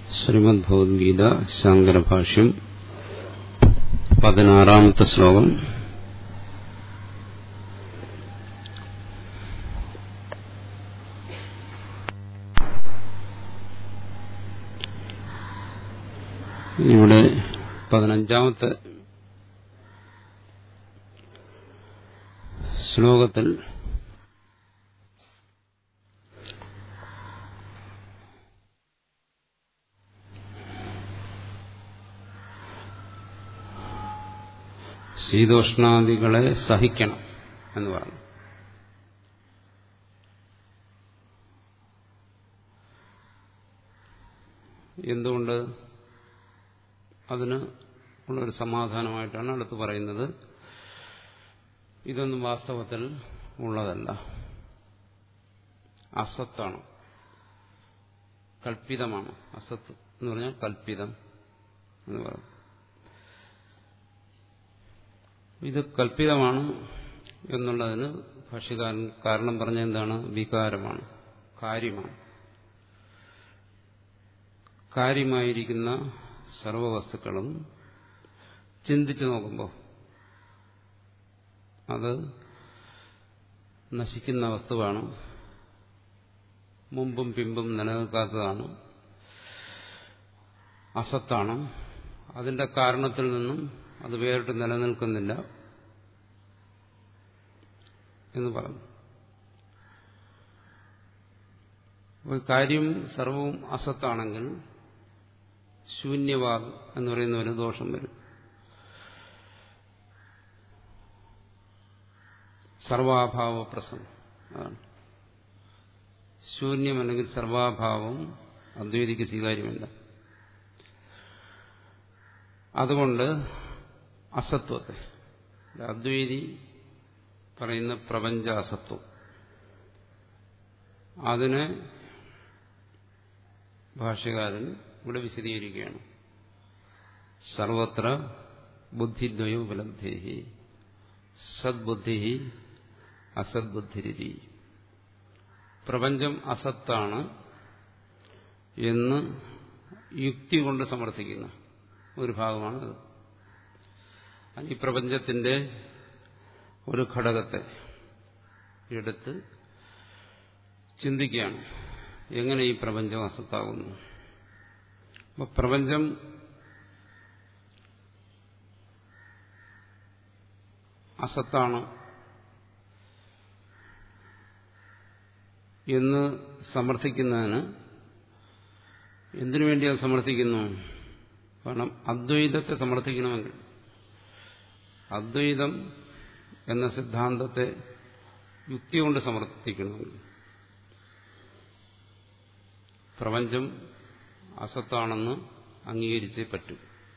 ശ്രീമദ് ഭഗവത്ഗീത ശങ്കരഭാഷ്യം പതിനാറാമത്തെ ശ്ലോകം ഇവിടെ പതിനഞ്ചാമത്തെ ശ്ലോകത്തിൽ ശീതോഷ്ണാദികളെ സഹിക്കണം എന്ന് പറഞ്ഞു എന്തുകൊണ്ട് അതിന് ഉള്ളൊരു സമാധാനമായിട്ടാണ് അടുത്ത് പറയുന്നത് ഇതൊന്നും വാസ്തവത്തിൽ ഉള്ളതല്ല അസത്താണ് കൽപ്പിതമാണ് അസത്ത് എന്ന് പറഞ്ഞാൽ കൽപ്പിതം എന്ന് പറയും ഇത് കൽപ്പിതമാണ് എന്നുള്ളതിന് ഭാഷ്യകാരൻ കാരണം പറഞ്ഞ എന്താണ് വികാരമാണ് കാര്യമാണ് കാര്യമായിരിക്കുന്ന സർവവസ്തുക്കളും ചിന്തിച്ചു നോക്കുമ്പോൾ അത് നശിക്കുന്ന വസ്തുവാണ് മുമ്പും പിമ്പും നിലനിൽക്കാത്തതാണ് അസത്താണ് അതിന്റെ കാരണത്തിൽ നിന്നും അത് വേറിട്ട് നിലനിൽക്കുന്നില്ല എന്ന് പറഞ്ഞു അപ്പോൾ കാര്യം സർവവും അസത്താണെങ്കിൽ ശൂന്യവാദം എന്ന് പറയുന്ന ഒരു ദോഷം വരും സർവാഭാവ പ്രസംഗം അതാണ് ശൂന്യം അല്ലെങ്കിൽ സർവാഭാവം അദ്വൈതിക്ക് സ്വീകാര്യമല്ല അതുകൊണ്ട് അസത്വത്തെ അദ്വൈതി പറയുന്ന പ്രപഞ്ച അസത്വം അതിനെ ഭാഷ്യകാരൻ ഇവിടെ വിശദീകരിക്കുകയാണ് സർവത്ര ബുദ്ധിദ്വയോ ഉപലബ്ധി സദ്ബുദ്ധി അസദ്ബുദ്ധിരി പ്രപഞ്ചം അസത്താണ് എന്ന് യുക്തി കൊണ്ട് സമർത്ഥിക്കുന്ന ഒരു ഭാഗമാണ് അത് ഈ പ്രപഞ്ചത്തിന്റെ ഒരു ഘടകത്തെ എടുത്ത് ചിന്തിക്കുകയാണ് എങ്ങനെ ഈ പ്രപഞ്ചം അസത്താകുന്നു അപ്പൊ പ്രപഞ്ചം അസത്താണ് എന്ന് സമർത്ഥിക്കുന്നതിന് എന്തിനു വേണ്ടി അത് സമർത്ഥിക്കുന്നു കാരണം അദ്വൈതത്തെ സമർത്ഥിക്കണമെങ്കിൽ അദ്വൈതം എന്ന സിദ്ധാന്തത്തെ യുക്തി കൊണ്ട് സമർത്ഥിക്കണമെങ്കിൽ പ്രപഞ്ചം അസത്താണെന്ന് അംഗീകരിച്ചേ പറ്റൂ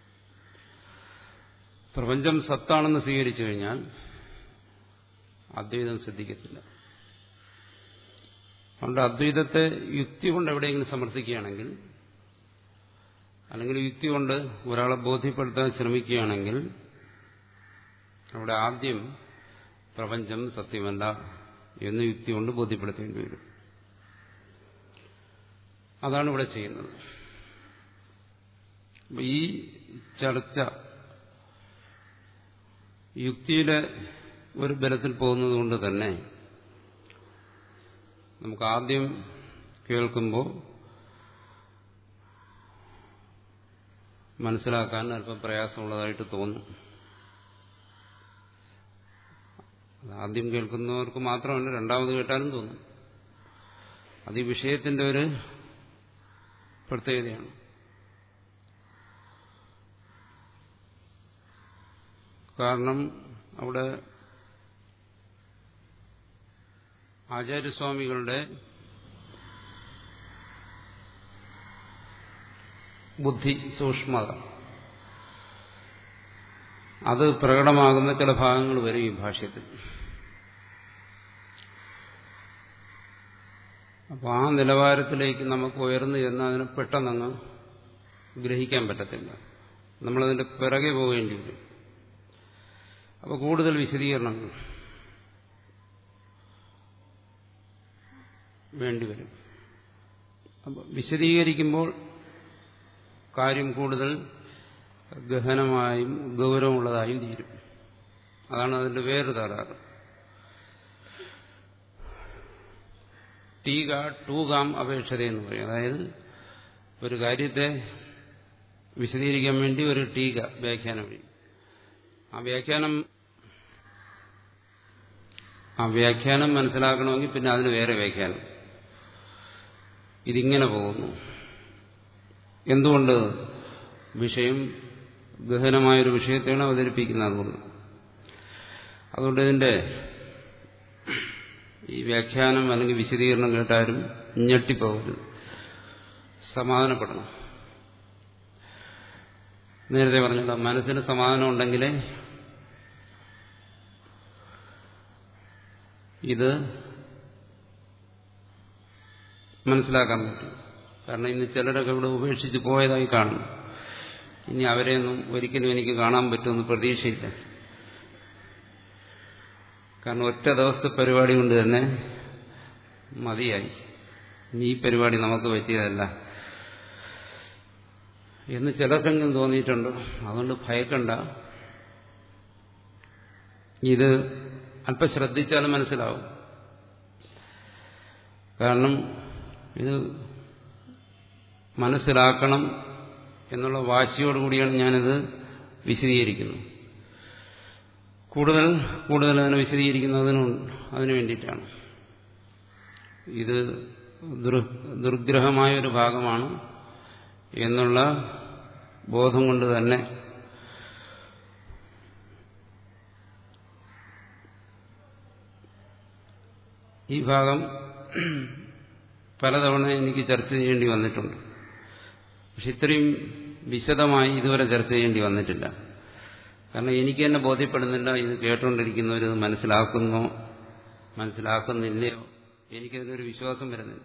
പ്രപഞ്ചം സത്താണെന്ന് സ്വീകരിച്ചു കഴിഞ്ഞാൽ അദ്വൈതം സിദ്ധിക്കത്തില്ല അതുകൊണ്ട് അദ്വൈതത്തെ യുക്തി കൊണ്ട് എവിടെയെങ്കിലും സമർത്ഥിക്കുകയാണെങ്കിൽ അല്ലെങ്കിൽ യുക്തി കൊണ്ട് ഒരാളെ ബോധ്യപ്പെടുത്താൻ ശ്രമിക്കുകയാണെങ്കിൽ അവിടെ ആദ്യം പ്രപഞ്ചം സത്യമല്ല എന്ന് യുക്തി കൊണ്ട് ബോധ്യപ്പെടുത്തേണ്ടി വരും അതാണ് ഇവിടെ ചെയ്യുന്നത് ഈ ചർച്ച യുക്തിയുടെ ഒരു ബലത്തിൽ പോകുന്നത് കൊണ്ട് തന്നെ നമുക്ക് ആദ്യം കേൾക്കുമ്പോൾ മനസ്സിലാക്കാൻ അല്പം പ്രയാസമുള്ളതായിട്ട് തോന്നും ആദ്യം കേൾക്കുന്നവർക്ക് മാത്രമല്ല രണ്ടാമത് കേട്ടാലും തോന്നും അത് ഈ വിഷയത്തിന്റെ ഒരു പ്രത്യേകതയാണ് കാരണം അവിടെ ആചാര്യസ്വാമികളുടെ ബുദ്ധി സൂക്ഷ്മത അത് പ്രകടമാകുന്ന ചില ഭാഗങ്ങൾ വരും ഈ ഭാഷ്യത്തിൽ അപ്പോൾ ആ നിലവാരത്തിലേക്ക് നമുക്ക് ഉയർന്നു ചെന്ന് അതിനെ പെട്ടെന്നങ്ങ് ഗ്രഹിക്കാൻ പറ്റത്തില്ല നമ്മളതിന്റെ പിറകെ പോകേണ്ടി വരും അപ്പോൾ കൂടുതൽ വിശദീകരണങ്ങൾ വേണ്ടിവരും അപ്പോൾ വിശദീകരിക്കുമ്പോൾ കാര്യം കൂടുതൽ ഗഹനമായും ഗൗരവമുള്ളതായും തീരും അതാണ് അതിന്റെ വേറെ തകരാറ് ടീക ടൂകാം അപേക്ഷത എന്ന് പറയും അതായത് ഒരു കാര്യത്തെ വിശദീകരിക്കാൻ വേണ്ടി ഒരു ടീക വ്യാഖ്യാനം വഴി ആ വ്യാഖ്യാനം ആ വ്യാഖ്യാനം മനസ്സിലാക്കണമെങ്കിൽ പിന്നെ അതിന് വേറെ വ്യാഖ്യാനം ഇതിങ്ങനെ പോകുന്നു എന്തുകൊണ്ട് വിഷയം ഗഹനമായൊരു വിഷയത്തെയാണ് അവതരിപ്പിക്കുന്നത് അതുകൊണ്ട് അതുകൊണ്ട് ഇതിന്റെ ഈ വ്യാഖ്യാനം അല്ലെങ്കിൽ വിശദീകരണം കേട്ടാരും ഞെട്ടിപ്പോകരുത് സമാധാനപ്പെടണം നേരത്തെ പറഞ്ഞല്ലോ മനസ്സിന് സമാധാനം ഉണ്ടെങ്കിലേ ഇത് മനസ്സിലാക്കാൻ പറ്റും കാരണം ഇന്ന് ചിലരൊക്കെ ഇവിടെ ഉപേക്ഷിച്ച് പോയതായി കാണുന്നു ഇനി അവരെയൊന്നും ഒരിക്കലും എനിക്ക് കാണാൻ പറ്റുമെന്ന് പ്രതീക്ഷയില്ല കാരണം ഒറ്റ ദിവസത്തെ പരിപാടി കൊണ്ട് തന്നെ മതിയായി ഇനി ഈ പരിപാടി നമുക്ക് പറ്റിയതല്ല എന്ന് ചിലർക്കെങ്കിലും തോന്നിയിട്ടുണ്ട് അതുകൊണ്ട് ഭയക്കണ്ട ഇത് അല്പം ശ്രദ്ധിച്ചാൽ മനസ്സിലാവും കാരണം ഇത് മനസ്സിലാക്കണം എന്നുള്ള വാശിയോടുകൂടിയാണ് ഞാനിത് വിശദീകരിക്കുന്നത് കൂടുതൽ കൂടുതൽ അതിനെ വിശദീകരിക്കുന്നതിനും അതിനു വേണ്ടിയിട്ടാണ് ഇത് ദുർഗ്രഹമായ ഒരു ഭാഗമാണ് എന്നുള്ള ബോധം കൊണ്ട് തന്നെ ഈ ഭാഗം പലതവണ എനിക്ക് ചർച്ച ചെയ്യേണ്ടി വന്നിട്ടുണ്ട് പക്ഷെ ഇത്രയും വിശദമായി ഇതുവരെ ചർച്ച ചെയ്യേണ്ടി വന്നിട്ടില്ല കാരണം എനിക്ക് തന്നെ ബോധ്യപ്പെടുന്നില്ല ഇത് കേട്ടുകൊണ്ടിരിക്കുന്നവർ ഇത് മനസ്സിലാക്കുന്നോ മനസ്സിലാക്കുന്നില്ലയോ എനിക്കതിനൊരു വിശ്വാസം വരുന്നില്ല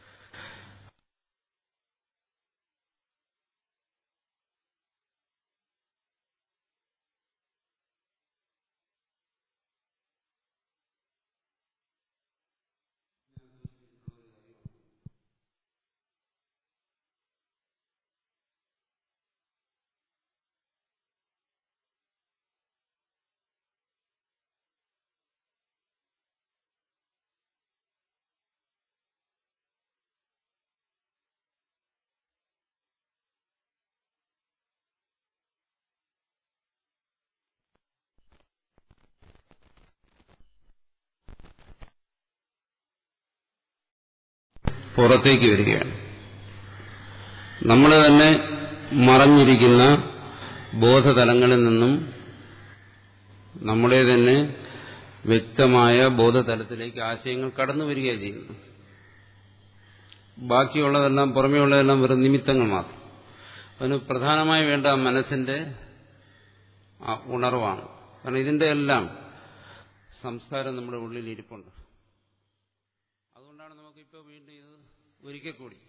പുറത്തേക്ക് വരികയാണ് നമ്മൾ തന്നെ മറഞ്ഞിരിക്കുന്ന ബോധതലങ്ങളിൽ നിന്നും നമ്മുടെ തന്നെ വ്യക്തമായ ബോധതലത്തിലേക്ക് ആശയങ്ങൾ കടന്നു വരികയാണ് ചെയ്യുന്നത് ബാക്കിയുള്ളതെല്ലാം പുറമേയുള്ളതെല്ലാം വെറും നിമിത്തങ്ങൾ മാത്രം അതിന് പ്രധാനമായി വേണ്ട മനസ്സിന്റെ ഉണർവാണ് കാരണം ഇതിന്റെ എല്ലാം സംസ്കാരം നമ്മുടെ ഉള്ളിൽ ഇരിപ്പുണ്ട് അതുകൊണ്ടാണ് നമുക്കിപ്പോൾ വീണ്ടും ഇത് ഒരിക്കൽ കൂടി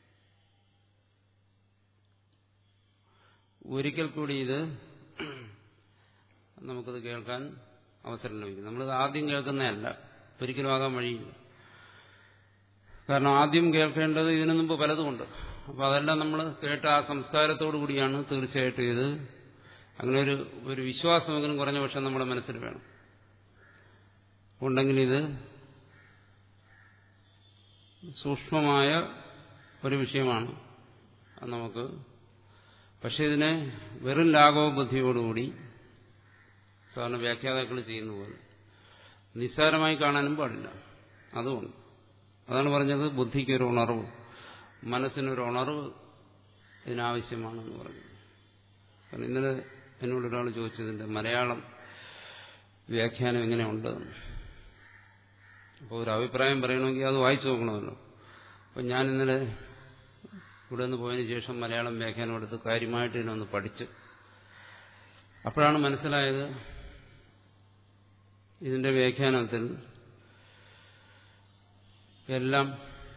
ഒരിക്കൽ കൂടി ഇത് നമുക്കത് കേൾക്കാൻ അവസരം ലഭിക്കും നമ്മളിത് ആദ്യം കേൾക്കുന്നതല്ല ഒരിക്കലും ആകാൻ വഴിയില്ല കാരണം ആദ്യം കേൾക്കേണ്ടത് ഇതിനു മുമ്പ് പലതുമുണ്ട് അപ്പോൾ അതെല്ലാം നമ്മൾ കേട്ട ആ സംസ്കാരത്തോടു കൂടിയാണ് തീർച്ചയായിട്ടും ഇത് അങ്ങനെ ഒരു ഒരു വിശ്വാസമെങ്കിലും കുറഞ്ഞ പക്ഷം നമ്മുടെ മനസ്സിൽ വേണം ഉണ്ടെങ്കിൽ ഇത് സൂക്ഷ്മമായ ഒരു വിഷയമാണ് അത് നമുക്ക് പക്ഷെ ഇതിനെ വെറും ലാഘവ ബുദ്ധിയോടുകൂടി സാധാരണ വ്യാഖ്യാതാക്കൾ ചെയ്യുന്ന പോലെ നിസ്സാരമായി കാണാനും പാടില്ല അതുകൊണ്ട് അതാണ് പറഞ്ഞത് ബുദ്ധിക്കൊരു ഉണർവ് മനസ്സിനൊരു ഉണർവ് ഇതിനാവശ്യമാണെന്ന് പറഞ്ഞു കാരണം ഇന്നലെ എന്നോട് ഒരാൾ ചോദിച്ചതിൻ്റെ മലയാളം വ്യാഖ്യാനം എങ്ങനെയുണ്ട് അപ്പോൾ ഒരു അഭിപ്രായം പറയണമെങ്കിൽ അത് വായിച്ചു നോക്കണമല്ലോ അപ്പം ഞാൻ ഇന്നലെ ഇവിടെ നിന്ന് പോയതിന് ശേഷം മലയാളം വ്യാഖ്യാനം എടുത്ത് കാര്യമായിട്ട് ഇതിനൊന്ന് പഠിച്ചു അപ്പോഴാണ് മനസ്സിലായത് ഇതിന്റെ വ്യാഖ്യാനത്തിൽ എല്ലാം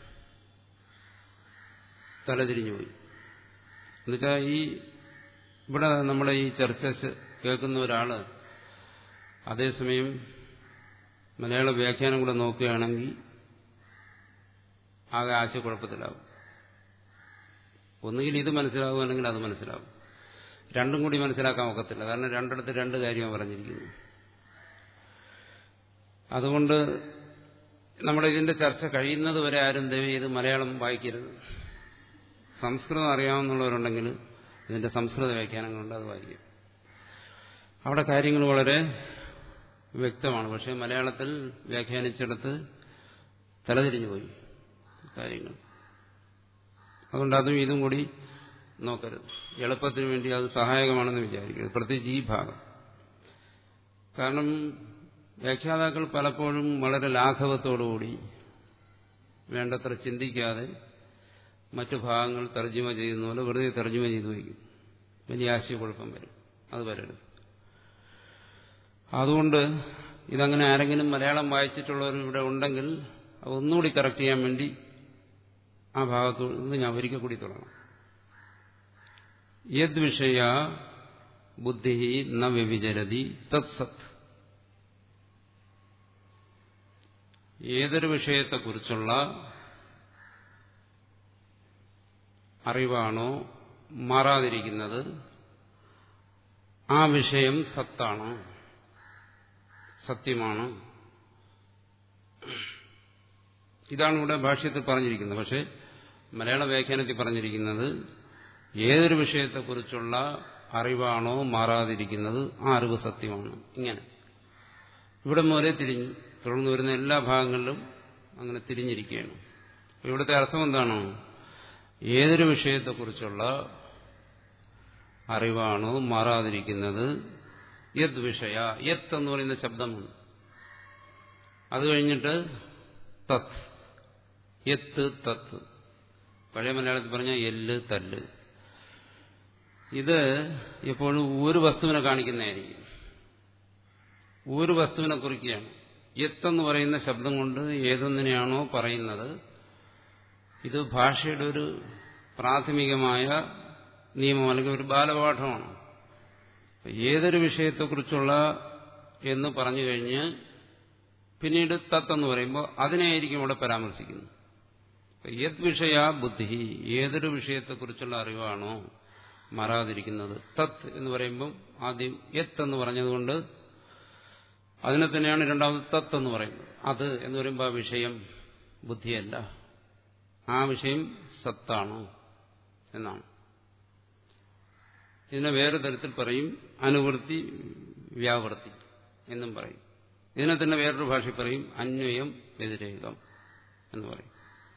തലതിരിഞ്ഞുപോയി എന്നുവെച്ചാൽ ഈ ഇവിടെ നമ്മുടെ ഈ ചർച്ച കേൾക്കുന്ന ഒരാള് അതേസമയം മലയാള വ്യാഖ്യാനം കൂടെ നോക്കുകയാണെങ്കിൽ ആകെ ആശയക്കുഴപ്പത്തിലാവും ഒന്നുകിൽ ഇത് മനസ്സിലാകും അല്ലെങ്കിൽ അത് മനസ്സിലാകും രണ്ടും കൂടി മനസ്സിലാക്കാൻ ഒക്കത്തില്ല കാരണം രണ്ടിടത്ത് രണ്ട് കാര്യമാണ് പറഞ്ഞിരിക്കുന്നത് അതുകൊണ്ട് നമ്മുടെ ഇതിന്റെ ചർച്ച കഴിയുന്നത് വരെ ആരും ദയവ് ചെയ്ത് മലയാളം വായിക്കരുത് സംസ്കൃതം അറിയാവുന്നവരുണ്ടെങ്കിൽ ഇതിന്റെ സംസ്കൃത വ്യാഖ്യാനങ്ങളുണ്ട് അത് വായിക്കും അവിടെ കാര്യങ്ങൾ വളരെ വ്യക്തമാണ് പക്ഷേ മലയാളത്തിൽ വ്യാഖ്യാനിച്ചിടത്ത് തലതിരിഞ്ഞു പോയി കാര്യങ്ങൾ അതുകൊണ്ട് അതും ഇതും കൂടി നോക്കരുത് എളുപ്പത്തിന് വേണ്ടി അത് സഹായകമാണെന്ന് വിചാരിക്കരുത് പ്രത്യേകിച്ച് ഈ ഭാഗം കാരണം വ്യാഖ്യാതാക്കൾ പലപ്പോഴും വളരെ ലാഘവത്തോടുകൂടി വേണ്ടത്ര ചിന്തിക്കാതെ മറ്റു ഭാഗങ്ങൾ തർജ്ജിമ ചെയ്യുന്ന പോലെ വെറുതെ തർജ്ജിമ ചെയ്തു വയ്ക്കും വലിയ ആശയക്കുഴപ്പം വരും അത് വരരുത് അതുകൊണ്ട് ഇതങ്ങനെ ആരെങ്കിലും മലയാളം വായിച്ചിട്ടുള്ളവർ ഇവിടെ ഉണ്ടെങ്കിൽ ഒന്നുകൂടി കറക്റ്റ് ചെയ്യാൻ വേണ്ടി ആ ഭാഗത്തു നിന്ന് ഞാൻ ഒരിക്കൽ കൂടി തുടങ്ങാം യദ് വിഷയ ബുദ്ധി ന വ്യവിചരതി തത് സത് ഏതൊരു വിഷയത്തെക്കുറിച്ചുള്ള അറിവാണോ മാറാതിരിക്കുന്നത് ആ വിഷയം സത്താണ് സത്യമാണ് ഇതാണ് ഇവിടെ ഭാഷ്യത്തിൽ പറഞ്ഞിരിക്കുന്നത് പക്ഷെ മലയാള വ്യാഖ്യാനത്തിൽ പറഞ്ഞിരിക്കുന്നത് ഏതൊരു വിഷയത്തെക്കുറിച്ചുള്ള അറിവാണോ മാറാതിരിക്കുന്നത് ആ അറിവ് സത്യമാണ് ഇങ്ങനെ ഇവിടെ മുതലേ തിരിഞ്ഞു തുടർന്ന് വരുന്ന എല്ലാ ഭാഗങ്ങളിലും അങ്ങനെ തിരിഞ്ഞിരിക്കുകയാണ് ഇവിടുത്തെ അർത്ഥം എന്താണോ ഏതൊരു വിഷയത്തെക്കുറിച്ചുള്ള അറിവാണോ മാറാതിരിക്കുന്നത് യത് വിഷയ യത് എന്ന് പറയുന്ന ശബ്ദമാണ് അത് കഴിഞ്ഞിട്ട് തത് യത്ത് തത്ത് പഴയ മലയാളത്തിൽ പറഞ്ഞ എല്ല് തല്ല് ഇത് എപ്പോഴും ഒരു വസ്തുവിനെ കാണിക്കുന്നതായിരിക്കും ഒരു വസ്തുവിനെ കുറിക്കുകയാണ് യത്തെന്ന് പറയുന്ന ശബ്ദം കൊണ്ട് ഏതൊന്നിനെയാണോ പറയുന്നത് ഇത് ഭാഷയുടെ ഒരു പ്രാഥമികമായ നിയമം അല്ലെങ്കിൽ ഒരു ബാലപാഠമാണ് ഏതൊരു വിഷയത്തെക്കുറിച്ചുള്ള എന്ന് പറഞ്ഞു കഴിഞ്ഞ് പിന്നീട് തത്തെന്ന് പറയുമ്പോൾ അതിനെയായിരിക്കും ഇവിടെ പരാമർശിക്കുന്നത് യത് വിഷയ ബുദ്ധി ഏതൊരു വിഷയത്തെക്കുറിച്ചുള്ള അറിവാണോ മാറാതിരിക്കുന്നത് തത് എന്ന് പറയുമ്പം ആദ്യം യത് എന്ന് പറഞ്ഞതുകൊണ്ട് അതിനെ തന്നെയാണ് രണ്ടാമത് തത്ത് എന്ന് പറയുന്നത് അത് എന്ന് പറയുമ്പോൾ ആ വിഷയം ബുദ്ധിയല്ല ആ വിഷയം സത്താണ് എന്നാണ് ഇതിനെ വേറെ തരത്തിൽ പറയും അനുവൃത്തി വ്യാവൃത്തി എന്നും പറയും ഇതിനെ തന്നെ വേറൊരു ഭാഷ പറയും അന്വയം വ്യതിരേകം എന്ന് പറയും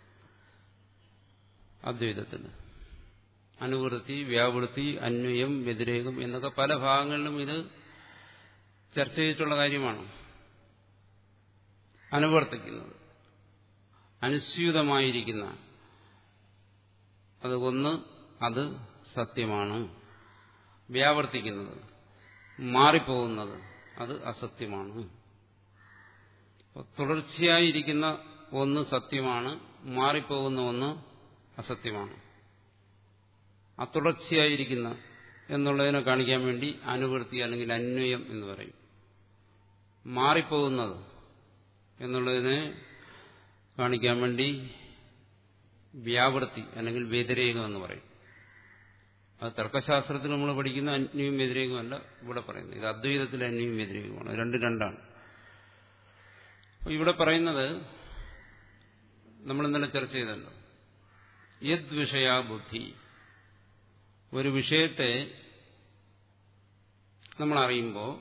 അദ്വൈതത്തിൽ അനുവൃത്തി വ്യാവൃത്തി അന്വയം വ്യതിരേകം എന്നൊക്കെ പല ഭാഗങ്ങളിലും ഇത് ചർച്ച ചെയ്തിട്ടുള്ള കാര്യമാണ് അനുവർത്തിക്കുന്നത് അനുസ്യൂതമായിരിക്കുന്ന അത് ഒന്ന് അത് സത്യമാണ് വ്യാവർത്തിക്കുന്നത് മാറിപ്പോകുന്നത് അത് അസത്യമാണ് തുടർച്ചയായിരിക്കുന്ന ഒന്ന് സത്യമാണ് മാറിപ്പോകുന്ന ഒന്ന് അസത്യമാണ് ആ തുടർച്ചയായിരിക്കുന്ന എന്നുള്ളതിനെ കാണിക്കാൻ വേണ്ടി അനുവൃത്തി അല്ലെങ്കിൽ അന്വയം എന്ന് പറയും മാറിപ്പോകുന്നത് എന്നുള്ളതിനെ കാണിക്കാൻ വേണ്ടി വ്യാവൃത്തി അല്ലെങ്കിൽ വ്യതിരേകം എന്ന് പറയും അത് തർക്കശാസ്ത്രത്തിൽ നമ്മൾ പഠിക്കുന്ന അന്യവും വ്യതിരേകമല്ല ഇവിടെ പറയുന്നത് ഇത് അദ്വൈതത്തിലെ അന്യവും വ്യതിരേകമാണ് രണ്ട് രണ്ടാണ് ഇവിടെ പറയുന്നത് നമ്മൾ ഇന്നലെ ചർച്ച ചെയ്തല്ലോ യദ് വിഷയ ബുദ്ധി ഒരു വിഷയത്തെ നമ്മൾ അറിയുമ്പോൾ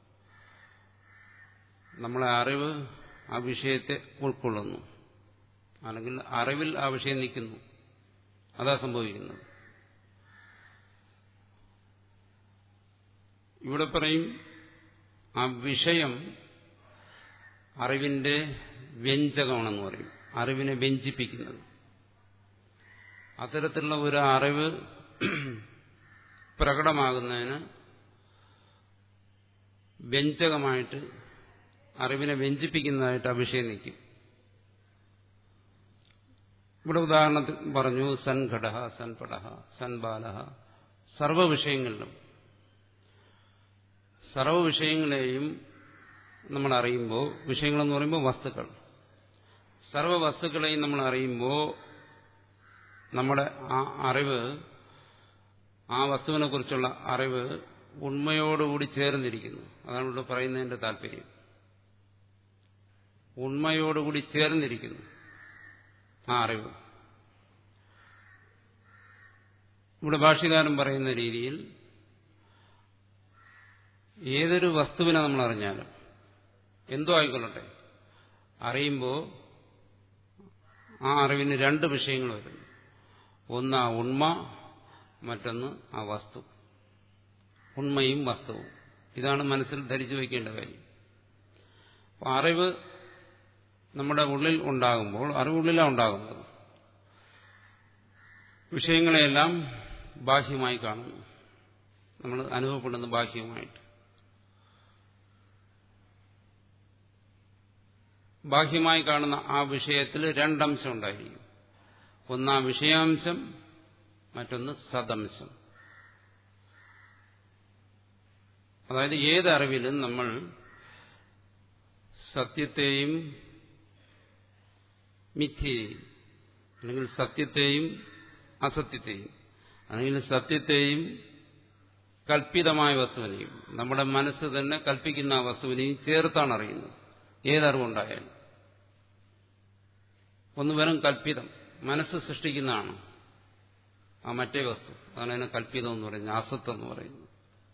നമ്മളെ അറിവ് ആ വിഷയത്തെ ഉൾക്കൊള്ളുന്നു അല്ലെങ്കിൽ അറിവിൽ ആ വിഷയം നിൽക്കുന്നു അതാ സംഭവിക്കുന്നത് ഇവിടെ പറയും ആ വിഷയം അറിവിന്റെ വ്യഞ്ജകമാണെന്ന് പറയും അറിവിനെ വ്യഞ്ചിപ്പിക്കുന്നത് അത്തരത്തിലുള്ള ഒരു അറിവ് പ്രകടമാകുന്നതിന് വ്യഞ്ജകമായിട്ട് അറിവിനെ വ്യഞ്ചിപ്പിക്കുന്നതായിട്ട് ആ വിഷയം നിൽക്കും ഇവിടെ ഉദാഹരണത്തിൽ പറഞ്ഞു സൻഘട സൻപട സൻബാല സർവ വിഷയങ്ങളിലും സർവ വിഷയങ്ങളെയും നമ്മൾ അറിയുമ്പോൾ വിഷയങ്ങളെന്ന് പറയുമ്പോൾ വസ്തുക്കൾ സർവ വസ്തുക്കളെയും നമ്മൾ അറിയുമ്പോൾ നമ്മുടെ ആ അറിവ് ആ വസ്തുവിനെ കുറിച്ചുള്ള അറിവ് ഉണ്മയോടുകൂടി ചേർന്നിരിക്കുന്നു അതാണ് ഇവിടെ പറയുന്നതിന്റെ താല്പര്യം ഉണ്മയോടുകൂടി ചേർന്നിരിക്കുന്നു ആ അറിവ് ഇവിടെ ഭാഷ്യകാരൻ പറയുന്ന രീതിയിൽ ഏതൊരു വസ്തുവിനെ നമ്മൾ അറിഞ്ഞാലും എന്തോ ആയിക്കൊള്ളട്ടെ അറിയുമ്പോൾ ആ അറിവിന് രണ്ട് വിഷയങ്ങൾ വരുന്നു ഒന്ന് ആ ഉണ്മ മറ്റൊന്ന് ആ വസ്തു ഉണ്മയും വസ്തുവും ഇതാണ് മനസ്സിൽ ധരിച്ചു വയ്ക്കേണ്ട കാര്യം അപ്പോൾ അറിവ് നമ്മുടെ ഉള്ളിൽ ഉണ്ടാകുമ്പോൾ അറിവുള്ളിലാണ് ഉണ്ടാകുന്നത് വിഷയങ്ങളെയെല്ലാം ബാഹ്യമായി കാണുന്നു നമ്മൾ അനുഭവപ്പെടുന്ന ബാഹ്യമായിട്ട് ബാഹ്യമായി കാണുന്ന ആ വിഷയത്തിൽ രണ്ടംശം ഉണ്ടായിരിക്കും ഒന്ന് ആ വിഷയാംശം മറ്റൊന്ന് സദംശം അതായത് ഏതറിവിലും നമ്മൾ സത്യത്തെയും മിഥ്യയെയും അല്ലെങ്കിൽ സത്യത്തെയും അസത്യത്തെയും അല്ലെങ്കിൽ സത്യത്തെയും കൽപ്പിതമായ വസ്തുവിനെയും നമ്മുടെ മനസ്സ് തന്നെ കൽപ്പിക്കുന്ന ആ വസ്തുവിനെയും ചേർത്താണ് അറിയുന്നത് ഏതറിവുണ്ടായാലും ഒന്ന് വെറും കൽപ്പിതം മനസ്സ് സൃഷ്ടിക്കുന്നതാണ് ആ മറ്റേ വസ്തു അതാണ് അതിനെ കൽപ്പിതം എന്ന് പറയുന്നത് അസത്വം എന്ന് പറയുന്നത്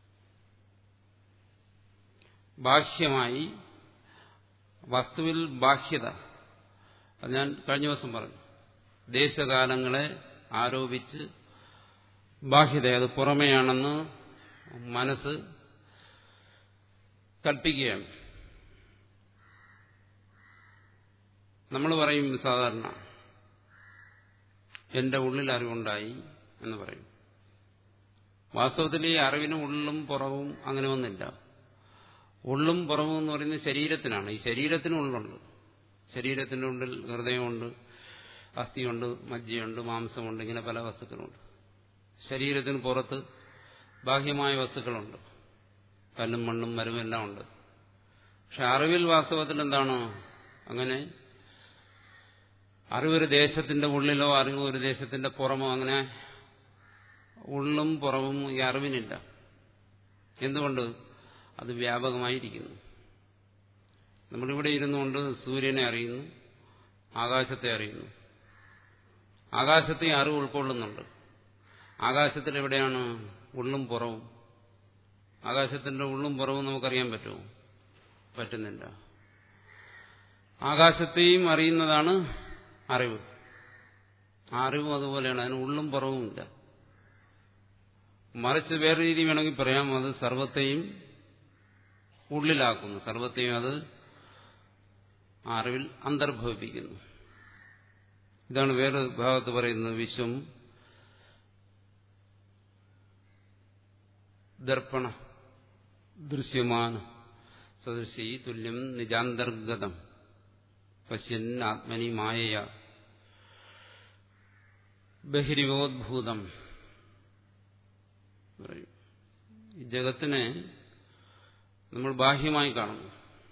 ബാഹ്യമായി വസ്തുവിൽ ബാഹ്യത അത് ഞാൻ കഴിഞ്ഞ ദിവസം പറഞ്ഞു ദേശകാലങ്ങളെ ആരോപിച്ച് ബാഹ്യത അത് പുറമെയാണെന്ന് മനസ്സ് കൽപ്പിക്കുകയാണ് നമ്മൾ പറയും സാധാരണ എന്റെ ഉള്ളിൽ അറിവുണ്ടായി എന്ന് പറയും വാസ്തവത്തിൽ ഈ അറിവിന് ഉള്ളും പുറവും അങ്ങനെ ഒന്നില്ല ഉള്ളും പുറവും എന്ന് പറയുന്നത് ശരീരത്തിനാണ് ഈ ശരീരത്തിന് ഉള്ളുണ്ട് ശരീരത്തിൻ്റെ ഉള്ളിൽ ഹൃദയമുണ്ട് അസ്ഥിയുണ്ട് മജ്ജയുണ്ട് മാംസമുണ്ട് ഇങ്ങനെ പല വസ്തുക്കളുണ്ട് ശരീരത്തിന് പുറത്ത് ബാഹ്യമായ വസ്തുക്കളുണ്ട് കല്ലും മണ്ണും മരവും എല്ലാം ഉണ്ട് പക്ഷെ അറിവിൽ വാസ്തവത്തിൽ എന്താണ് അങ്ങനെ അറിവൊരു ദേശത്തിന്റെ ഉള്ളിലോ അറിവ് ഒരു ദേശത്തിന്റെ പുറമോ അങ്ങനെ ഉള്ളും പുറവും ഈ അറിവിനില്ല എന്തുകൊണ്ട് അത് വ്യാപകമായിരിക്കുന്നു നമ്മളിവിടെ ഇരുന്നുകൊണ്ട് സൂര്യനെ അറിയുന്നു ആകാശത്തെ അറിയുന്നു ആകാശത്തെ അറിവ് ഉൾക്കൊള്ളുന്നുണ്ട് ആകാശത്തിൽ എവിടെയാണ് ഉള്ളും പുറവും ആകാശത്തിന്റെ ഉള്ളും പുറവും നമുക്കറിയാൻ പറ്റുമോ പറ്റുന്നില്ല ആകാശത്തെയും അറിയുന്നതാണ് അറിവ് ആ അറിവും അതുപോലെയാണ് അതിന് ഉള്ളും പുറവുമില്ല മറിച്ച് വേറെ രീതി വേണമെങ്കിൽ പറയാം അത് സർവത്തെയും ഉള്ളിലാക്കുന്നു സർവത്തെയും അത് ആ അറിവിൽ അന്തർഭവിപ്പിക്കുന്നു ഇതാണ് വേറെ ഭാഗത്ത് പറയുന്നത് വിശ്വം ദർപ്പണ ദൃശ്യമാന സദൃശി തുല്യം നിജാന്തർഗതം പശ്യൻ ആത്മനി മായയ ബഹിരിവോദ്ഭൂതം പറയും ഈ ജഗത്തിനെ നമ്മൾ ബാഹ്യമായി കാണുന്നു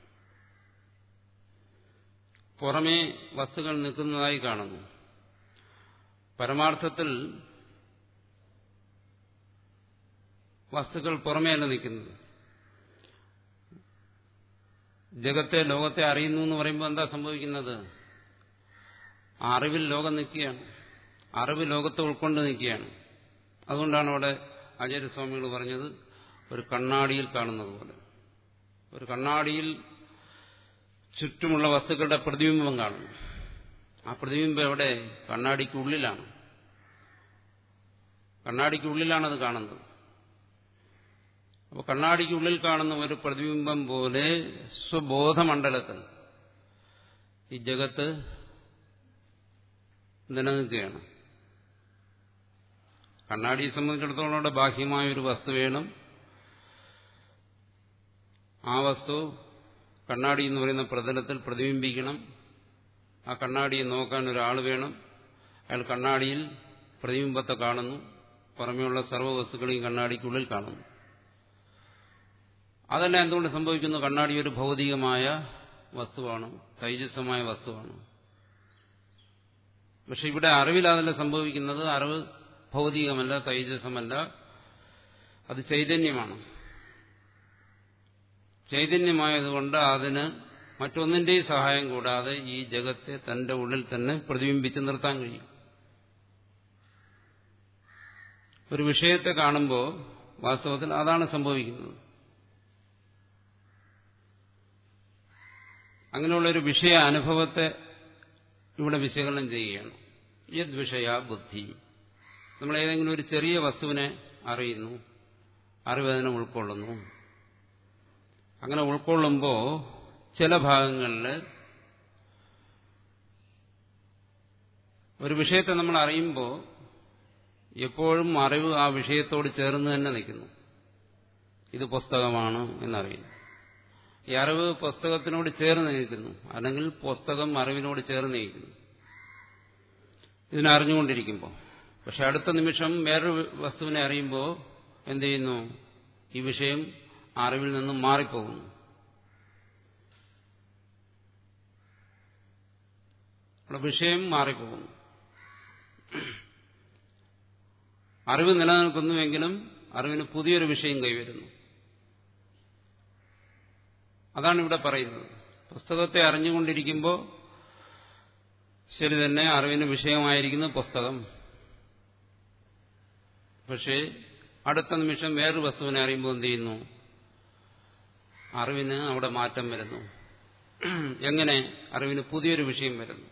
പുറമേ വസ്തുക്കൾ നിൽക്കുന്നതായി കാണുന്നു പരമാർത്ഥത്തിൽ വസ്തുക്കൾ പുറമേയല്ല നിൽക്കുന്നത് ജഗത്തെ ലോകത്തെ അറിയുന്നു എന്ന് പറയുമ്പോൾ എന്താ സംഭവിക്കുന്നത് ആ അറിവിൽ ലോകം നിൽക്കുകയാണ് അറിവ് ലോകത്തെ ഉൾക്കൊണ്ട് നിൽക്കുകയാണ് അതുകൊണ്ടാണ് അവിടെ ആചാര്യസ്വാമികൾ പറഞ്ഞത് ഒരു കണ്ണാടിയിൽ കാണുന്നത് പോലെ ഒരു കണ്ണാടിയിൽ ചുറ്റുമുള്ള വസ്തുക്കളുടെ പ്രതിബിംബം കാണുന്നു ആ പ്രതിബിംബം എവിടെ കണ്ണാടിക്കുള്ളിലാണ് കണ്ണാടിക്കുള്ളിലാണ് അത് കാണുന്നത് അപ്പോൾ കണ്ണാടിക്കുള്ളിൽ കാണുന്ന ഒരു പ്രതിബിംബം പോലെ സ്വബോധമണ്ഡലത്തിൽ ഈ ജഗത്ത് നിലനിൽക്കുകയാണ് കണ്ണാടിയെ സംബന്ധിച്ചിടത്തോളം അവിടെ ബാഹ്യമായ ഒരു വസ്തു വേണം ആ വസ്തു കണ്ണാടി എന്ന് പറയുന്ന പ്രതലത്തിൽ പ്രതിബിംബിക്കണം ആ കണ്ണാടിയെ നോക്കാൻ ഒരാൾ വേണം അയാൾ കണ്ണാടിയിൽ പ്രതിബിംബത്തെ കാണുന്നു പുറമെയുള്ള സർവ്വ വസ്തുക്കളെയും കണ്ണാടിക്കുള്ളിൽ കാണുന്നു അതെല്ലാം എന്തുകൊണ്ട് സംഭവിക്കുന്നു കണ്ണാടി ഒരു ഭൗതികമായ വസ്തുവാണ് തൈജസ്സമായ വസ്തുവാണ് പക്ഷെ ഇവിടെ അറിവിൽ അതല്ല സംഭവിക്കുന്നത് അറിവ് ഭൗതികമല്ല തൈജസമല്ല അത് ചൈതന്യമാണ് ചൈതന്യമായതുകൊണ്ട് അതിന് മറ്റൊന്നിന്റെയും സഹായം കൂടാതെ ഈ ജഗത്തെ തന്റെ ഉള്ളിൽ തന്നെ പ്രതിബിംബിച്ച് നിർത്താൻ കഴിയും ഒരു വിഷയത്തെ കാണുമ്പോൾ വാസ്തവത്തിൽ അതാണ് സംഭവിക്കുന്നത് അങ്ങനെയുള്ള ഒരു വിഷയ അനുഭവത്തെ ഇവിടെ വിശകലനം ചെയ്യുകയാണ് യദ് വിഷയ ബുദ്ധി നമ്മൾ ഏതെങ്കിലും ഒരു ചെറിയ വസ്തുവിനെ അറിയുന്നു അറിവ് അതിനെ ഉൾക്കൊള്ളുന്നു അങ്ങനെ ഉൾക്കൊള്ളുമ്പോൾ ചില ഭാഗങ്ങളിൽ ഒരു വിഷയത്തെ നമ്മൾ അറിയുമ്പോൾ എപ്പോഴും അറിവ് ആ വിഷയത്തോട് ചേർന്ന് തന്നെ നിൽക്കുന്നു ഇത് പുസ്തകമാണ് എന്നറിയുന്നു ഈ അറിവ് പുസ്തകത്തിനോട് ചേർന്ന് നിൽക്കുന്നു അല്ലെങ്കിൽ പുസ്തകം അറിവിനോട് ചേർന്ന് നിൽക്കുന്നു ഇതിനറിഞ്ഞുകൊണ്ടിരിക്കുമ്പോൾ പക്ഷെ അടുത്ത നിമിഷം വേറൊരു വസ്തുവിനെ അറിയുമ്പോൾ എന്ത് ചെയ്യുന്നു ഈ വിഷയം അറിവിൽ നിന്നും മാറിപ്പോകുന്നു വിഷയം മാറിപ്പോകുന്നു അറിവ് നിലനിൽക്കുന്നുവെങ്കിലും അറിവിന് പുതിയൊരു വിഷയം കൈവരുന്നു അതാണ് ഇവിടെ പറയുന്നത് പുസ്തകത്തെ അറിഞ്ഞുകൊണ്ടിരിക്കുമ്പോൾ ശരി തന്നെ അറിവിന് വിഷയമായിരിക്കുന്ന പുസ്തകം പക്ഷേ അടുത്ത നിമിഷം വേറൊരു വസ്തുവിനെ അറിയുമ്പോൾ എന്ത് ചെയ്യുന്നു അറിവിന് അവിടെ മാറ്റം വരുന്നു എങ്ങനെ അറിവിന് പുതിയൊരു വിഷയം വരുന്നു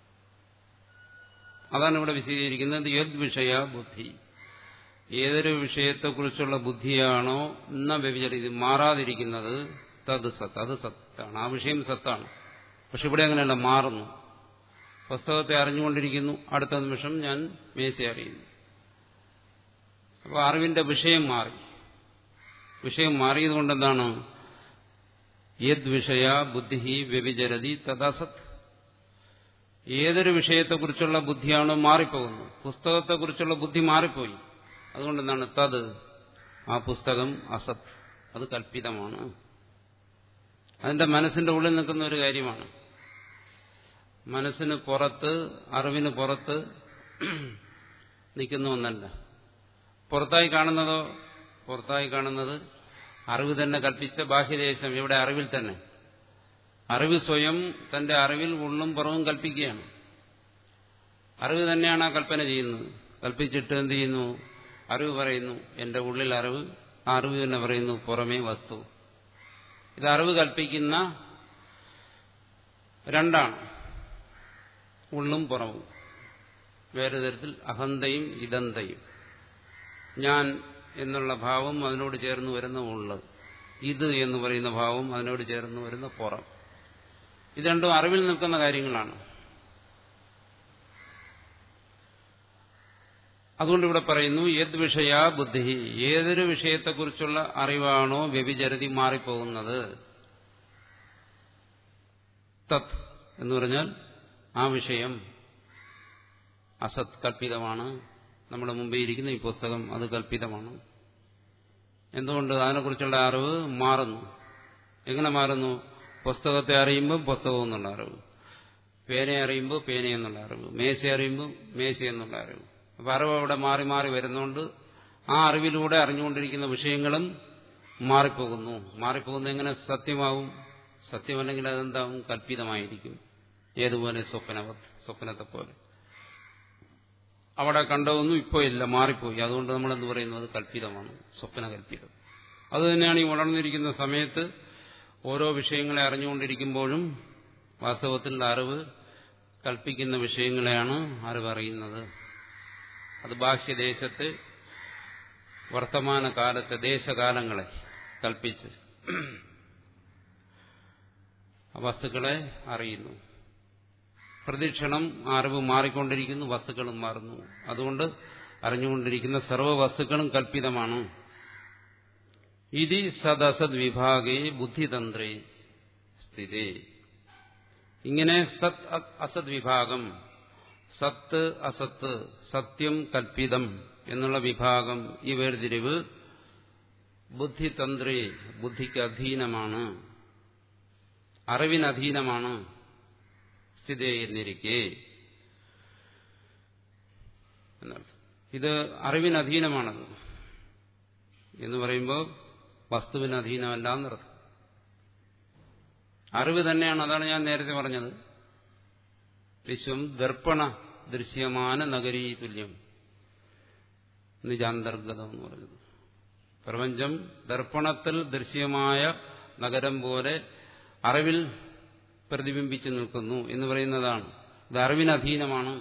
അതാണ് ഇവിടെ വിശദീകരിക്കുന്നത് യദ് വിഷയ ബുദ്ധി ഏതൊരു വിഷയത്തെക്കുറിച്ചുള്ള ബുദ്ധിയാണോ എന്ന വ്യഭിചാരം ഇത് മാറാതിരിക്കുന്നത് തത് സത്ത് അത് സത്താണ് ആ വിഷയം സത്താണ് പക്ഷെ ഇവിടെ അങ്ങനെയല്ല മാറുന്നു പുസ്തകത്തെ അറിഞ്ഞുകൊണ്ടിരിക്കുന്നു അടുത്ത നിമിഷം ഞാൻ മേശ അറിയുന്നു അപ്പോൾ അറിവിന്റെ വിഷയം മാറി വിഷയം മാറിയതുകൊണ്ട് എന്താണ് യദ് വിഷയ ബുദ്ധി വ്യഭിചരതി തദാസത് ഏതൊരു വിഷയത്തെക്കുറിച്ചുള്ള ബുദ്ധിയാണോ മാറിപ്പോകുന്നത് പുസ്തകത്തെക്കുറിച്ചുള്ള ബുദ്ധി മാറിപ്പോയി അതുകൊണ്ട് എന്താണ് തത് ആ പുസ്തകം അസത് അത് കൽപ്പിതമാണ് അതിന്റെ മനസ്സിന്റെ ഉള്ളിൽ നിൽക്കുന്ന ഒരു കാര്യമാണ് മനസ്സിന് പുറത്ത് അറിവിന് പുറത്ത് നിൽക്കുന്ന ഒന്നല്ല പുറത്തായി കാണുന്നതോ പുറത്തായി കാണുന്നത് അറിവ് തന്നെ കൽപ്പിച്ച ബാഹ്യദേശം ഇവിടെ അറിവിൽ തന്നെ അറിവ് സ്വയം തന്റെ അറിവിൽ ഉള്ളും പുറവും കൽപ്പിക്കുകയാണ് അറിവ് തന്നെയാണ് ആ കൽപ്പന ചെയ്യുന്നത് കൽപ്പിച്ചിട്ട് എന്ത് ചെയ്യുന്നു അറിവ് പറയുന്നു എന്റെ ഉള്ളിൽ അറിവ് ആ അറിവ് തന്നെ പറയുന്നു പുറമേ വസ്തു ഇത് അറിവ് കൽപ്പിക്കുന്ന രണ്ടാണ് ഉള്ളും പുറവും വേറെ തരത്തിൽ അഹന്തയും ഇതന്തയും ഞാൻ എന്നുള്ള ഭാവം അതിനോട് ചേർന്ന് വരുന്ന ഉള്ള് ഇത് എന്ന് പറയുന്ന ഭാവം അതിനോട് ചേർന്ന് വരുന്ന പുറം ഇത് രണ്ടും അറിവിൽ നിൽക്കുന്ന കാര്യങ്ങളാണ് അതുകൊണ്ട് ഇവിടെ പറയുന്നു യദ് വിഷയ ബുദ്ധി ഏതൊരു വിഷയത്തെക്കുറിച്ചുള്ള അറിവാണോ വ്യഭിചരതി മാറിപ്പോകുന്നത് തത് എന്ന് പറഞ്ഞാൽ ആ വിഷയം അസത് കൽപ്പിതമാണ് നമ്മുടെ മുമ്പിൽ ഇരിക്കുന്ന ഈ പുസ്തകം അത് കൽപ്പിതമാണ് എന്തുകൊണ്ട് അതിനെക്കുറിച്ചുള്ള അറിവ് മാറുന്നു എങ്ങനെ മാറുന്നു പുസ്തകത്തെ അറിയുമ്പോൾ പുസ്തകം എന്നുള്ള അറിവ് പേന അറിയുമ്പോൾ പേന എന്നുള്ള അറിവ് മേശ അറിയുമ്പോൾ മേശ എന്നുള്ള അറിവ് അപ്പം അറിവ് അവിടെ മാറി മാറി വരുന്നതുകൊണ്ട് ആ അറിവിലൂടെ അറിഞ്ഞുകൊണ്ടിരിക്കുന്ന വിഷയങ്ങളും മാറിപ്പോകുന്നു മാറിപ്പോകുന്ന എങ്ങനെ സത്യമാവും സത്യമല്ലെങ്കിൽ അതെന്താവും കൽപ്പിതമായിരിക്കും ഏതുപോലെ സ്വപ്നവത് സ്വപ്നത്തെ പോലെ അവിടെ കണ്ടതൊന്നും ഇപ്പോൾ ഇല്ല മാറിപ്പോയി അതുകൊണ്ട് നമ്മൾ എന്ത് പറയുന്നു അത് കല്പിതമാണ് സ്വപ്ന കല്പിതം അത് തന്നെയാണ് ഈ വളർന്നിരിക്കുന്ന സമയത്ത് ഓരോ വിഷയങ്ങളെ അറിഞ്ഞുകൊണ്ടിരിക്കുമ്പോഴും വാസ്തവത്തിൽ അറിവ് കൽപ്പിക്കുന്ന വിഷയങ്ങളെയാണ് അറിവ് അറിയുന്നത് അത് ബാഹ്യദേശത്തെ വർത്തമാന കാലത്തെ ദേശകാലങ്ങളെ കൽപ്പിച്ച് വസ്തുക്കളെ അറിയുന്നു പ്രതീക്ഷണം അറിവ് മാറിക്കൊണ്ടിരിക്കുന്നു വസ്തുക്കളും മാറുന്നു അതുകൊണ്ട് അറിഞ്ഞുകൊണ്ടിരിക്കുന്ന സർവ്വ വസ്തുക്കളും കൽപ്പിതമാണ് ഇതി സദസദ് വിഭാഗേ ബുദ്ധിതന്ത്രേ സ്ഥിതി ഇങ്ങനെ സത് അസത് വിഭാഗം സത്ത് അസത്ത് സത്യം കൽപ്പിതം എന്നുള്ള വിഭാഗം ഈ വേർതിരിവ് ബുദ്ധിതന്ത്രേ ബുദ്ധിക്ക് അധീനമാണ് അറിവിനധീനമാണ് സ്ഥിതി എന്നിരിക്കെ എന്നർത്ഥം ഇത് അറിവിന് അധീനമാണത് എന്ന് പറയുമ്പോൾ വസ്തുവിന് അധീനമല്ല എന്നർത്ഥം അറിവ് തന്നെയാണ് അതാണ് ഞാൻ നേരത്തെ പറഞ്ഞത് വിശ്വം ദർപ്പണ ദൃശ്യമാന നഗരീ തുല്യം നിജാന്തർഗതം എന്ന് പറഞ്ഞത് പ്രപഞ്ചം ദർപ്പണത്തിൽ ദൃശ്യമായ നഗരം പോലെ അറിവിൽ പ്രതിബിംബിച്ചു നിൽക്കുന്നു എന്ന് പറയുന്നതാണ് ഇത് അറിവിന് അധീനമാണ്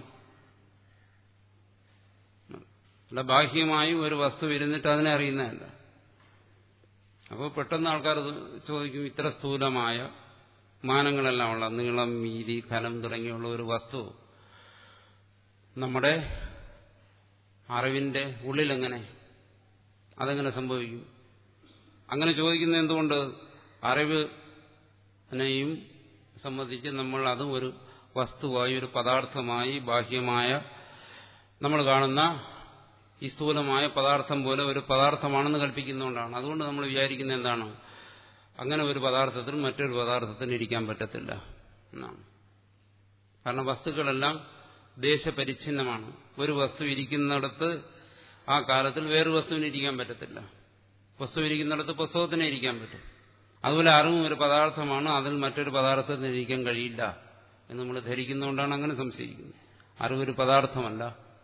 അല്ല ബാഹ്യമായി ഒരു വസ്തു ഇരുന്നിട്ട് അതിനെ അറിയുന്നതല്ല അപ്പോൾ പെട്ടെന്ന് ആൾക്കാർ ചോദിക്കും ഇത്ര സ്ഥൂലമായ മാനങ്ങളെല്ലാം ഉള്ള നീളം വീതി ഖനം തുടങ്ങിയുള്ള ഒരു വസ്തു നമ്മുടെ അറിവിന്റെ ഉള്ളിലെങ്ങനെ അതെങ്ങനെ സംഭവിക്കും അങ്ങനെ ചോദിക്കുന്നത് എന്തുകൊണ്ട് അറിവിനെയും സംബന്ധിച്ച് നമ്മൾ അതും ഒരു വസ്തുവായി ഒരു പദാർത്ഥമായി ബാഹ്യമായ നമ്മൾ കാണുന്ന ഈ സ്ഥൂലമായ പദാർത്ഥം പോലെ ഒരു പദാർത്ഥമാണെന്ന് കൽപ്പിക്കുന്നതുകൊണ്ടാണ് അതുകൊണ്ട് നമ്മൾ വിചാരിക്കുന്നത് എന്താണ് അങ്ങനെ ഒരു പദാർത്ഥത്തിൽ മറ്റൊരു പദാർത്ഥത്തിന് ഇരിക്കാൻ പറ്റത്തില്ല എന്നാണ് കാരണം വസ്തുക്കളെല്ലാം ദേശപരിച്ഛിന്നമാണ് ഒരു വസ്തു ഇരിക്കുന്നിടത്ത് ആ കാലത്തിൽ വേറൊരു വസ്തുവിന് ഇരിക്കാൻ പറ്റത്തില്ല വസ്തു ഇരിക്കുന്നിടത്ത് പുസ്തകത്തിന് ഇരിക്കാൻ പറ്റും അതുപോലെ അറിവും ഒരു പദാർത്ഥമാണ് അതിൽ മറ്റൊരു പദാർത്ഥത്തിന് ഇരിക്കാൻ കഴിയില്ല എന്ന് നമ്മൾ ധരിക്കുന്നതുകൊണ്ടാണ് അങ്ങനെ സംശയിക്കുന്നത് അറിവൊരു പദാർത്ഥമല്ല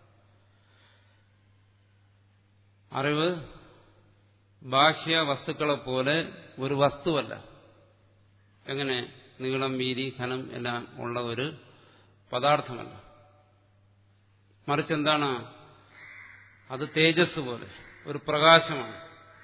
അറിവ് ബാഹ്യ വസ്തുക്കളെ പോലെ ഒരു വസ്തുവല്ല എങ്ങനെ നീളം വീതി ഘനം എല്ലാം ഉള്ള ഒരു പദാർത്ഥമല്ല മറിച്ച് എന്താണ് അത് തേജസ് പോലെ ഒരു പ്രകാശമാണ്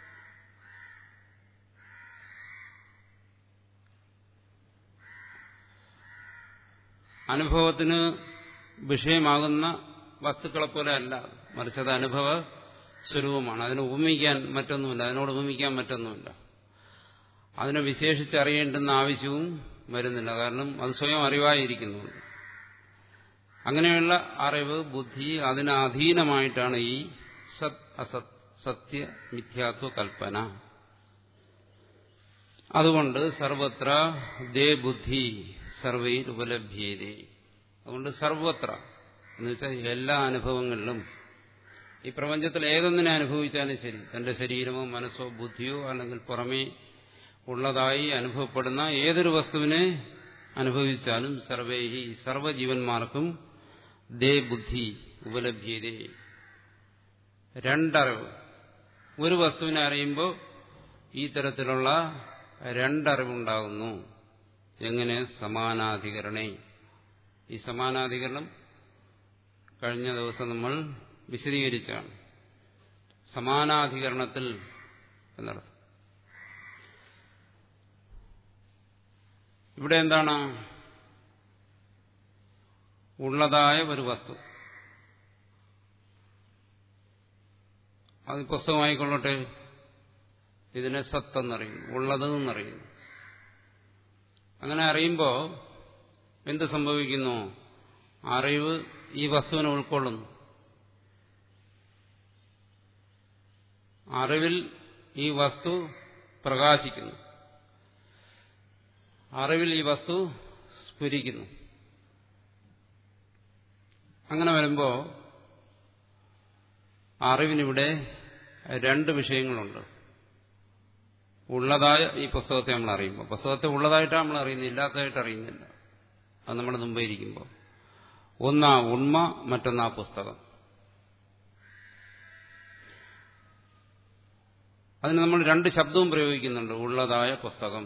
അനുഭവത്തിന് വിഷയമാകുന്ന വസ്തുക്കളെ പോലെ അല്ല മറിച്ച് അത് അനുഭവ സ്വരൂപമാണ് അതിനെ ഉപമിക്കാൻ മറ്റൊന്നുമില്ല അതിനോട് ഉപമിക്കാൻ മറ്റൊന്നുമില്ല അതിനെ വിശേഷിച്ചറിയേണ്ടുന്ന ആവശ്യവും വരുന്നില്ല കാരണം അത് സ്വയം അറിവായിരിക്കുന്നുണ്ട് അങ്ങനെയുള്ള അറിവ് ബുദ്ധി അതിന് അധീനമായിട്ടാണ് ഈ സത് അസത് സത്യ മിഥ്യാത്വ കൽപ്പന അതുകൊണ്ട് സർവത്ര ദേ ബുദ്ധി സർവയിൽ ഉപലഭ്യേതേ അതുകൊണ്ട് സർവത്ര എന്ന് വെച്ചാൽ എല്ലാ അനുഭവങ്ങളിലും ഈ പ്രപഞ്ചത്തിൽ ഏതൊന്നിനെ അനുഭവിച്ചാലും ശരി തന്റെ ശരീരമോ മനസ്സോ ബുദ്ധിയോ അല്ലെങ്കിൽ പുറമേ ഉള്ളതായി അനുഭവപ്പെടുന്ന ഏതൊരു വസ്തുവിനെ അനുഭവിച്ചാലും സർവേഹി സർവജീവന്മാർക്കും ദേ ബുദ്ധി ഉപലഭ്യതേ രണ്ടറിവ് ഒരു വസ്തുവിനെ അറിയുമ്പോൾ ഈ തരത്തിലുള്ള രണ്ടറിവുണ്ടാകുന്നു എങ്ങനെ സമാനാധികരണേ ഈ സമാനാധികരണം കഴിഞ്ഞ ദിവസം നമ്മൾ വിശദീകരിച്ചാണ് സമാനാധികരണത്തിൽ എന്നർത്ഥം ഇവിടെ എന്താണ് ഉള്ളതായ ഒരു വസ്തു അത് പുസ്തകമായിക്കൊള്ളട്ടെ ഇതിനെ സത്തെന്നറിയുന്നു ഉള്ളതെന്നറിയുന്നു അങ്ങനെ അറിയുമ്പോൾ എന്ത് സംഭവിക്കുന്നു അറിവ് ഈ വസ്തുവിനെ ഉൾക്കൊള്ളുന്നു അറിവിൽ ഈ വസ്തു പ്രകാശിക്കുന്നു അറിവിൽ ഈ വസ്തു സ്ഫുരിക്കുന്നു അങ്ങനെ വരുമ്പോൾ അറിവിനിവിടെ രണ്ട് വിഷയങ്ങളുണ്ട് ഉള്ളതായ ഈ പുസ്തകത്തെ നമ്മൾ അറിയുമ്പോൾ പുസ്തകത്തെ ഉള്ളതായിട്ടാണ് നമ്മൾ അറിയുന്നത് ഇല്ലാത്തതായിട്ട് അറിയുന്നില്ല അത് നമ്മുടെ മുമ്പേ ഇരിക്കുമ്പോൾ ഒന്നാ ഉണ്മ മറ്റൊന്നാ പുസ്തകം അതിന് നമ്മൾ രണ്ട് ശബ്ദവും പ്രയോഗിക്കുന്നുണ്ട് ഉള്ളതായ പുസ്തകം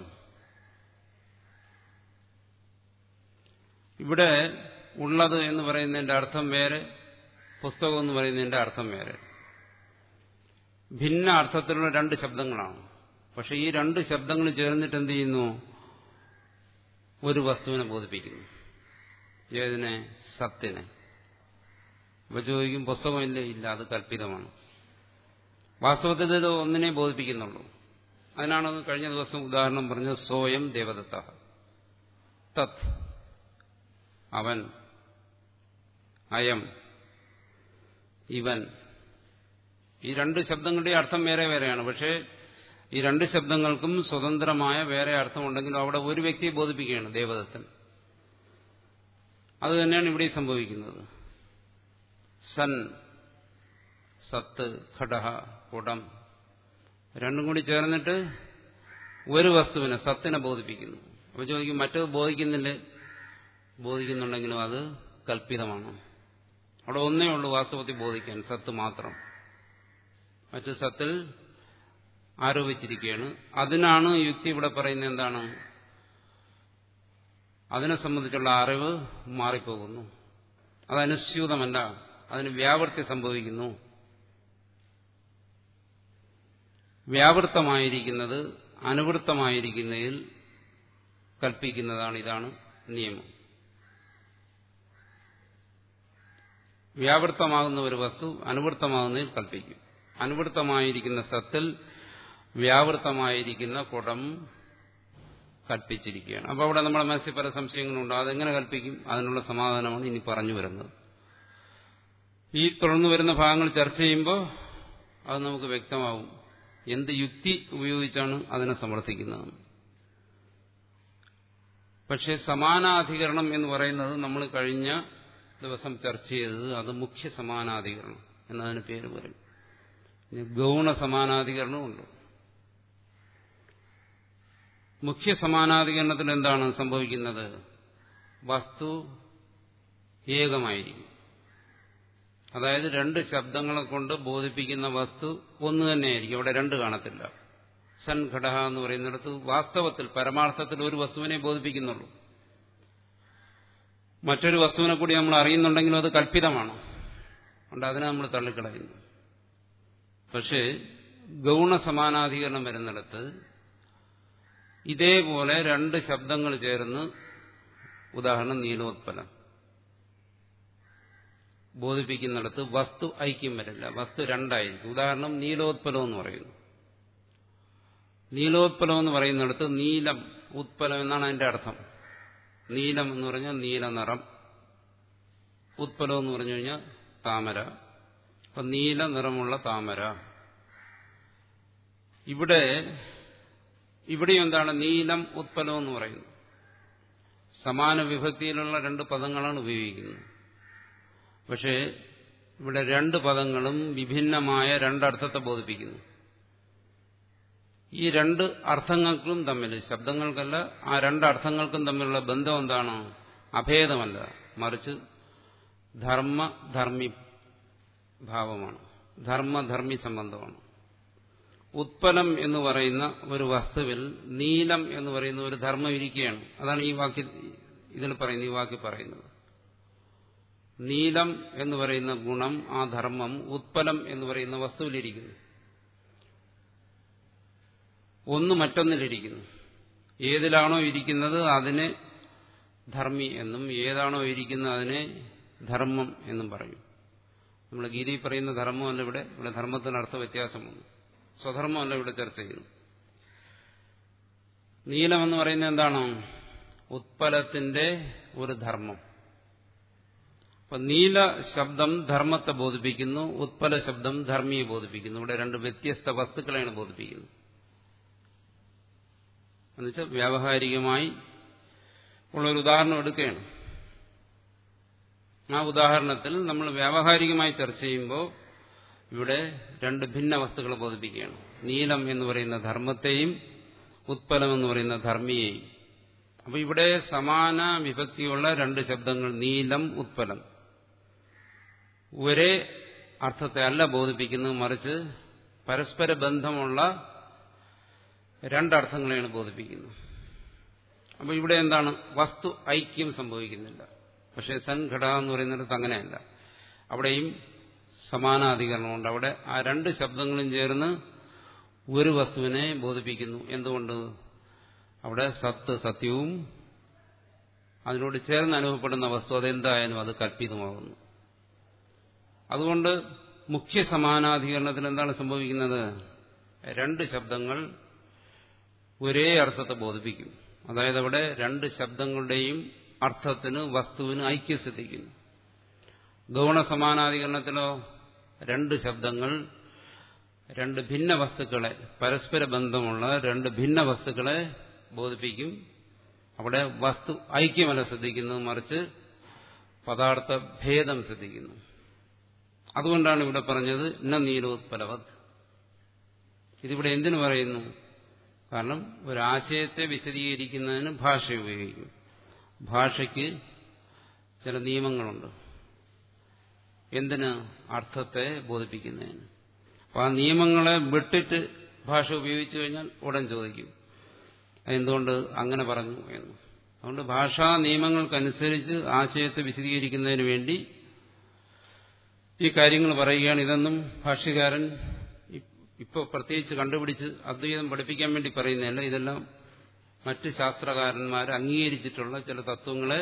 ഇവിടെ ഉള്ളത് എന്ന് പറയുന്നതിന്റെ അർത്ഥം വേറെ പുസ്തകം എന്ന് പറയുന്നതിന്റെ അർത്ഥം വേറെ ഭിന്ന അർത്ഥത്തിലുള്ള രണ്ട് ശബ്ദങ്ങളാണ് പക്ഷെ ഈ രണ്ട് ശബ്ദങ്ങൾ ചേർന്നിട്ട് എന്ത് ചെയ്യുന്നു ഒരു വസ്തുവിനെ ബോധിപ്പിക്കുന്നു ഏതിനെ സത്തിനെ അപ്പൊ ചോദിക്കും പുസ്തകമില്ലേ ഇല്ല അത് കല്പിതമാണ് വാസ്തവത്തിൽ ഇത് ഒന്നിനെ ബോധിപ്പിക്കുന്നുള്ളൂ അതിനാണ് കഴിഞ്ഞ ദിവസം ഉദാഹരണം പറഞ്ഞത് സ്വയം ദേവദത്ത തത് അവൻ അയം ഇവൻ ഈ രണ്ട് ശബ്ദങ്ങളുടെ അർത്ഥം വേറെ വേറെയാണ് പക്ഷേ ഈ രണ്ട് ശബ്ദങ്ങൾക്കും സ്വതന്ത്രമായ വേറെ അർത്ഥമുണ്ടെങ്കിലും അവിടെ ഒരു വ്യക്തിയെ ബോധിപ്പിക്കുകയാണ് ദേവദത്തൻ അത് തന്നെയാണ് ഇവിടെ സംഭവിക്കുന്നത് സൻ സത്ത് ഘടഹ കുടം രണ്ടും കൂടി ചേർന്നിട്ട് ഒരു വസ്തുവിനെ സത്തിനെ ബോധിപ്പിക്കുന്നു അപ്പോൾ ചോദിക്കും മറ്റത് ബോധിക്കുന്നില്ലേ ബോധിക്കുന്നുണ്ടെങ്കിലും അത് കൽപ്പിതമാണ് അവിടെ ഒന്നേ ഉള്ളൂ വാസ്തവത്തിൽ ബോധിക്കാൻ സത്ത് മാത്രം മറ്റു സത്തിൽ ആരോപിച്ചിരിക്കുകയാണ് അതിനാണ് യുക്തി ഇവിടെ പറയുന്നത് എന്താണ് അതിനെ സംബന്ധിച്ചുള്ള അറിവ് മാറിപ്പോകുന്നു അത് അനുസ്യൂതമല്ല അതിന് വ്യാവൃത്തി സംഭവിക്കുന്നു വ്യാവൃത്തമായിരിക്കുന്നത് അനുവൃത്തമായിരിക്കുന്നതിൽ കൽപ്പിക്കുന്നതാണ് ഇതാണ് നിയമം വ്യാവൃത്തമാകുന്ന ഒരു വസ്തു അനുവൃത്തമാകുന്നതിൽ കൽപ്പിക്കും അനുവൃത്തമായിരിക്കുന്ന സത്തിൽ വ്യാവൃത്തമായിരിക്കുന്ന കുടം കൽപ്പിച്ചിരിക്കുകയാണ് അപ്പോൾ അവിടെ നമ്മുടെ മനസ്സിൽ പല സംശയങ്ങളുണ്ട് അതെങ്ങനെ കൽപ്പിക്കും അതിനുള്ള സമാധാനമാണ് ഇനി പറഞ്ഞു വരുന്നത് ഈ തുടർന്ന് വരുന്ന ഭാഗങ്ങൾ ചർച്ച ചെയ്യുമ്പോൾ അത് നമുക്ക് വ്യക്തമാവും എന്ത് യുക്തി ഉപയോഗിച്ചാണ് അതിനെ സമർത്ഥിക്കുന്നത് പക്ഷേ സമാനാധികരണം എന്ന് പറയുന്നത് നമ്മൾ കഴിഞ്ഞ ദിവസം ചർച്ച ചെയ്തത് അത് മുഖ്യ സമാനാധികരണം എന്നതിന് പേര് പറയും ഗൗണ സമാനാധികരണമുണ്ട് മുഖ്യ സമാനാധികരണത്തിൽ എന്താണ് സംഭവിക്കുന്നത് വസ്തു ഏകമായിരിക്കും അതായത് രണ്ട് ശബ്ദങ്ങളെ കൊണ്ട് ബോധിപ്പിക്കുന്ന വസ്തു ഒന്ന് തന്നെയായിരിക്കും അവിടെ രണ്ട് കാണത്തില്ല സൻ ഘടക എന്ന് പറയുന്നിടത്ത് വാസ്തവത്തിൽ പരമാർത്ഥത്തിൽ ഒരു വസ്തുവിനെ ബോധിപ്പിക്കുന്നുള്ളൂ മറ്റൊരു വസ്തുവിനെ കൂടി നമ്മൾ അറിയുന്നുണ്ടെങ്കിലും അത് കല്പിതമാണ് അതുകൊണ്ട് അതിനെ നമ്മൾ തള്ളിക്കളയുന്നു പക്ഷേ ഗൗണ സമാനാധികരണം വരുന്നിടത്ത് ഇതേപോലെ രണ്ട് ശബ്ദങ്ങൾ ചേർന്ന് ഉദാഹരണം നീലോത്പലം ബോധിപ്പിക്കുന്നിടത്ത് വസ്തു ഐക്യം വരില്ല വസ്തു രണ്ടായിരിക്കും ഉദാഹരണം നീലോത്പലം എന്ന് പറയുന്നു നീലോത്പലം എന്ന് പറയുന്നിടത്ത് നീലം ഉത്പലം എന്നാണ് അതിന്റെ അർത്ഥം നീലം എന്ന് പറഞ്ഞാൽ നീല നിറം ഉത്പലം എന്ന് പറഞ്ഞു കഴിഞ്ഞാൽ താമര അപ്പൊ നീല നിറമുള്ള താമര ഇവിടെ ഇവിടെയും എന്താണ് നീലം ഉത്പലം എന്ന് പറയുന്നു സമാന വിഭക്തിയിലുള്ള രണ്ട് പദങ്ങളാണ് ഉപയോഗിക്കുന്നത് പക്ഷേ ഇവിടെ രണ്ട് പദങ്ങളും വിഭിന്നമായ രണ്ടർത്ഥത്തെ ബോധിപ്പിക്കുന്നു ഈ രണ്ട് അർത്ഥങ്ങൾക്കും തമ്മിൽ ശബ്ദങ്ങൾക്കല്ല ആ രണ്ട് അർത്ഥങ്ങൾക്കും തമ്മിലുള്ള ബന്ധം എന്താണ് അഭേദമല്ല മറിച്ച് ധർമ്മധർമ്മി ഭാവമാണ് ധർമ്മധർമ്മി സംബന്ധമാണ് ഉത്പലം എന്ന് പറയുന്ന ഒരു വസ്തുവിൽ നീലം എന്ന് പറയുന്ന ഒരു ധർമ്മം ഇരിക്കുകയാണ് അതാണ് ഈ വാക്യ ഇതിൽ പറയുന്നത് ഈ വാക്യ പറയുന്നത് നീലം എന്ന് പറയുന്ന ഗുണം ആ ധർമ്മം ഉത്പലം എന്ന് പറയുന്ന വസ്തുവിലിരിക്കുന്നു ഒന്ന് മറ്റൊന്നിലിരിക്കുന്നു ഏതിലാണോ ഇരിക്കുന്നത് അതിനെ ധർമ്മി എന്നും ഏതാണോ ഇരിക്കുന്നത് അതിനെ ധർമ്മം എന്നും പറയും നമ്മൾ ഗീതയിൽ പറയുന്ന ധർമ്മമല്ല ഇവിടെ ഇവിടെ ധർമ്മത്തിന് അർത്ഥ വ്യത്യാസമുണ്ട് സ്വധർമ്മമല്ല ഇവിടെ ചർച്ച ചെയ്യുന്നു നീലം എന്ന് പറയുന്നത് എന്താണ് ഉത്പലത്തിന്റെ ഒരു ധർമ്മം അപ്പൊ നീല ശബ്ദം ധർമ്മത്തെ ബോധിപ്പിക്കുന്നു ഉത്പല ശബ്ദം ധർമ്മിയെ ബോധിപ്പിക്കുന്നു ഇവിടെ രണ്ട് വ്യത്യസ്ത വസ്തുക്കളെയാണ് ബോധിപ്പിക്കുന്നത് എന്നുവെച്ചാൽ വ്യാവഹാരികമായി ഉള്ളൊരു ഉദാഹരണം എടുക്കുകയാണ് ആ ഉദാഹരണത്തിൽ നമ്മൾ വ്യാവഹാരികമായി ചർച്ച ചെയ്യുമ്പോൾ ഇവിടെ രണ്ട് ഭിന്ന വസ്തുക്കളെ ബോധിപ്പിക്കുകയാണ് നീലം എന്ന് പറയുന്ന ധർമ്മത്തെയും ഉത്പലം എന്ന് പറയുന്ന ധർമ്മിയെയും അപ്പൊ ഇവിടെ സമാന വിഭക്തിയുള്ള രണ്ട് ശബ്ദങ്ങൾ നീലം ഉത്പലം ഒരേ അർത്ഥത്തെ അല്ല ബോധിപ്പിക്കുന്നത് മറിച്ച് പരസ്പര ബന്ധമുള്ള രണ്ടർത്ഥങ്ങളെയാണ് ബോധിപ്പിക്കുന്നത് അപ്പൊ ഇവിടെ എന്താണ് വസ്തു ഐക്യം സംഭവിക്കുന്നില്ല പക്ഷെ സൻഘട എന്ന് പറയുന്നിടത്ത് അങ്ങനെയല്ല അവിടെയും സമാനാധികരണമുണ്ട് അവിടെ ആ രണ്ട് ശബ്ദങ്ങളും ചേർന്ന് ഒരു വസ്തുവിനെ ബോധിപ്പിക്കുന്നു എന്തുകൊണ്ട് അവിടെ സത്ത് സത്യവും അതിനോട് ചേർന്ന് അനുഭവപ്പെടുന്ന വസ്തു അതെന്തായാലും അത് കൽപ്പിതമാകുന്നു അതുകൊണ്ട് മുഖ്യ സമാനാധികരണത്തിൽ എന്താണ് സംഭവിക്കുന്നത് രണ്ട് ശബ്ദങ്ങൾ ഒരേ അർത്ഥത്തെ ബോധിപ്പിക്കും അതായത് അവിടെ രണ്ട് ശബ്ദങ്ങളുടെയും അർത്ഥത്തിന് വസ്തുവിന് ഐക്യം സിദ്ധിക്കുന്നു ഗൗണ സമാനാധികരണത്തിലോ രണ്ട് ശബ്ദങ്ങൾ രണ്ട് ഭിന്ന വസ്തുക്കളെ പരസ്പര ബന്ധമുള്ള രണ്ട് ഭിന്ന വസ്തുക്കളെ ബോധിപ്പിക്കും അവിടെ വസ്തു ഐക്യമല്ല ശ്രദ്ധിക്കുന്നത് മറിച്ച് പദാർത്ഥ ഭേദം ശ്രദ്ധിക്കുന്നു അതുകൊണ്ടാണ് ഇവിടെ പറഞ്ഞത് ന നീലോത്പലവത് ഇതിവിടെ എന്തിനു പറയുന്നു കാരണം ഒരാശയത്തെ വിശദീകരിക്കുന്നതിന് ഭാഷ ഉപയോഗിക്കും ഭാഷയ്ക്ക് ചില നിയമങ്ങളുണ്ട് എന്തിന് അർത്ഥത്തെ ബോധിപ്പിക്കുന്നതിന് അപ്പം ആ നിയമങ്ങളെ വിട്ടിട്ട് ഭാഷ ഉപയോഗിച്ചു കഴിഞ്ഞാൽ ഉടൻ ചോദിക്കും എന്തുകൊണ്ട് അങ്ങനെ പറഞ്ഞു എന്ന് അതുകൊണ്ട് ഭാഷാ നിയമങ്ങൾക്കനുസരിച്ച് ആശയത്തെ വിശദീകരിക്കുന്നതിന് വേണ്ടി ഈ കാര്യങ്ങൾ പറയുകയാണ് ഇതൊന്നും ഭാഷ്യകാരൻ ഇപ്പോൾ പ്രത്യേകിച്ച് കണ്ടുപിടിച്ച് അദ്വൈതം പഠിപ്പിക്കാൻ വേണ്ടി പറയുന്നതല്ല ഇതെല്ലാം മറ്റ് ശാസ്ത്രകാരന്മാർ അംഗീകരിച്ചിട്ടുള്ള ചില തത്വങ്ങളെ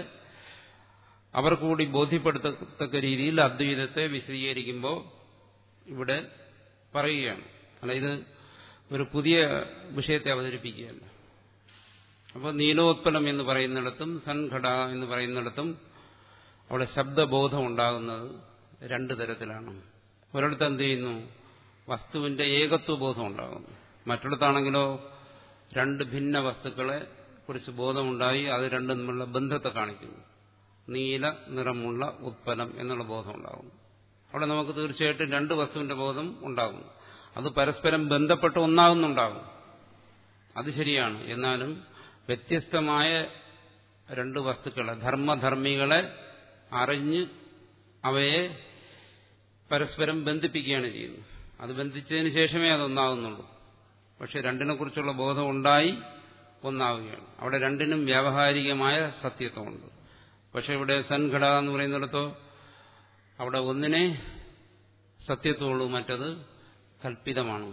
അവർ കൂടി ബോധ്യപ്പെടുത്തത്തക്ക രീതിയിൽ അദ്വൈതത്തെ വിശദീകരിക്കുമ്പോൾ ഇവിടെ പറയുകയാണ് അല്ല ഇത് ഒരു പുതിയ വിഷയത്തെ അവതരിപ്പിക്കുകയല്ല അപ്പോൾ നീലോത്പലം എന്ന് പറയുന്നിടത്തും സൻഘട എന്ന് പറയുന്നിടത്തും അവിടെ ശബ്ദബോധം ഉണ്ടാകുന്നത് രണ്ടു തരത്തിലാണ് ഒരിടത്ത് എന്ത് ചെയ്യുന്നു വസ്തുവിന്റെ ഏകത്വബോധം ഉണ്ടാകുന്നു മറ്റിടത്താണെങ്കിലോ രണ്ട് ഭിന്ന വസ്തുക്കളെ കുറിച്ച് ബോധമുണ്ടായി അത് രണ്ടും തമ്മിലുള്ള ബന്ധത്തെ കാണിക്കുന്നു നീല നിറമുള്ള ഉത്പലം എന്നുള്ള ബോധം ഉണ്ടാകുന്നു അവിടെ നമുക്ക് തീർച്ചയായിട്ടും രണ്ട് വസ്തുവിന്റെ ബോധം ഉണ്ടാകുന്നു അത് പരസ്പരം ബന്ധപ്പെട്ട് ഒന്നാകുന്നുണ്ടാകും അത് ശരിയാണ് എന്നാലും വ്യത്യസ്തമായ രണ്ട് വസ്തുക്കളെ ധർമ്മധർമ്മികളെ അറിഞ്ഞ് അവയെ പരസ്പരം ബന്ധിപ്പിക്കുകയാണ് ചെയ്യുന്നത് അത് ബന്ധിച്ചതിന് ശേഷമേ അതൊന്നാകുന്നുള്ളൂ പക്ഷെ രണ്ടിനെക്കുറിച്ചുള്ള ബോധം ഉണ്ടായി ഒന്നാവുകയാണ് അവിടെ രണ്ടിനും വ്യാവഹാരികമായ സത്യത്വമുണ്ട് പക്ഷെ ഇവിടെ സൻഘട എന്ന് പറയുന്നിടത്തോ അവിടെ ഒന്നിനെ സത്യത്വമുള്ളൂ മറ്റത് കൽപ്പിതമാണ്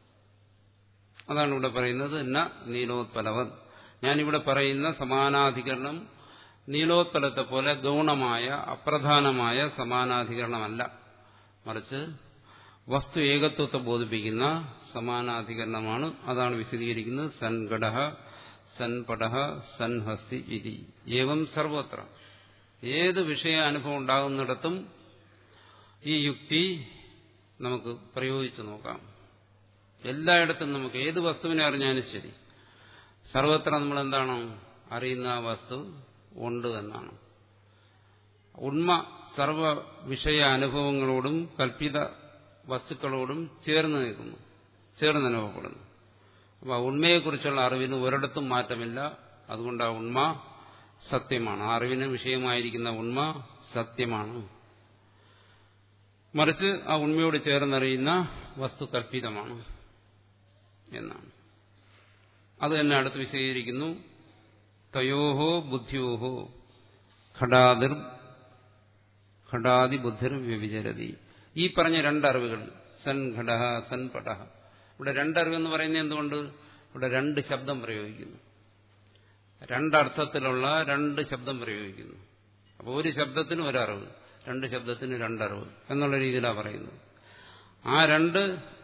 അതാണ് ഇവിടെ പറയുന്നത് എന്ന നീലോത്പലവൻ ഞാനിവിടെ പറയുന്ന സമാനാധികരണം നീലോത്പലത്തെ പോലെ ഗൗണമായ അപ്രധാനമായ സമാനാധികരണമല്ല മറിച്ച് വസ്തു ഏകത്വത്തെ ബോധിപ്പിക്കുന്ന സമാനാധികരണമാണ് അതാണ് വിശദീകരിക്കുന്നത് സൻഘട സൻപട സൻഹസ്തി ഇതി ഏവം സർവത്ര ഏത് വിഷയ അനുഭവം ഉണ്ടാകുന്നിടത്തും ഈ യുക്തി നമുക്ക് പ്രയോഗിച്ചു നോക്കാം എല്ലായിടത്തും നമുക്ക് ഏത് വസ്തുവിനെ അറിഞ്ഞാലും ശരി സർവത്ര നമ്മൾ എന്താണ് അറിയുന്ന ആ വസ്തു ഉണ്ട് എന്നാണ് ഉണ്മ സർവ വിഷയ അനുഭവങ്ങളോടും കൽപ്പിത വസ്തുക്കളോടും ചേർന്ന് നിൽക്കുന്നു ചേർന്ന് അനുഭവപ്പെടുന്നു അപ്പോൾ ആ ഉണ്മയെക്കുറിച്ചുള്ള അറിവിന് ഒരിടത്തും മാറ്റമില്ല അതുകൊണ്ട് ആ ഉണ്മ സത്യമാണ് ആ അറിവിന് വിഷയമായിരിക്കുന്ന ഉണ്മ സത്യമാണ് മറിച്ച് ആ ഉണ്മയോട് ചേർന്നറിയുന്ന വസ്തു കൽപ്പിതമാണ് എന്നാണ് അത് തന്നെ അടുത്ത് വിശദീകരിക്കുന്നു തയോഹോ ബുദ്ധിയോഹോ ഘടാതിർ ഘടാതി ബുദ്ധിർ വ്യഭിചരതി ഈ പറഞ്ഞ രണ്ടറിവുകൾ സൻ ഘട സൻ പട ഇവിടെ രണ്ടറിവെന്ന് പറയുന്നത് എന്തുകൊണ്ട് ഇവിടെ രണ്ട് ശബ്ദം പ്രയോഗിക്കുന്നു രണ്ടർത്ഥത്തിലുള്ള രണ്ട് ശബ്ദം പ്രയോഗിക്കുന്നു അപ്പോൾ ഒരു ശബ്ദത്തിന് ഒരറിവ് രണ്ട് ശബ്ദത്തിന് രണ്ടറിവ് എന്നുള്ള രീതിയിലാണ് പറയുന്നത് ആ രണ്ട്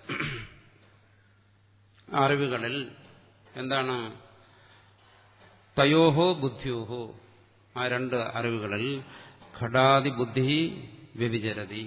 അറിവുകളിൽ എന്താണ് തയോഹോ ബുദ്ധിയോഹോ ആ രണ്ട് അറിവുകളിൽ ഘടാതി ബുദ്ധി വ്യഭിചരതി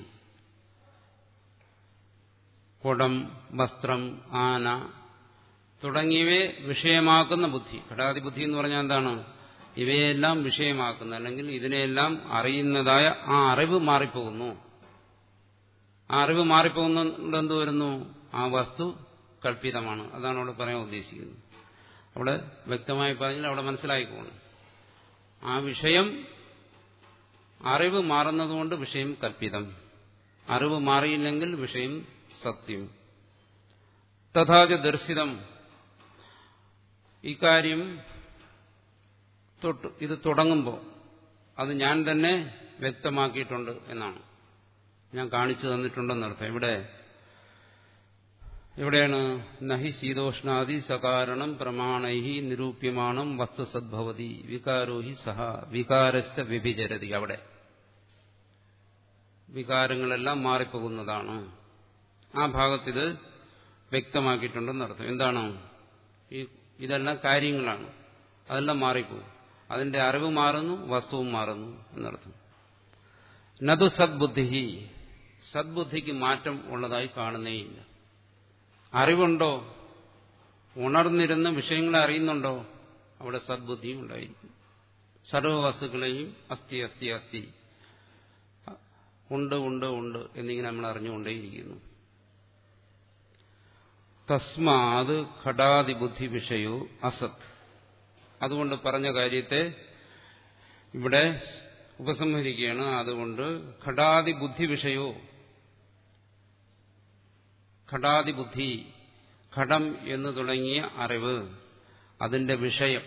കുടം വസ്ത്രം ആന തുടങ്ങിയവയെ വിഷയമാക്കുന്ന ബുദ്ധി ഘടാതി ബുദ്ധി എന്ന് പറഞ്ഞാൽ എന്താണ് ഇവയെല്ലാം വിഷയമാക്കുന്ന അല്ലെങ്കിൽ ഇതിനെയെല്ലാം അറിയുന്നതായ ആ അറിവ് മാറിപ്പോകുന്നു ആ അറിവ് മാറിപ്പോകുന്നുണ്ട് എന്ത് വരുന്നു ആ വസ്തു കൽപ്പിതമാണ് അതാണ് അവിടെ പറയാൻ ഉദ്ദേശിക്കുന്നത് അവിടെ വ്യക്തമായി പറഞ്ഞാൽ അവിടെ മനസ്സിലായിക്കോണം ആ വിഷയം അറിവ് മാറുന്നതുകൊണ്ട് വിഷയം കൽപ്പിതം അറിവ് മാറിയില്ലെങ്കിൽ വിഷയം സത്യം തഥാച ദർശിതം ഇക്കാര്യം തൊട്ട് ഇത് തുടങ്ങുമ്പോൾ അത് ഞാൻ തന്നെ വ്യക്തമാക്കിയിട്ടുണ്ട് എന്നാണ് ഞാൻ കാണിച്ചു തന്നിട്ടുണ്ടെന്നർത്ഥം ഇവിടെ എവിടെയാണ് നഹി ശീതോഷ്ണാദി സകാരണം പ്രമാണൈഹി നിരൂപ്യമാണം വസ്തുസദ്ഭവതി വികാരോ ഹി സഹ വികാരസ്ഥ വ്യഭിചരതി അവിടെ വികാരങ്ങളെല്ലാം മാറിപ്പോകുന്നതാണ് ആ ഭാഗത്തിത് വ്യക്തമാക്കിയിട്ടുണ്ടെന്നർത്ഥം എന്താണ് ഈ ഇതെല്ലാം കാര്യങ്ങളാണ് അതെല്ലാം മാറിപ്പോകും അതിന്റെ അറിവ് മാറുന്നു വസ്തുവും മാറുന്നു എന്നർത്ഥം നതു സദ്ബുദ്ധി സദ്ബുദ്ധിക്ക് മാറ്റം ഉള്ളതായി കാണുന്നേയില്ല അറിവുണ്ടോ ഉണർന്നിരുന്ന് വിഷയങ്ങളെ അറിയുന്നുണ്ടോ അവിടെ സദ്ബുദ്ധിയും ഉണ്ടായിരിക്കും സർവ വസ്തുക്കളെയും അസ്ഥി അസ്ഥി അസ്ഥി ഉണ്ട് ഉണ്ട് ഉണ്ട് എന്നിങ്ങനെ നമ്മൾ അറിഞ്ഞുകൊണ്ടേയിരിക്കുന്നു തസ്മാത് ഘടാതിബുദ്ധി വിഷയോ അസത് അതുകൊണ്ട് പറഞ്ഞ കാര്യത്തെ ഇവിടെ ഉപസംഹരിക്കുകയാണ് അതുകൊണ്ട് ഘടാതിബുദ്ധി വിഷയോ ഘടാതിബുദ്ധി ഘടം എന്ന് തുടങ്ങിയ അറിവ് അതിന്റെ വിഷയം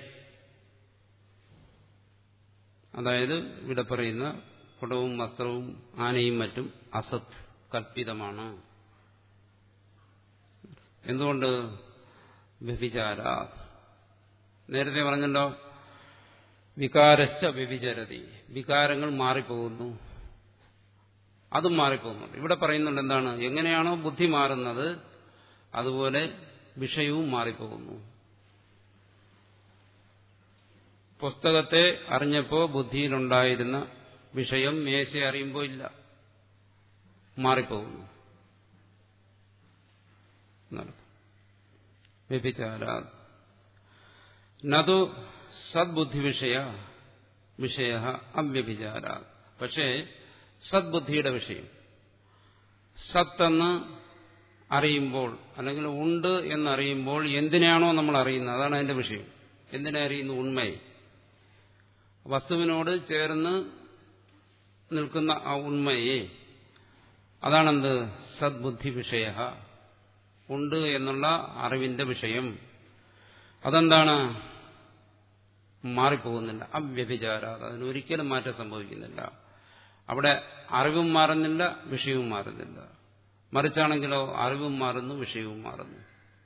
അതായത് ഇവിടെ പറയുന്ന കുടവും വസ്ത്രവും ആനയും മറ്റും അസത് കൽപ്പിതമാണ് എന്തുകൊണ്ട് വ്യഭിചാര നേരത്തെ പറഞ്ഞല്ലോ വികാരശ്ച വ്യഭിചരതി വികാരങ്ങൾ മാറിപ്പോകുന്നു അതും മാറിപ്പോകുന്നുണ്ട് ഇവിടെ പറയുന്നുണ്ട് എന്താണ് എങ്ങനെയാണോ ബുദ്ധി മാറുന്നത് അതുപോലെ വിഷയവും മാറിപ്പോകുന്നു പുസ്തകത്തെ അറിഞ്ഞപ്പോൾ ബുദ്ധിയിലുണ്ടായിരുന്ന വിഷയം മേശ അറിയുമ്പോൾ ഇല്ല മാറിപ്പോകുന്നു വ്യഭിചാര നതു സദ്ബുദ്ധി വിഷയ വിഷയ അവ്യഭിചാര പക്ഷേ സദ്ബുദ്ധിയുടെ വിഷയം സത്തെന്ന് അറിയുമ്പോൾ അല്ലെങ്കിൽ ഉണ്ട് എന്നറിയുമ്പോൾ എന്തിനാണോ നമ്മൾ അറിയുന്നത് അതാണ് അതിന്റെ വിഷയം എന്തിനെ അറിയുന്നു ഉണ്മയെ വസ്തുവിനോട് ചേർന്ന് നിൽക്കുന്ന ആ ഉണ്മയെ അതാണെന്ത് സദ്ബുദ്ധി വിഷയ ഉണ്ട് എന്നുള്ള അറിവിന്റെ വിഷയം അതെന്താണ് മാറിപ്പോകുന്നില്ല അവ്യഭിചാര അതിനൊരിക്കലും മാറ്റം സംഭവിക്കുന്നില്ല അവിടെ അറിവും മാറുന്നില്ല വിഷയവും മാറുന്നില്ല മറിച്ചാണെങ്കിലോ അറിവും മാറുന്നു വിഷയവും മാറുന്നു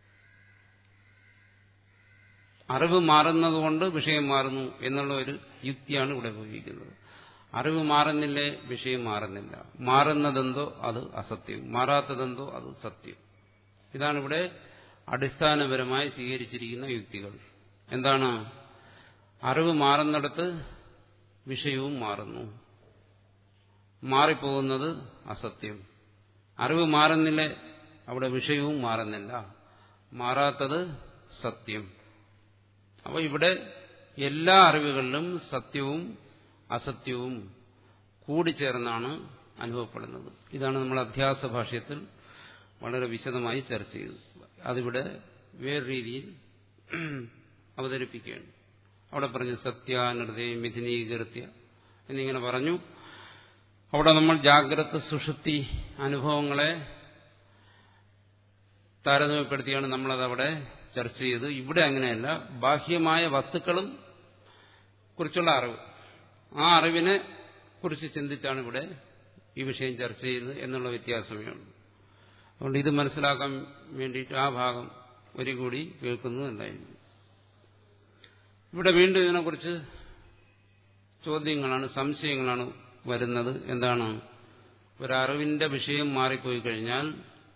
അറിവ് മാറുന്നതുകൊണ്ട് വിഷയം മാറുന്നു എന്നുള്ള ഒരു യുക്തിയാണ് ഇവിടെ ഉപയോഗിക്കുന്നത് അറിവ് മാറുന്നില്ലേ വിഷയം മാറുന്നില്ല മാറുന്നതെന്തോ അത് അസത്യവും മാറാത്തതെന്തോ അത് സത്യം ഇതാണ് ഇവിടെ അടിസ്ഥാനപരമായി സ്വീകരിച്ചിരിക്കുന്ന യുക്തികൾ എന്താണ് അറിവ് മാറുന്നിടത്ത് വിഷയവും മാറുന്നു മാറിപ്പോകുന്നത് അസത്യം അറിവ് മാറുന്നില്ലേ അവിടെ വിഷയവും മാറുന്നില്ല മാറാത്തത് സത്യം അപ്പോൾ ഇവിടെ എല്ലാ അറിവുകളിലും സത്യവും അസത്യവും കൂടിച്ചേർന്നാണ് അനുഭവപ്പെടുന്നത് ഇതാണ് നമ്മൾ അധ്യാസ ഭാഷ്യത്തിൽ വളരെ വിശദമായി ചർച്ച ചെയ്തത് അതിവിടെ വേറെ രീതിയിൽ അവതരിപ്പിക്കുകയാണ് അവിടെ പറഞ്ഞു സത്യാനൃതേ മിഥുനീകൃത്യ എന്നിങ്ങനെ പറഞ്ഞു അവിടെ നമ്മൾ ജാഗ്രത സുഷുപ്തി അനുഭവങ്ങളെ താരതമ്യപ്പെടുത്തിയാണ് നമ്മളതവിടെ ചർച്ച ചെയ്ത് ഇവിടെ അങ്ങനെയല്ല ബാഹ്യമായ വസ്തുക്കളും കുറിച്ചുള്ള അറിവ് ആ അറിവിനെ കുറിച്ച് ചിന്തിച്ചാണ് ഇവിടെ ഈ വിഷയം ചർച്ച ചെയ്യുന്നത് എന്നുള്ള വ്യത്യാസമേ ഉള്ളൂ അതുകൊണ്ട് ഇത് മനസ്സിലാക്കാൻ വേണ്ടിയിട്ട് ആ ഭാഗം ഒരു കൂടി കേൾക്കുന്നതുണ്ടായിരുന്നു ഇവിടെ വീണ്ടും ഇതിനെക്കുറിച്ച് ചോദ്യങ്ങളാണ് സംശയങ്ങളാണ് വരുന്നത് എന്താണ് ഒരറിവിന്റെ വിഷയം മാറിപ്പോയി കഴിഞ്ഞാൽ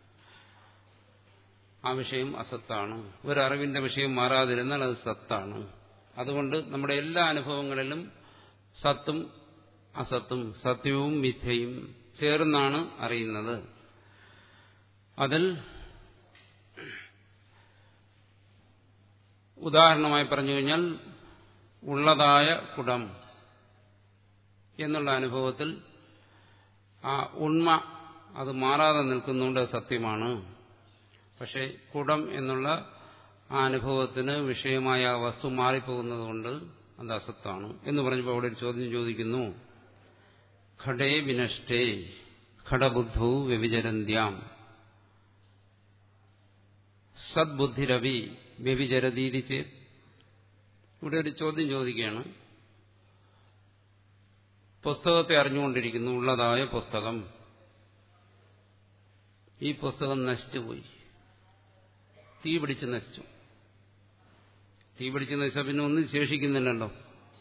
ആ വിഷയം അസത്താണ് ഒരറിവിന്റെ വിഷയം മാറാതിരുന്നാൽ അത് സത്താണ് അതുകൊണ്ട് നമ്മുടെ എല്ലാ അനുഭവങ്ങളിലും സത്തും അസത്തും സത്യവും മിഥ്യയും ചേർന്നാണ് അറിയുന്നത് അതിൽ ഉദാഹരണമായി പറഞ്ഞു കഴിഞ്ഞാൽ ഉള്ളതായ കുടം എന്നുള്ള അനുഭവത്തിൽ ആ ഉണ്മ അത് മാറാതെ നിൽക്കുന്നുണ്ട് സത്യമാണ് പക്ഷെ കുടം എന്നുള്ള ആ അനുഭവത്തിന് വിഷയമായ ആ വസ്തു മാറിപ്പോകുന്നതുകൊണ്ട് അത് അസത്താണ് എന്ന് പറഞ്ഞപ്പോൾ അവിടെ ഒരു ചോദ്യം ചോദിക്കുന്നു ഘടേ വിനഷ്ടേ ഘടബുദ്ധു വ്യഭിചരന്ത്യാം സദ്ബുദ്ധിരവി വ്യഭിചരതീതി ചേത് ഇവിടെ ഒരു ചോദ്യം ചോദിക്കുകയാണ് പുസ്തകത്തെ അറിഞ്ഞുകൊണ്ടിരിക്കുന്നു ഉള്ളതായ പുസ്തകം ഈ പുസ്തകം നശിച്ചുപോയി തീ പിടിച്ച് നശിച്ചു തീ പിടിച്ച് നശിച്ച പിന്നെ ഒന്നും ശേഷിക്കുന്നില്ലല്ലോ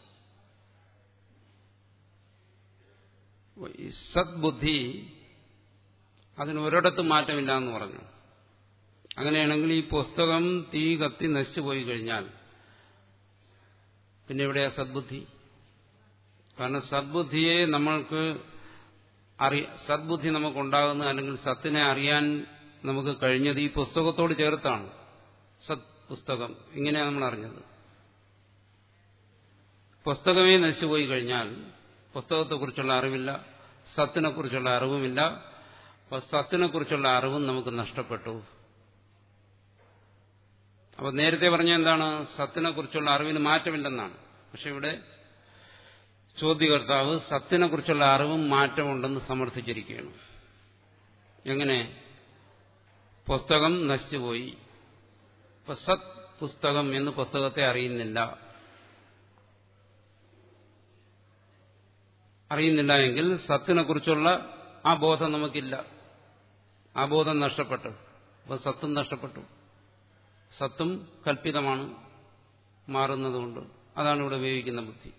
സദ്ബുദ്ധി അതിന് ഒരിടത്തും മാറ്റമില്ല എന്ന് പറഞ്ഞു അങ്ങനെയാണെങ്കിൽ ഈ പുസ്തകം തീ കത്തി നശിച്ചു പോയി കഴിഞ്ഞാൽ പിന്നെ എവിടെയാ സദ്ബുദ്ധി കാരണം സദ്ബുദ്ധിയെ നമ്മൾക്ക് അറിയ സദ്ബുദ്ധി നമുക്കുണ്ടാകുന്ന അല്ലെങ്കിൽ സത്തിനെ അറിയാൻ നമുക്ക് കഴിഞ്ഞത് ഈ പുസ്തകത്തോട് ചേർത്താണ് സത് പുസ്തകം ഇങ്ങനെയാണ് നമ്മൾ അറിഞ്ഞത് പുസ്തകമേ നശിച്ചുപോയി കഴിഞ്ഞാൽ പുസ്തകത്തെക്കുറിച്ചുള്ള അറിവില്ല സത്തിനെ കുറിച്ചുള്ള അറിവുമില്ല അപ്പൊ സത്തിനെ കുറിച്ചുള്ള അറിവും നമുക്ക് നഷ്ടപ്പെട്ടു അപ്പൊ നേരത്തെ പറഞ്ഞ എന്താണ് സത്തിനെ കുറിച്ചുള്ള അറിവിന് മാറ്റമില്ലെന്നാണ് പക്ഷെ ഇവിടെ ചോദ്യകർത്താവ് സത്തിനെ കുറിച്ചുള്ള അറിവും മാറ്റമുണ്ടെന്ന് സമർത്ഥിച്ചിരിക്കുകയാണ് എങ്ങനെ പുസ്തകം നശിച്ചുപോയി ഇപ്പൊ സത് പുസ്തകം എന്ന് പുസ്തകത്തെ അറിയുന്നില്ല അറിയുന്നില്ല എങ്കിൽ സത്തിനെ കുറിച്ചുള്ള ആ ബോധം നമുക്കില്ല ആ ബോധം നഷ്ടപ്പെട്ടു അപ്പൊ സത്തും നഷ്ടപ്പെട്ടു സത്തും കൽപ്പിതമാണ് മാറുന്നതുകൊണ്ട് അതാണ് ഇവിടെ ഉപയോഗിക്കുന്ന ബുദ്ധി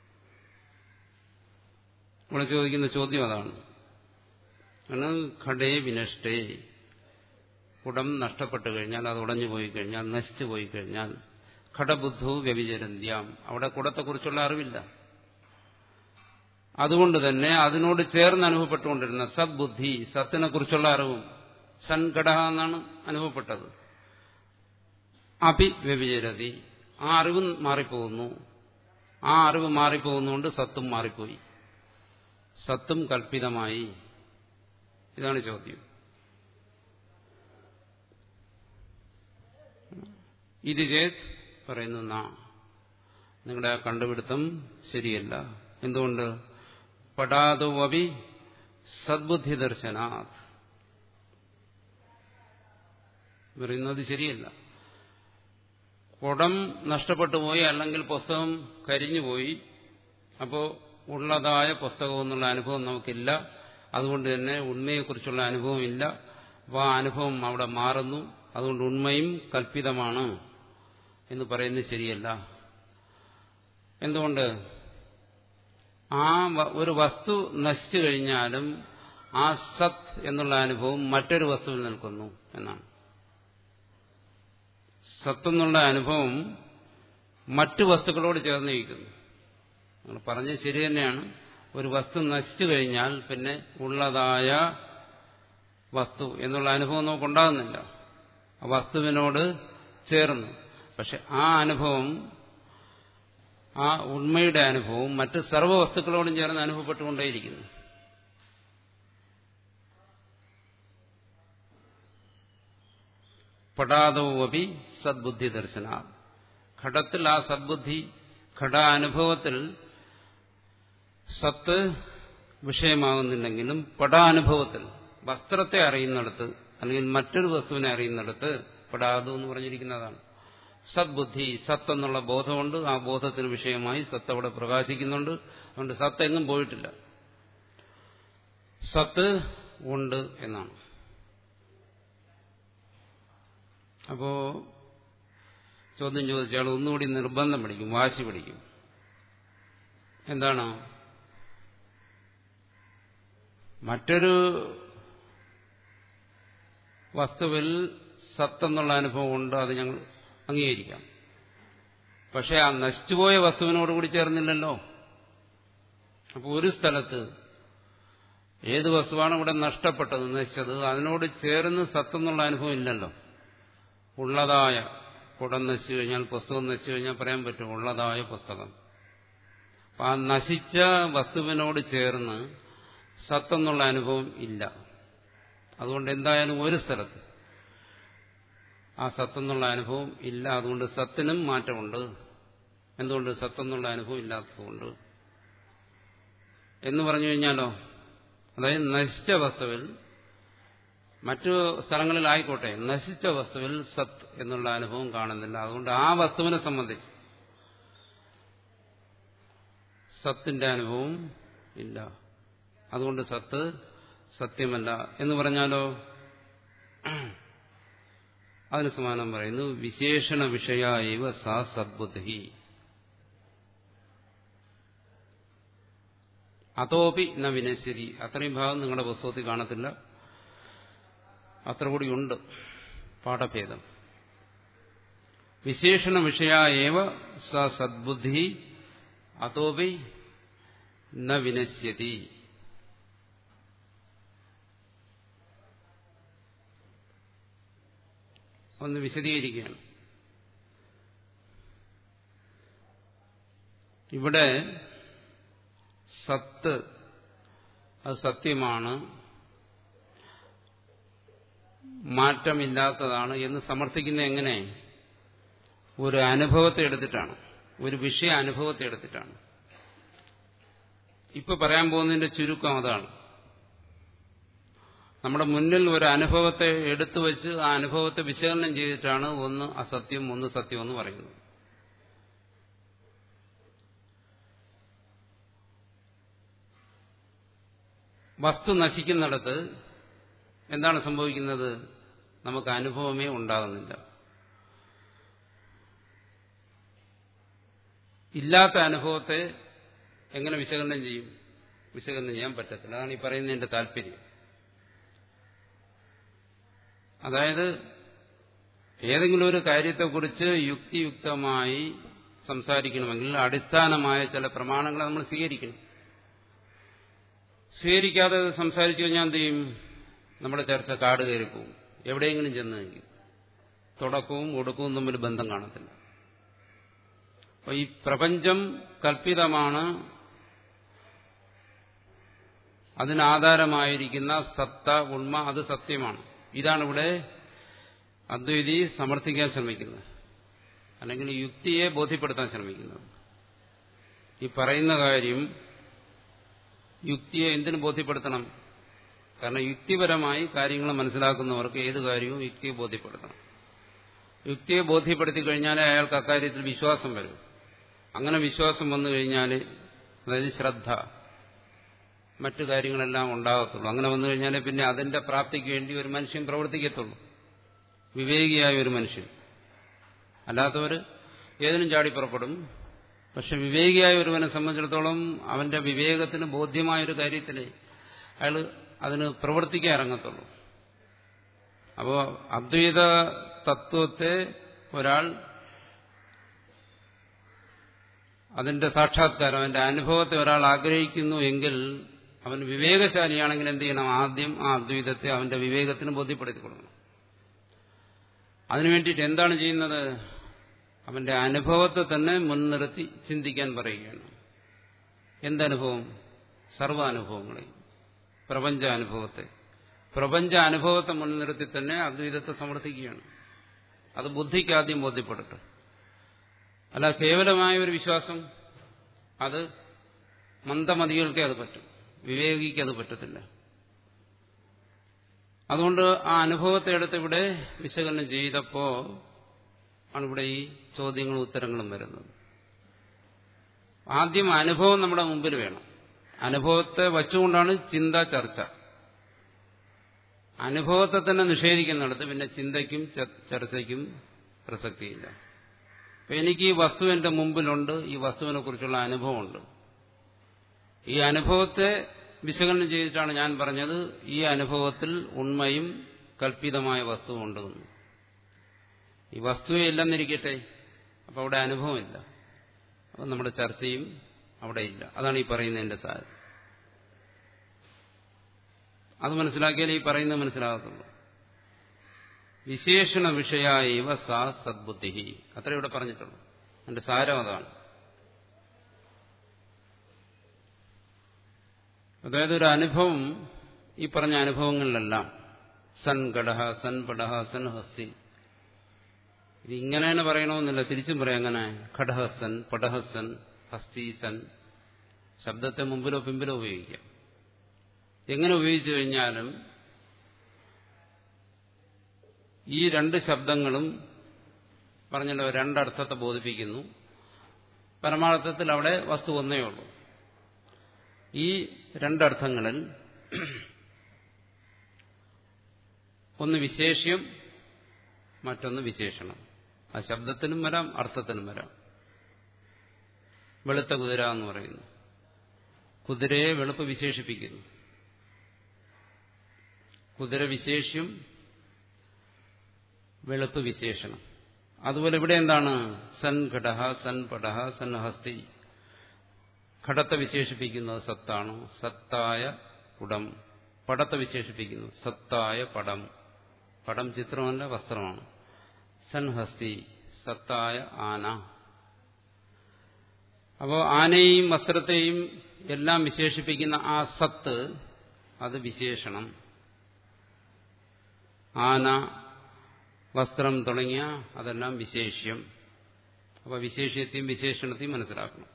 ഇവിടെ ചോദിക്കുന്ന ചോദ്യം അതാണ് ആണ് ഘടേ വിനഷ്ടേ കുടം നഷ്ടപ്പെട്ടു കഴിഞ്ഞാൽ അത് ഉടഞ്ഞു പോയി കഴിഞ്ഞാൽ നശിച്ചു പോയി കഴിഞ്ഞാൽ ഘടബുദ്ധു വ്യഭിചരന്ത്യാം അവിടെ കുടത്തെക്കുറിച്ചുള്ള അറിവില്ല അതുകൊണ്ട് തന്നെ അതിനോട് ചേർന്ന് അനുഭവപ്പെട്ടുകൊണ്ടിരുന്ന സദ്ബുദ്ധി സത്തിനെ കുറിച്ചുള്ള അറിവും സൻഘട എന്നാണ് അനുഭവപ്പെട്ടത് അഭി വ്യഭിചരതി ആ അറിവ് മാറിപ്പോകുന്നു ആ അറിവ് മാറിപ്പോകുന്നതുകൊണ്ട് സത്തും മാറിപ്പോയി സത്തും കൽപ്പിതമായി ഇതാണ് ചോദ്യം ഇത് ചേത് പറയുന്നു നാ നിങ്ങളുടെ ആ കണ്ടുപിടുത്തം ശരിയല്ല എന്തുകൊണ്ട് പടാതോ അഭി സദ്ബുദ്ധി ദർശനാത് പറയുന്നത് ശരിയല്ല കുടം നഷ്ടപ്പെട്ടു പോയി അല്ലെങ്കിൽ പുസ്തകം കരിഞ്ഞുപോയി അപ്പോൾ ഉള്ളതായ പുസ്തകം എന്നുള്ള അനുഭവം നമുക്കില്ല അതുകൊണ്ട് തന്നെ ഉണ്മയെക്കുറിച്ചുള്ള അനുഭവം ഇല്ല അപ്പോൾ ആ അനുഭവം അവിടെ മാറുന്നു അതുകൊണ്ട് ഉണ്മയും കൽപ്പിതമാണ് എന്ന് പറയുന്നത് ശരിയല്ല എന്തുകൊണ്ട് ആ ഒരു വസ്തു നശിച്ചു കഴിഞ്ഞാലും ആ സത് എന്നുള്ള അനുഭവം മറ്റൊരു വസ്തുവിൽ നിൽക്കുന്നു എന്നാണ് സത്ത് എന്നുള്ള അനുഭവം മറ്റു വസ്തുക്കളോട് ചേർന്നിരിക്കുന്നു നിങ്ങൾ പറഞ്ഞത് ശരി തന്നെയാണ് ഒരു വസ്തു നശിച്ചു കഴിഞ്ഞാൽ പിന്നെ ഉള്ളതായ വസ്തു എന്നുള്ള അനുഭവം നമുക്കുണ്ടാകുന്നില്ല ആ വസ്തുവിനോട് ചേർന്നു പക്ഷെ ആ അനുഭവം ആ ഉണ്മയുടെ അനുഭവം മറ്റ് സർവ്വ വസ്തുക്കളോടും ചേർന്ന് അനുഭവപ്പെട്ടുകൊണ്ടേയിരിക്കുന്നു പടാതവുമപി സദ്ബുദ്ധി ദർശന ഘടത്തിൽ ആ സദ്ബുദ്ധി ഘടാനുഭവത്തിൽ സത്ത് വിഷയമാകുന്നില്ലെങ്കിലും പടാനുഭവത്തിൽ വസ്ത്രത്തെ അറിയുന്നിടത്ത് അല്ലെങ്കിൽ മറ്റൊരു വസ്തുവിനെ അറിയുന്നിടത്ത് പടാതു എന്ന് പറഞ്ഞിരിക്കുന്നതാണ് സദ്ബുദ്ധി സത്ത് എന്നുള്ള ബോധമുണ്ട് ആ ബോധത്തിന് വിഷയമായി സത്ത് അവിടെ പ്രകാശിക്കുന്നുണ്ട് അതുകൊണ്ട് സത്ത് എങ്ങും പോയിട്ടില്ല സത്ത് ഉണ്ട് എന്നാണ് അപ്പോ ചോദ്യം ചോദിച്ചാൽ ഒന്നുകൂടി നിർബന്ധം പിടിക്കും വാശി പിടിക്കും എന്താണ് മറ്റൊരു വസ്തുവിൽ സത്തെന്നുള്ള അനുഭവം ഉണ്ട് അത് ഞങ്ങൾ അംഗീകരിക്കാം പക്ഷെ ആ നശിച്ചുപോയ വസ്തുവിനോട് കൂടി ചേർന്നില്ലല്ലോ അപ്പോൾ ഒരു സ്ഥലത്ത് ഏത് വസ്തുവാണ് ഇവിടെ നഷ്ടപ്പെട്ടത് നശിച്ചത് അതിനോട് ചേർന്ന് സത്തെന്നുള്ള അനുഭവം ഇല്ലല്ലോ ഉള്ളതായ കുടം നശിച്ചു കഴിഞ്ഞാൽ പുസ്തകം നശിച്ചു കഴിഞ്ഞാൽ പറയാൻ പറ്റും ഉള്ളതായ പുസ്തകം അപ്പം ആ നശിച്ച വസ്തുവിനോട് ചേർന്ന് സത്തെന്നുള്ള അനുഭവം ഇല്ല അതുകൊണ്ട് എന്തായാലും ഒരു സ്ഥലത്ത് ആ സത്തെന്നുള്ള അനുഭവം ഇല്ല അതുകൊണ്ട് സത്തിനും മാറ്റമുണ്ട് എന്തുകൊണ്ട് സത്തെന്നുള്ള അനുഭവം ഇല്ലാത്തതുകൊണ്ട് എന്ന് പറഞ്ഞു കഴിഞ്ഞാലോ അതായത് നശിച്ച വസ്തുവിൽ മറ്റു സ്ഥലങ്ങളിലായിക്കോട്ടെ നശിച്ച വസ്തുവിൽ സത്ത് എന്നുള്ള അനുഭവം കാണുന്നില്ല അതുകൊണ്ട് ആ വസ്തുവിനെ സംബന്ധിച്ച് സത്തിന്റെ അനുഭവം ഇല്ല അതുകൊണ്ട് സത്ത് സത്യമല്ല എന്ന് പറഞ്ഞാലോ അതിന് സമാനം പറയുന്നു വിശേഷണ വിഷയ സാ സദ്ബുദ്ധി അതോപി ന വിനശ്യതി അത്രയും ഭാഗം നിങ്ങളുടെ പുസ്തകത്തിൽ കാണത്തില്ല അത്ര കൂടിയുണ്ട് പാഠഭേദം വിശേഷണ വിഷയ സ സദ്ബുദ്ധി അതോപി ന വിനശ്യതി ഒന്ന് വിശദീകരിക്കുകയാണ് ഇവിടെ സത്ത് അത് സത്യമാണ് മാറ്റമില്ലാത്തതാണ് എന്ന് സമർത്ഥിക്കുന്നത് എങ്ങനെ ഒരു അനുഭവത്തെ എടുത്തിട്ടാണ് ഒരു വിഷയ അനുഭവത്തെ എടുത്തിട്ടാണ് ഇപ്പൊ പറയാൻ പോകുന്നതിന്റെ ചുരുക്കം അതാണ് നമ്മുടെ മുന്നിൽ ഒരു അനുഭവത്തെ എടുത്തു വെച്ച് ആ അനുഭവത്തെ വിശകലനം ചെയ്തിട്ടാണ് ഒന്ന് അസത്യം ഒന്ന് സത്യം എന്ന് പറയുന്നത് വസ്തു നശിക്കുന്നിടത്ത് എന്താണ് സംഭവിക്കുന്നത് നമുക്ക് അനുഭവമേ ഉണ്ടാകുന്നില്ല ഇല്ലാത്ത അനുഭവത്തെ എങ്ങനെ വിശകലനം ചെയ്യും വിശകലനം ചെയ്യാൻ പറ്റത്തില്ല അതാണ് ഈ പറയുന്നതിന്റെ താല്പര്യം അതായത് ഏതെങ്കിലും ഒരു കാര്യത്തെക്കുറിച്ച് യുക്തിയുക്തമായി സംസാരിക്കണമെങ്കിൽ അടിസ്ഥാനമായ ചില പ്രമാണങ്ങളെ നമ്മൾ സ്വീകരിക്കണം സ്വീകരിക്കാതെ സംസാരിച്ചു കഴിഞ്ഞാൽ എന്ത് ചെയ്യും നമ്മുടെ ചർച്ച കാട് കയറിപ്പോവും എവിടെയെങ്കിലും ചെന്ന് നിൽക്കും തുടക്കവും ഒടുക്കവും തമ്മിൽ ബന്ധം കാണത്തില്ല അപ്പൊ ഈ പ്രപഞ്ചം കൽപ്പിതമാണ് അതിനാധാരമായിരിക്കുന്ന സത്ത ഉണ്മ അത് സത്യമാണ് ഇതാണ് ഇവിടെ അദ്വൈതി സമർത്ഥിക്കാൻ ശ്രമിക്കുന്നത് അല്ലെങ്കിൽ യുക്തിയെ ബോധ്യപ്പെടുത്താൻ ശ്രമിക്കുന്നത് ഈ പറയുന്ന കാര്യം യുക്തിയെ എന്തിനു ബോധ്യപ്പെടുത്തണം കാരണം യുക്തിപരമായി കാര്യങ്ങൾ മനസ്സിലാക്കുന്നവർക്ക് ഏത് കാര്യവും യുക്തിയെ ബോധ്യപ്പെടുത്തണം യുക്തിയെ ബോധ്യപ്പെടുത്തി കഴിഞ്ഞാലേ അയാൾക്ക് അക്കാര്യത്തിൽ വിശ്വാസം വരും അങ്ങനെ വിശ്വാസം വന്നു കഴിഞ്ഞാൽ അതായത് ശ്രദ്ധ മറ്റു കാര്യങ്ങളെല്ലാം ഉണ്ടാകത്തുള്ളൂ അങ്ങനെ വന്നു കഴിഞ്ഞാലേ പിന്നെ അതിന്റെ പ്രാപ്തിക്ക് വേണ്ടി ഒരു മനുഷ്യൻ പ്രവർത്തിക്കത്തുള്ളൂ വിവേകിയായ ഒരു മനുഷ്യൻ അല്ലാത്തവർ ഏതിനും ചാടി പുറപ്പെടും പക്ഷെ വിവേകിയായ ഒരുവനെ സംബന്ധിച്ചിടത്തോളം അവന്റെ വിവേകത്തിന് ബോധ്യമായ ഒരു കാര്യത്തിൽ അയാൾ അതിന് പ്രവർത്തിക്കാൻ ഇറങ്ങത്തുള്ളൂ അപ്പോൾ അദ്വൈത തത്വത്തെ ഒരാൾ അതിന്റെ സാക്ഷാത്കാരം അതിന്റെ അനുഭവത്തെ ഒരാൾ ആഗ്രഹിക്കുന്നു എങ്കിൽ അവൻ വിവേകശാലിയാണെങ്കിൽ എന്ത് ചെയ്യണം ആദ്യം ആ അദ്വൈതത്തെ അവന്റെ വിവേകത്തിന് ബോധ്യപ്പെടുത്തി കൊടുക്കണം അതിനു വേണ്ടിയിട്ട് എന്താണ് ചെയ്യുന്നത് അവന്റെ അനുഭവത്തെ തന്നെ മുൻനിർത്തി ചിന്തിക്കാൻ പറയുകയാണ് എന്തനുഭവം സർവാനുഭവങ്ങളെ പ്രപഞ്ച അനുഭവത്തെ പ്രപഞ്ച അനുഭവത്തെ മുൻനിർത്തി തന്നെ അദ്വൈതത്തെ സമർത്ഥിക്കുകയാണ് അത് ബുദ്ധിക്ക് ആദ്യം ബോധ്യപ്പെടട്ടെ അല്ല കേവലമായ ഒരു വിശ്വാസം അത് മന്ദമതികൾക്കേ അത് പറ്റും വിവേകിക്ക് അത് പറ്റത്തില്ല അതുകൊണ്ട് ആ അനുഭവത്തെ എടുത്ത് ഇവിടെ വിശകലനം ചെയ്തപ്പോ ആണ് ഇവിടെ ഈ ചോദ്യങ്ങളും ഉത്തരങ്ങളും വരുന്നത് ആദ്യം അനുഭവം നമ്മുടെ മുമ്പിൽ വേണം അനുഭവത്തെ വച്ചുകൊണ്ടാണ് ചിന്ത ചർച്ച അനുഭവത്തെ തന്നെ നിഷേധിക്കുന്നിടത്ത് പിന്നെ ചിന്തയ്ക്കും ചർച്ചയ്ക്കും പ്രസക്തിയില്ല അപ്പൊ എനിക്ക് ഈ വസ്തു എന്റെ മുമ്പിലുണ്ട് ഈ വസ്തുവിനെ കുറിച്ചുള്ള അനുഭവമുണ്ട് ഈ അനുഭവത്തെ വിശകലനം ചെയ്തിട്ടാണ് ഞാൻ പറഞ്ഞത് ഈ അനുഭവത്തിൽ ഉണ്മയും കൽപ്പിതമായ വസ്തുവും ഉണ്ടെന്ന് ഈ വസ്തുവെ ഇല്ലെന്നിരിക്കട്ടെ അപ്പോൾ അവിടെ അനുഭവമില്ല അപ്പം നമ്മുടെ ചർച്ചയും അവിടെ ഇല്ല അതാണ് ഈ പറയുന്നതിന്റെ സാരം അത് മനസ്സിലാക്കിയാലേ ഈ പറയുന്നത് മനസ്സിലാകത്തുള്ളൂ വിശേഷണ വിഷയായവ സാ സദ്ബുദ്ധി അത്ര ഇവിടെ പറഞ്ഞിട്ടുള്ളൂ എന്റെ സാരം അതാണ് അതായത് ഒരു അനുഭവം ഈ പറഞ്ഞ അനുഭവങ്ങളിലെല്ലാം സൻ ഘടഹ സൻ പടഹ സൻ ഹസ്തി ഇത് ഇങ്ങനെ തന്നെ പറയണമെന്നില്ല തിരിച്ചും പറയാം അങ്ങനെ ഘടഹസൻ പടഹസൻ ഹസ്തി സൻ ശബ്ദത്തെ മുമ്പിലോ പിമ്പിലോ ഉപയോഗിക്കാം എങ്ങനെ ഉപയോഗിച്ചു കഴിഞ്ഞാലും ഈ രണ്ട് ശബ്ദങ്ങളും പറഞ്ഞല്ലോ രണ്ടർത്ഥത്തെ ബോധിപ്പിക്കുന്നു പരമാർത്ഥത്തിൽ അവിടെ വസ്തു ഒന്നേ ഉള്ളൂ ഈ രണ്ടർത്ഥങ്ങളിൽ ഒന്ന് വിശേഷ്യം മറ്റൊന്ന് വിശേഷണം ആ ശബ്ദത്തിനും വരാം അർത്ഥത്തിനും വരാം വെളുത്ത കുതിര എന്ന് പറയുന്നു കുതിരയെ വെളുപ്പ് വിശേഷിപ്പിക്കുന്നു കുതിര വിശേഷ്യം വെളുപ്പ് വിശേഷണം അതുപോലെ ഇവിടെ എന്താണ് സൻ ഘടഹ സൻ പടഹ സൻ ഹസ്തി ഘടത്തെ വിശേഷിപ്പിക്കുന്നത് സത്താണ് സത്തായ കുടം പടത്തെ വിശേഷിപ്പിക്കുന്നു സത്തായ പടം പടം ചിത്രമല്ല വസ്ത്രമാണ് സൻഹസ്തി സത്തായ ആന അപ്പോൾ ആനയെയും വസ്ത്രത്തെയും എല്ലാം വിശേഷിപ്പിക്കുന്ന ആ സത്ത് അത് വിശേഷണം ആന വസ്ത്രം തുടങ്ങിയ അതെല്ലാം വിശേഷ്യം അപ്പോൾ വിശേഷ്യത്തെയും വിശേഷണത്തെയും മനസ്സിലാക്കണം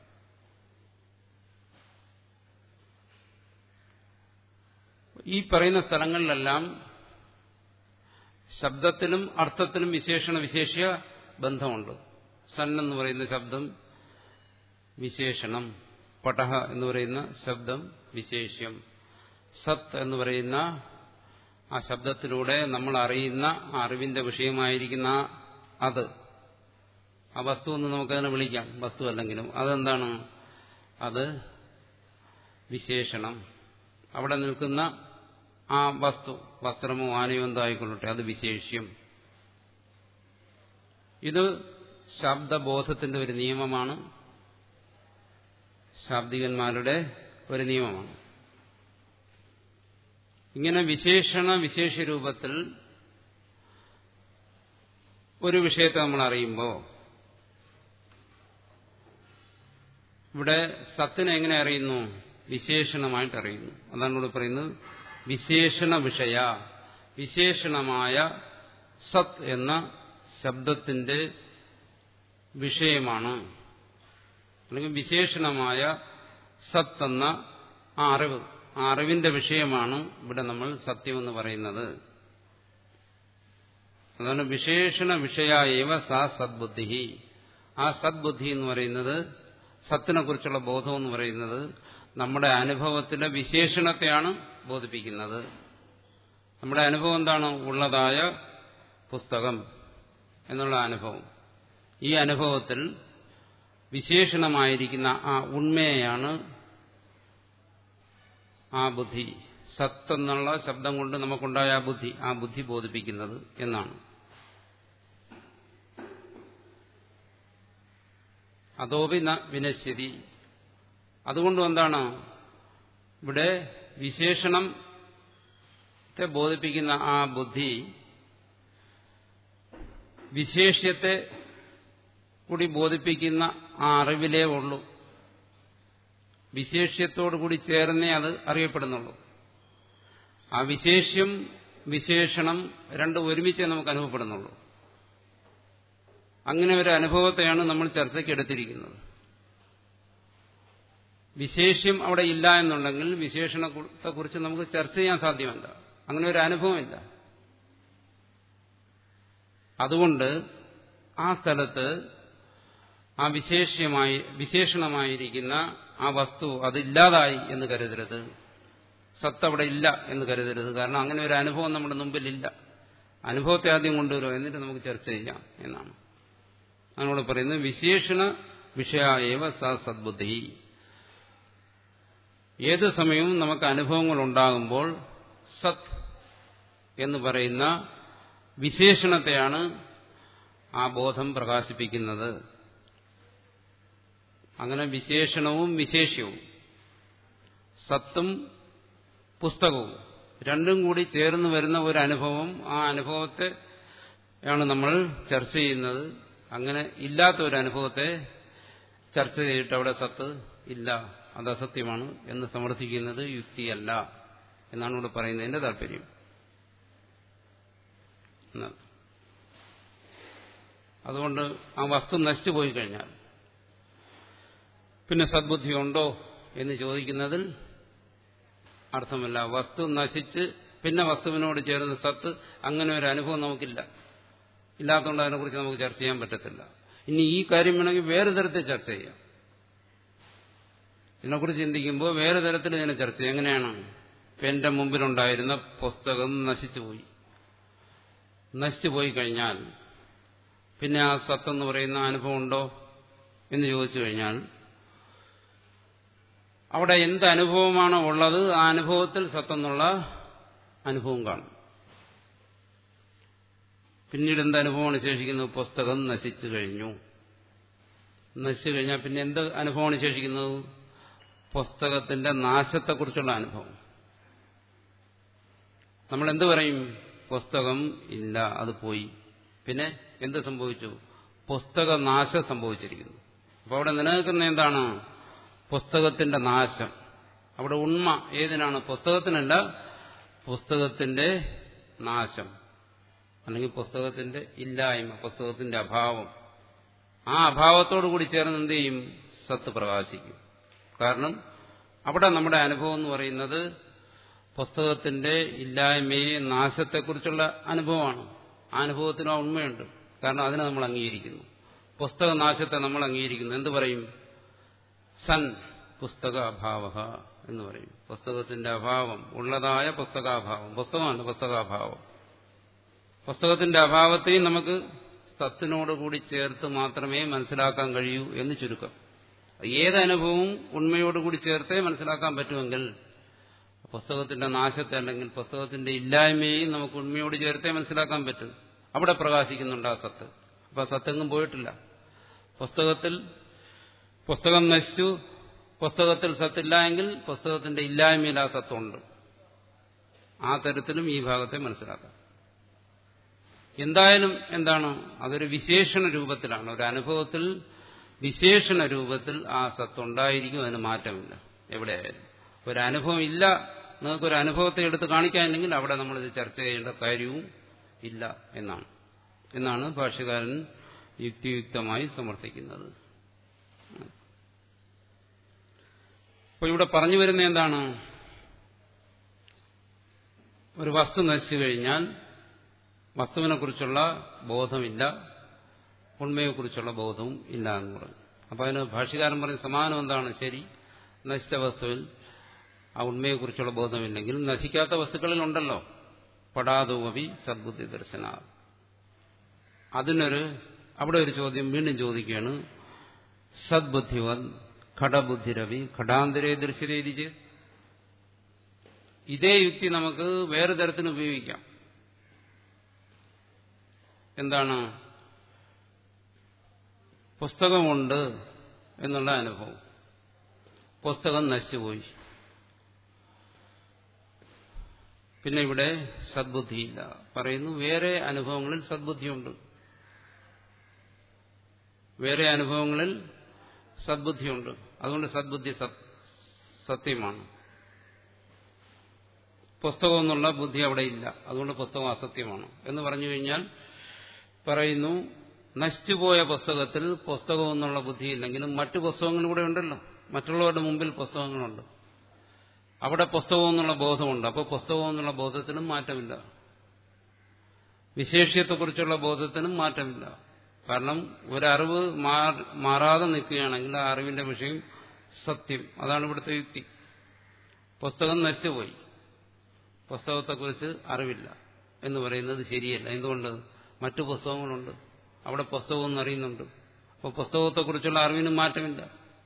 ഈ പറയുന്ന സ്ഥലങ്ങളിലെല്ലാം ശബ്ദത്തിലും അർത്ഥത്തിലും വിശേഷണ വിശേഷ്യ ബന്ധമുണ്ട് സൻ എന്ന് പറയുന്ന ശബ്ദം വിശേഷണം പടഹ എന്ന് പറയുന്ന ശബ്ദം വിശേഷ്യം സത്ത് എന്ന് പറയുന്ന ആ ശബ്ദത്തിലൂടെ നമ്മൾ അറിയുന്ന ആ അറിവിന്റെ വിഷയമായിരിക്കുന്ന അത് ആ വസ്തു എന്ന് നമുക്കതിനെ വിളിക്കാം വസ്തു അല്ലെങ്കിലും അതെന്താണ് അത് വിശേഷണം അവിടെ നിൽക്കുന്ന ആ വസ്തു വസ്ത്രമോ ആനയോ എന്തോ ആയിക്കൊള്ളട്ടെ അത് വിശേഷ്യം ഇത് ശബ്ദബോധത്തിന്റെ ഒരു നിയമമാണ് ശാബ്ദികന്മാരുടെ ഒരു നിയമമാണ് ഇങ്ങനെ വിശേഷണ വിശേഷ രൂപത്തിൽ ഒരു വിഷയത്തെ നമ്മൾ അറിയുമ്പോൾ ഇവിടെ സത്തിനെ എങ്ങനെ അറിയുന്നു വിശേഷണമായിട്ട് അറിയുന്നു അതാണ് ഇവിടെ പറയുന്നത് വിശേഷണ വിഷയ വിശേഷണമായ സത് എന്ന ശബ്ദത്തിന്റെ വിഷയമാണ് അല്ലെങ്കിൽ വിശേഷണമായ സത്ത് എന്ന ആ അറിവ് ആ അറിവിന്റെ വിഷയമാണ് ഇവിടെ നമ്മൾ സത്യമെന്ന് പറയുന്നത് അതാണ് വിശേഷണ വിഷയായവ സാ സദ്ബുദ്ധി ആ സദ്ബുദ്ധി എന്ന് പറയുന്നത് സത്തിനെ കുറിച്ചുള്ള ബോധം എന്ന് പറയുന്നത് നമ്മുടെ അനുഭവത്തിലെ വിശേഷണത്തെയാണ് ബോധിപ്പിക്കുന്നത് നമ്മുടെ അനുഭവം എന്താണ് ഉള്ളതായ പുസ്തകം എന്നുള്ള അനുഭവം ഈ അനുഭവത്തിൽ വിശേഷണമായിരിക്കുന്ന ആ ഉണ്മയെയാണ് ആ ബുദ്ധി സത്ത് എന്നുള്ള ശബ്ദം കൊണ്ട് നമുക്കുണ്ടായ ആ ബുദ്ധി ആ ബുദ്ധി ബോധിപ്പിക്കുന്നത് എന്നാണ് അതോപി ന വിനശ്യതി അതുകൊണ്ടും എന്താണ് ഇവിടെ വിശേഷണത്തെ ബോധിപ്പിക്കുന്ന ആ ബുദ്ധി വിശേഷ്യത്തെ കൂടി ബോധിപ്പിക്കുന്ന ആ അറിവിലേ ഉള്ളൂ വിശേഷ്യത്തോടു കൂടി ചേർന്നേ അത് അറിയപ്പെടുന്നുള്ളൂ ആ വിശേഷ്യം വിശേഷണം രണ്ടും ഒരുമിച്ചേ നമുക്ക് അനുഭവപ്പെടുന്നുള്ളൂ അങ്ങനെ ഒരു അനുഭവത്തെയാണ് നമ്മൾ ചർച്ചയ്ക്ക് എടുത്തിരിക്കുന്നത് വിശേഷ്യം അവിടെ ഇല്ല എന്നുണ്ടെങ്കിൽ വിശേഷണത്തെക്കുറിച്ച് നമുക്ക് ചർച്ച ചെയ്യാൻ സാധ്യമല്ല അങ്ങനെ ഒരു അനുഭവമില്ല അതുകൊണ്ട് ആ സ്ഥലത്ത് ആ വിശേഷ്യമായി വിശേഷണമായിരിക്കുന്ന ആ വസ്തു അതില്ലാതായി എന്ന് കരുതരുത് സത്ത് അവിടെ ഇല്ല എന്ന് കരുതരുത് കാരണം അങ്ങനെ ഒരു അനുഭവം നമ്മുടെ മുമ്പിലില്ല അനുഭവത്തെ ആദ്യം കൊണ്ടുവരുമോ എന്നിട്ട് നമുക്ക് ചർച്ച ചെയ്യാം എന്നാണ് അതിനോട് പറയുന്നത് വിശേഷണ വിഷയായവ സ സദ്ബുദ്ധി ഏത് സമയവും നമുക്ക് അനുഭവങ്ങൾ ഉണ്ടാകുമ്പോൾ സത് എന്ന് പറയുന്ന വിശേഷണത്തെയാണ് ആ ബോധം പ്രകാശിപ്പിക്കുന്നത് അങ്ങനെ വിശേഷണവും വിശേഷ്യവും സത്തും പുസ്തകവും രണ്ടും കൂടി ചേർന്ന് വരുന്ന ഒരു അനുഭവം ആ അനുഭവത്തെ ആണ് നമ്മൾ ചർച്ച ചെയ്യുന്നത് അങ്ങനെ ഇല്ലാത്ത ഒരു അനുഭവത്തെ ചർച്ച ചെയ്തിട്ട് അവിടെ സത്ത് ഇല്ല അത് അസത്യമാണ് എന്ന് സമർത്ഥിക്കുന്നത് യുക്തിയല്ല എന്നാണ് ഇവിടെ പറയുന്നതിന്റെ താല്പര്യം അതുകൊണ്ട് ആ വസ്തു നശിച്ചു പോയി കഴിഞ്ഞാൽ പിന്നെ സദ്ബുദ്ധി ഉണ്ടോ എന്ന് ചോദിക്കുന്നതിൽ അർത്ഥമില്ല വസ്തു നശിച്ച് പിന്നെ വസ്തുവിനോട് ചേർന്ന് സത്ത് അങ്ങനെ ഒരു അനുഭവം നമുക്കില്ല ഇല്ലാത്തതുകൊണ്ട് അതിനെക്കുറിച്ച് നമുക്ക് ചർച്ച ചെയ്യാൻ പറ്റത്തില്ല ഇനി ഈ കാര്യം വേണമെങ്കിൽ വേറെ തരത്തിൽ ചർച്ച ചെയ്യാം ഇതിനെക്കുറിച്ച് ചിന്തിക്കുമ്പോൾ വേറെ തരത്തിൽ ഇതിനെ ചർച്ച ചെയ്യാം എങ്ങനെയാണ് ഇപ്പം എന്റെ മുമ്പിലുണ്ടായിരുന്ന പുസ്തകം നശിച്ചുപോയി നശിച്ചുപോയി കഴിഞ്ഞാൽ പിന്നെ ആ സത്തെന്ന് പറയുന്ന അനുഭവം ഉണ്ടോ എന്ന് ചോദിച്ചു കഴിഞ്ഞാൽ അവിടെ എന്ത് അനുഭവമാണോ ഉള്ളത് ആ അനുഭവത്തിൽ സത്തെന്നുള്ള അനുഭവം കാണും പിന്നീട് എന്ത് അനുഭവമാണ് ശേഷിക്കുന്നത് പുസ്തകം നശിച്ചു കഴിഞ്ഞു നശിച്ചു കഴിഞ്ഞാൽ പിന്നെ എന്ത് അനുഭവമാണ് ശേഷിക്കുന്നത് പുസ്തകത്തിന്റെ നാശത്തെക്കുറിച്ചുള്ള അനുഭവം നമ്മൾ എന്ത് പറയും പുസ്തകം ഇല്ല അത് പോയി പിന്നെ എന്ത് സംഭവിച്ചു പുസ്തക നാശം സംഭവിച്ചിരിക്കുന്നു അപ്പോൾ അവിടെ നിലനിൽക്കുന്ന എന്താണ് പുസ്തകത്തിന്റെ നാശം അവിടെ ഉണ്മ ഏതിനാണ് പുസ്തകത്തിനല്ല പുസ്തകത്തിന്റെ നാശം അല്ലെങ്കിൽ പുസ്തകത്തിന്റെ ഇല്ലായ്മ പുസ്തകത്തിന്റെ അഭാവം ആ അഭാവത്തോടു കൂടി ചേർന്ന് എന്ത് ചെയ്യും സത്ത് പ്രകാശിക്കും കാരണം അവിടെ നമ്മുടെ അനുഭവം എന്ന് പറയുന്നത് പുസ്തകത്തിന്റെ ഇല്ലായ്മയെ നാശത്തെക്കുറിച്ചുള്ള അനുഭവമാണ് ആ അനുഭവത്തിന് ആ ഉണ്മയുണ്ട് കാരണം അതിനെ നമ്മൾ അംഗീകരിക്കുന്നു പുസ്തക നാശത്തെ നമ്മൾ അംഗീകരിക്കുന്നു എന്ത് പറയും സൻ പുസ്തക അഭാവ എന്ന് പറയും പുസ്തകത്തിന്റെ അഭാവം ഉള്ളതായ പുസ്തകാഭാവം പുസ്തകമാണ് പുസ്തകാഭാവം പുസ്തകത്തിന്റെ അഭാവത്തെയും നമുക്ക് സത്തിനോടുകൂടി ചേർത്ത് മാത്രമേ മനസ്സിലാക്കാൻ കഴിയൂ എന്ന് ചുരുക്കം ഏതനുഭവവും ഉണ്മയോടുകൂടി ചേർത്തേ മനസ്സിലാക്കാൻ പറ്റുമെങ്കിൽ പുസ്തകത്തിന്റെ നാശത്തെ അല്ലെങ്കിൽ പുസ്തകത്തിന്റെ ഇല്ലായ്മയെയും നമുക്ക് ഉണ്മയോട് ചേർത്തേ മനസ്സിലാക്കാൻ പറ്റും അവിടെ പ്രകാശിക്കുന്നുണ്ട് ആ സത്ത് അപ്പൊ സത്തെങ്ങും പോയിട്ടില്ല പുസ്തകത്തിൽ പുസ്തകം നശിച്ചു പുസ്തകത്തിൽ സത്തില്ല എങ്കിൽ പുസ്തകത്തിന്റെ ഇല്ലായ്മയിൽ ആ സത്തുണ്ട് ആ തരത്തിലും ഈ ഭാഗത്തെ മനസ്സിലാക്കാം എന്തായാലും എന്താണ് അതൊരു വിശേഷണ രൂപത്തിലാണ് ഒരു അനുഭവത്തിൽ വിശേഷണ രൂപത്തിൽ ആ സത്തുണ്ടായിരിക്കും അതിന് മാറ്റമില്ല എവിടെയായാലും ഒരു അനുഭവം ഇല്ല നിങ്ങൾക്കൊരു അനുഭവത്തെ എടുത്ത് കാണിക്കാനില്ലെങ്കിൽ അവിടെ നമ്മളിത് ചർച്ച ചെയ്യേണ്ട കാര്യവും ഇല്ല എന്നാണ് എന്നാണ് ഭാഷ്യകാരൻ യുക്തിയുക്തമായി സമർത്ഥിക്കുന്നത് അപ്പോൾ ഇവിടെ പറഞ്ഞു വരുന്ന എന്താണ് ഒരു വസ്തു നശിച്ചു കഴിഞ്ഞാൽ വസ്തുവിനെക്കുറിച്ചുള്ള ബോധമില്ല ഉണ്മയെക്കുറിച്ചുള്ള ബോധവും ഇല്ല എന്ന് പറഞ്ഞു അപ്പോൾ അതിന് ഭാഷ്യകാരൻ പറഞ്ഞ സമാനം എന്താണ് ശരി നശിച്ച വസ്തുവിൽ ആ ഉണ്മയെക്കുറിച്ചുള്ള ബോധമില്ലെങ്കിൽ നശിക്കാത്ത വസ്തുക്കളിൽ ഉണ്ടല്ലോ പടാതുവി സദ്ബുദ്ധി ദർശന അതിനൊരു അവിടെ ഒരു ചോദ്യം വീണ്ടും ചോദിക്കുകയാണ് സദ്ബുദ്ധിവൻ ഘടബുദ്ധിരവി ഘടാന്തരേ ദൃശ്യരീതിച്ച് ഇതേ യുക്തി നമുക്ക് വേറെ തരത്തിന് ഉപയോഗിക്കാം എന്താണ് പുസ്തകമുണ്ട് എന്നുള്ള അനുഭവം പുസ്തകം നശിച്ചുപോയി പിന്നെ ഇവിടെ സദ്ബുദ്ധിയില്ല പറയുന്നു വേറെ അനുഭവങ്ങളിൽ സദ്ബുദ്ധിയുണ്ട് വേറെ അനുഭവങ്ങളിൽ സദ്ബുദ്ധിയുണ്ട് അതുകൊണ്ട് സദ്ബുദ്ധി സത്യമാണ് പുസ്തകം എന്നുള്ള ബുദ്ധി അവിടെ ഇല്ല അതുകൊണ്ട് പുസ്തകം അസത്യമാണ് എന്ന് പറഞ്ഞു കഴിഞ്ഞാൽ പറയുന്നു നശിച്ചുപോയ പുസ്തകത്തിൽ പുസ്തകം എന്നുള്ള ബുദ്ധി ഇല്ലെങ്കിലും മറ്റു പുസ്തകങ്ങൾ കൂടെ ഉണ്ടല്ലോ മറ്റുള്ളവരുടെ മുമ്പിൽ പുസ്തകങ്ങളുണ്ട് അവിടെ പുസ്തകം എന്നുള്ള ബോധമുണ്ട് അപ്പോൾ പുസ്തകം എന്നുള്ള ബോധത്തിനും മാറ്റമില്ല വിശേഷ്യത്തെക്കുറിച്ചുള്ള ബോധത്തിനും മാറ്റമില്ല കാരണം ഒരറിവ് മാറാതെ നിൽക്കുകയാണെങ്കിൽ ആ അറിവിന്റെ വിഷയം സത്യം അതാണ് ഇവിടുത്തെ യുക്തി പുസ്തകം നശിച്ചുപോയി പുസ്തകത്തെക്കുറിച്ച് അറിവില്ല എന്ന് പറയുന്നത് ശരിയല്ല എന്തുകൊണ്ട് മറ്റു പുസ്തകങ്ങളുണ്ട് അവിടെ പുസ്തകം എന്നറിയുന്നുണ്ട് അപ്പോൾ പുസ്തകത്തെക്കുറിച്ചുള്ള അറിവിനും മാറ്റമില്ല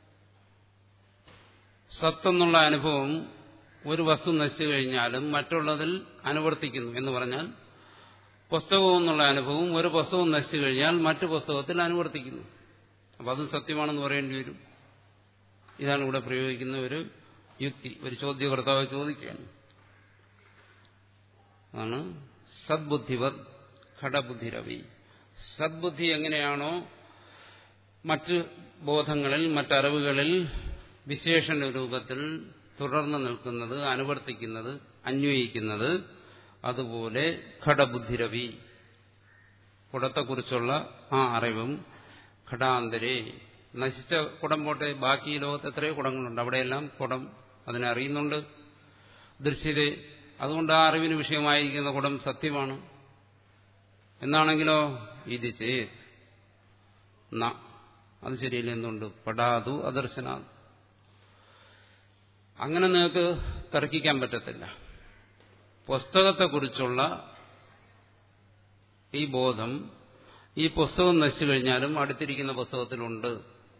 സത്തെന്നുള്ള അനുഭവം ഒരു വസ്തു നശിച്ചു കഴിഞ്ഞാലും മറ്റുള്ളതിൽ അനുവർത്തിക്കുന്നു എന്ന് പറഞ്ഞാൽ പുസ്തകം എന്നുള്ള അനുഭവം ഒരു പുസ്തകം നശിച്ചു കഴിഞ്ഞാൽ മറ്റു പുസ്തകത്തിൽ അനുവർത്തിക്കുന്നു അപ്പം അതും സത്യമാണെന്ന് പറയേണ്ടി വരും ഇതാണ് ഇവിടെ പ്രയോഗിക്കുന്ന ഒരു യുക്തി ഒരു ചോദ്യകർത്താവ് ചോദിക്കുകയാണ് ആണ് സദ്ബുദ്ധിവത് ഘടബുദ്ധിരവി സദ്ബുദ്ധി എങ്ങനെയാണോ മറ്റ് ബോധങ്ങളിൽ മറ്ററിവുകളിൽ വിശേഷണ രൂപത്തിൽ തുടർന്ന് നിൽക്കുന്നത് അനുവർത്തിക്കുന്നത് അന്വയിക്കുന്നത് അതുപോലെ ഘടബുദ്ധിരവി കുടത്തെക്കുറിച്ചുള്ള ആ അറിവും ഘടാന്തരെ നശിച്ച കുടം പോട്ടെ ബാക്കി ഈ ലോകത്ത് എത്രയോ കുടങ്ങളുണ്ട് അവിടെയെല്ലാം കുടം അതിനെ അറിയുന്നുണ്ട് ദൃശ്യത അതുകൊണ്ട് ആ അറിവിന് വിഷയമായിരിക്കുന്ന കുടം സത്യമാണ് എന്നാണെങ്കിലോ ഇത് ചെയ്ത് അത് ശരിയല്ല എന്തുണ്ട് പടാതു അദർശനാഥ് അങ്ങനെ നിങ്ങൾക്ക് തർക്കിക്കാൻ പറ്റത്തില്ല പുസ്തകത്തെക്കുറിച്ചുള്ള ഈ ബോധം ഈ പുസ്തകം നശിച്ചു കഴിഞ്ഞാലും അടുത്തിരിക്കുന്ന പുസ്തകത്തിലുണ്ട്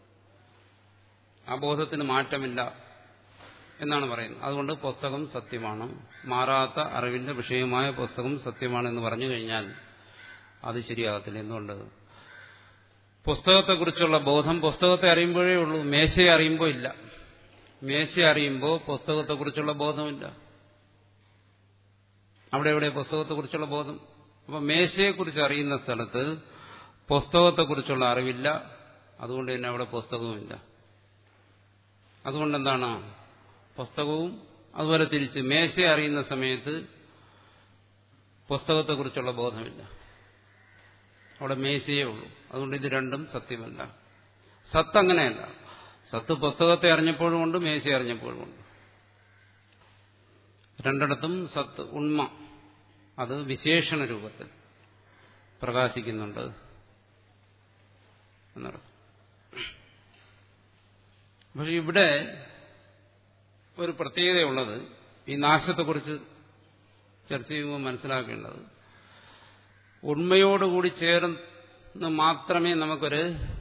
ആ ബോധത്തിന് മാറ്റമില്ല എന്നാണ് പറയുന്നത് അതുകൊണ്ട് പുസ്തകം സത്യമാണ് മാറാത്ത അറിവിന്റെ വിഷയമായ പുസ്തകം സത്യമാണെന്ന് പറഞ്ഞു കഴിഞ്ഞാൽ അത് ശരിയാകത്തില്ല എന്തുകൊണ്ട് പുസ്തകത്തെക്കുറിച്ചുള്ള ബോധം പുസ്തകത്തെ അറിയുമ്പോഴേ ഉള്ളൂ മേശയെ അറിയുമ്പോൾ ഇല്ല മേശയെ അറിയുമ്പോൾ പുസ്തകത്തെക്കുറിച്ചുള്ള ബോധമില്ല അവിടെ എവിടെ പുസ്തകത്തെക്കുറിച്ചുള്ള ബോധം അപ്പം മേശയെക്കുറിച്ച് അറിയുന്ന സ്ഥലത്ത് പുസ്തകത്തെക്കുറിച്ചുള്ള അറിവില്ല അതുകൊണ്ട് തന്നെ അവിടെ പുസ്തകവുമില്ല അതുകൊണ്ടെന്താണ് പുസ്തകവും അതുപോലെ തിരിച്ച് മേശയെ അറിയുന്ന സമയത്ത് പുസ്തകത്തെക്കുറിച്ചുള്ള ബോധമില്ല അവിടെ മേശയേ ഉള്ളൂ അതുകൊണ്ട് ഇത് രണ്ടും സത്യമല്ല സത്ത് അങ്ങനെയല്ല സത്ത് പുസ്തകത്തെ അറിഞ്ഞപ്പോഴുമുണ്ട് മേശയെ അറിഞ്ഞപ്പോഴുമുണ്ട് രണ്ടിടത്തും സത്ത് ഉണ്മ അത് വിശേഷണ രൂപത്തിൽ പ്രകാശിക്കുന്നുണ്ട് എന്നർത്ഥം പക്ഷെ ഇവിടെ ഒരു പ്രത്യേകതയുള്ളത് ഈ നാശത്തെക്കുറിച്ച് ചർച്ച ചെയ്യുമ്പോൾ മനസ്സിലാക്കേണ്ടത് ഉണ്മയോടുകൂടി ചേർന്ന് മാത്രമേ നമുക്കൊരു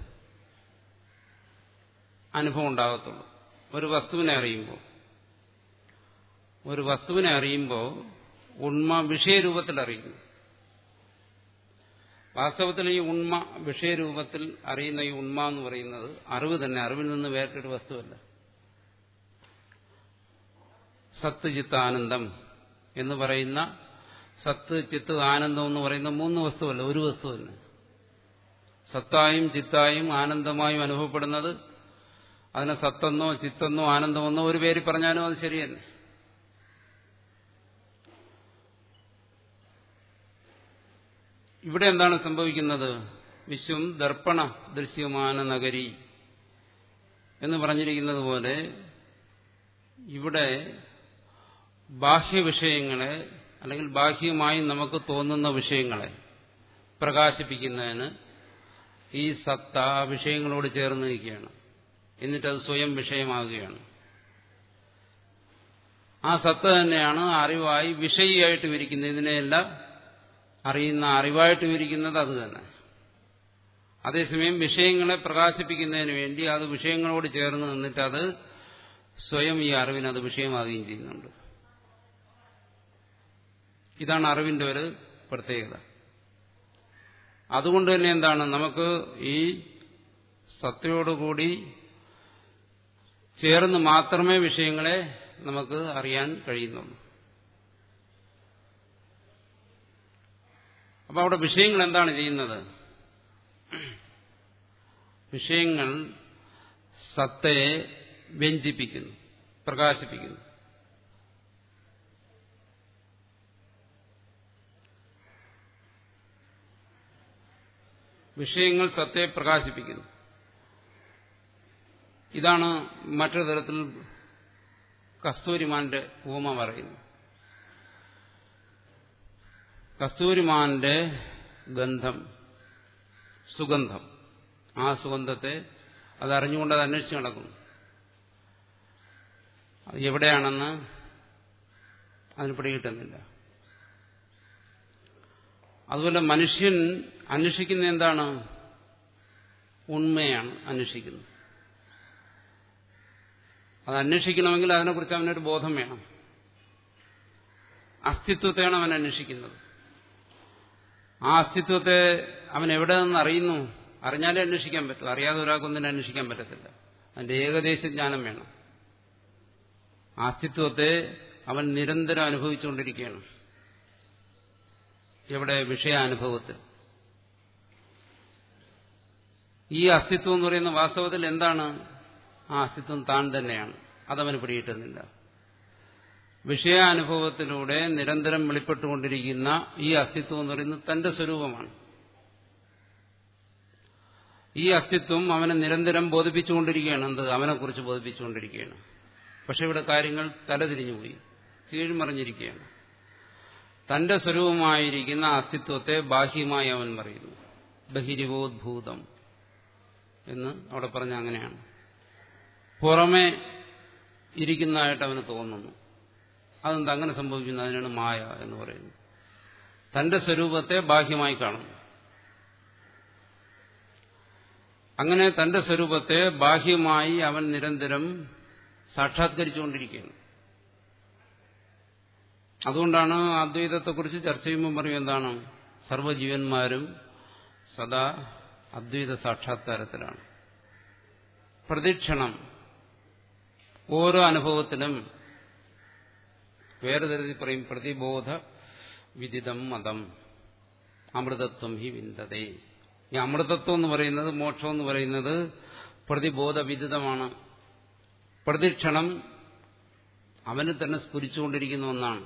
അനുഭവം ഉണ്ടാകത്തുള്ളൂ ഒരു വസ്തുവിനെ അറിയുമ്പോൾ ഒരു വസ്തുവിനെ അറിയുമ്പോൾ ഉണ്മ വിഷയരൂപത്തിൽ അറിയുന്നു വാസ്തവത്തിൽ ഈ ഉണ്മ വിഷയരൂപത്തിൽ അറിയുന്ന ഈ ഉണ്മ എന്ന് പറയുന്നത് അറിവ് തന്നെ അറിവിൽ നിന്ന് വേറിട്ടൊരു വസ്തുവല്ല സത്ത് ചിത്ത് ആനന്ദം എന്ന് പറയുന്ന സത്ത് ചിത്ത് ആനന്ദം എന്ന് പറയുന്ന മൂന്ന് വസ്തുവല്ല ഒരു വസ്തു തന്നെ സത്തായും ചിത്തായും ആനന്ദമായും അനുഭവപ്പെടുന്നത് അതിനെ സത്തെന്നോ ചിത്തെന്നോ ആനന്ദമെന്നോ ഒരു പേര് പറഞ്ഞാലും അത് ശരിയന്നെ ഇവിടെ എന്താണ് സംഭവിക്കുന്നത് വിശ്വം ദർപ്പണ ദൃശ്യമാന നഗരി എന്ന് പറഞ്ഞിരിക്കുന്നത് പോലെ ഇവിടെ ബാഹ്യവിഷയങ്ങളെ അല്ലെങ്കിൽ ബാഹ്യമായി നമുക്ക് തോന്നുന്ന വിഷയങ്ങളെ പ്രകാശിപ്പിക്കുന്നതിന് ഈ സത്ത ആ വിഷയങ്ങളോട് ചേർന്ന് നിൽക്കുകയാണ് എന്നിട്ടത് സ്വയം വിഷയമാകുകയാണ് ആ സത്ത തന്നെയാണ് അറിവായി വിഷയിയായിട്ട് വിരിക്കുന്നത് ഇതിനെയെല്ലാം അറിയുന്ന അറിവായിട്ട് വിരിക്കുന്നത് അത് തന്നെ അതേസമയം വിഷയങ്ങളെ പ്രകാശിപ്പിക്കുന്നതിന് വേണ്ടി അത് വിഷയങ്ങളോട് ചേർന്ന് നിന്നിട്ട് അത് സ്വയം ഈ അറിവിന് അത് വിഷയമാകുകയും ചെയ്യുന്നുണ്ട് ഇതാണ് അറിവിന്റെ ഒരു പ്രത്യേകത അതുകൊണ്ട് തന്നെ എന്താണ് നമുക്ക് ഈ സത്തയോടുകൂടി ചേർന്ന് മാത്രമേ വിഷയങ്ങളെ നമുക്ക് അറിയാൻ കഴിയുന്നുള്ളൂ അപ്പൊ അവിടെ വിഷയങ്ങൾ എന്താണ് ചെയ്യുന്നത് വിഷയങ്ങൾ സത്തയെ വ്യഞ്ചിപ്പിക്കുന്നു പ്രകാശിപ്പിക്കുന്നു വിഷയങ്ങൾ സത്തയെ പ്രകാശിപ്പിക്കുന്നു ഇതാണ് മറ്റൊരു തരത്തിൽ കസ്തൂരിമാന്റെ ഉപമ പറയുന്നത് കസ്തൂരിമാന്റെ ഗന്ധം സുഗന്ധം ആ സുഗന്ധത്തെ അത് അറിഞ്ഞുകൊണ്ട് അത് അന്വേഷിച്ച് നടക്കുന്നു അത് എവിടെയാണെന്ന് അതിന് പിടികിട്ടുന്നില്ല അതുപോലെ മനുഷ്യൻ അന്വേഷിക്കുന്ന എന്താണ് ഉണ്മയാണ് അന്വേഷിക്കുന്നത് അത് അന്വേഷിക്കണമെങ്കിൽ അതിനെക്കുറിച്ച് അവനൊരു ബോധം വേണം അസ്തിത്വത്തെയാണ് അവൻ അന്വേഷിക്കുന്നത് ആ അസ്തിത്വത്തെ അവൻ എവിടെ നിന്ന് അറിയുന്നു അറിഞ്ഞാലേ അന്വേഷിക്കാൻ പറ്റൂ അറിയാതെ ഒരാൾക്കൊന്നിനെ അന്വേഷിക്കാൻ പറ്റത്തില്ല അതിന്റെ ഏകദേശ ജ്ഞാനം വേണം ആ അസ്തിത്വത്തെ അവൻ നിരന്തരം അനുഭവിച്ചുകൊണ്ടിരിക്കുകയാണ് എവിടെ വിഷയാനുഭവത്തിൽ ഈ അസ്തിത്വം എന്ന് പറയുന്ന വാസ്തവത്തിൽ എന്താണ് ആ അസ്തിത്വം താൻ തന്നെയാണ് അതവന് പിടികിട്ടുന്നില്ല വിഷയാനുഭവത്തിലൂടെ നിരന്തരം വെളിപ്പെട്ടുകൊണ്ടിരിക്കുന്ന ഈ അസ്തിത്വം എന്ന് പറയുന്നത് തന്റെ സ്വരൂപമാണ് ഈ അസ്തിത്വം അവനെ നിരന്തരം ബോധിപ്പിച്ചുകൊണ്ടിരിക്കുകയാണ് എന്ത് അവനെക്കുറിച്ച് ബോധിപ്പിച്ചുകൊണ്ടിരിക്കുകയാണ് പക്ഷെ ഇവിടെ കാര്യങ്ങൾ തലതിരിഞ്ഞുപോയി കീഴ്മറിഞ്ഞിരിക്കുകയാണ് തന്റെ സ്വരൂപമായിരിക്കുന്ന അസ്തിത്വത്തെ ബാഹ്യമായി അവൻ പറയുന്നു ബഹിരിവോദ്ഭൂതം എന്ന് അവിടെ പറഞ്ഞ അങ്ങനെയാണ് പുറമെ ഇരിക്കുന്നതായിട്ട് അവന് തോന്നുന്നു അതെന്താ അങ്ങനെ സംഭവിക്കുന്നു അതിനാണ് മായ എന്ന് പറയുന്നത് തന്റെ സ്വരൂപത്തെ ബാഹ്യമായി കാണുന്നു അങ്ങനെ തന്റെ സ്വരൂപത്തെ ബാഹ്യമായി അവൻ നിരന്തരം സാക്ഷാത്കരിച്ചുകൊണ്ടിരിക്കുകയാണ് അതുകൊണ്ടാണ് അദ്വൈതത്തെക്കുറിച്ച് ചർച്ച ചെയ്യുമ്പോൾ പറയും എന്താണ് സർവ്വജീവന്മാരും സദാ അദ്വൈത സാക്ഷാത്കാരത്തിലാണ് പ്രതിക്ഷണം ഓരോ അനുഭവത്തിലും വേറെ തരത്തിൽ പറയും പ്രതിബോധ വിദിതം മതം അമൃതത്വം ഹി വിന്ദതേ ഈ അമൃതത്വം എന്ന് പറയുന്നത് മോക്ഷം എന്ന് പറയുന്നത് പ്രതിബോധ വിദിതമാണ് പ്രതിക്ഷണം അവന് തന്നെ സ്ഫുരിച്ചുകൊണ്ടിരിക്കുന്ന ഒന്നാണ്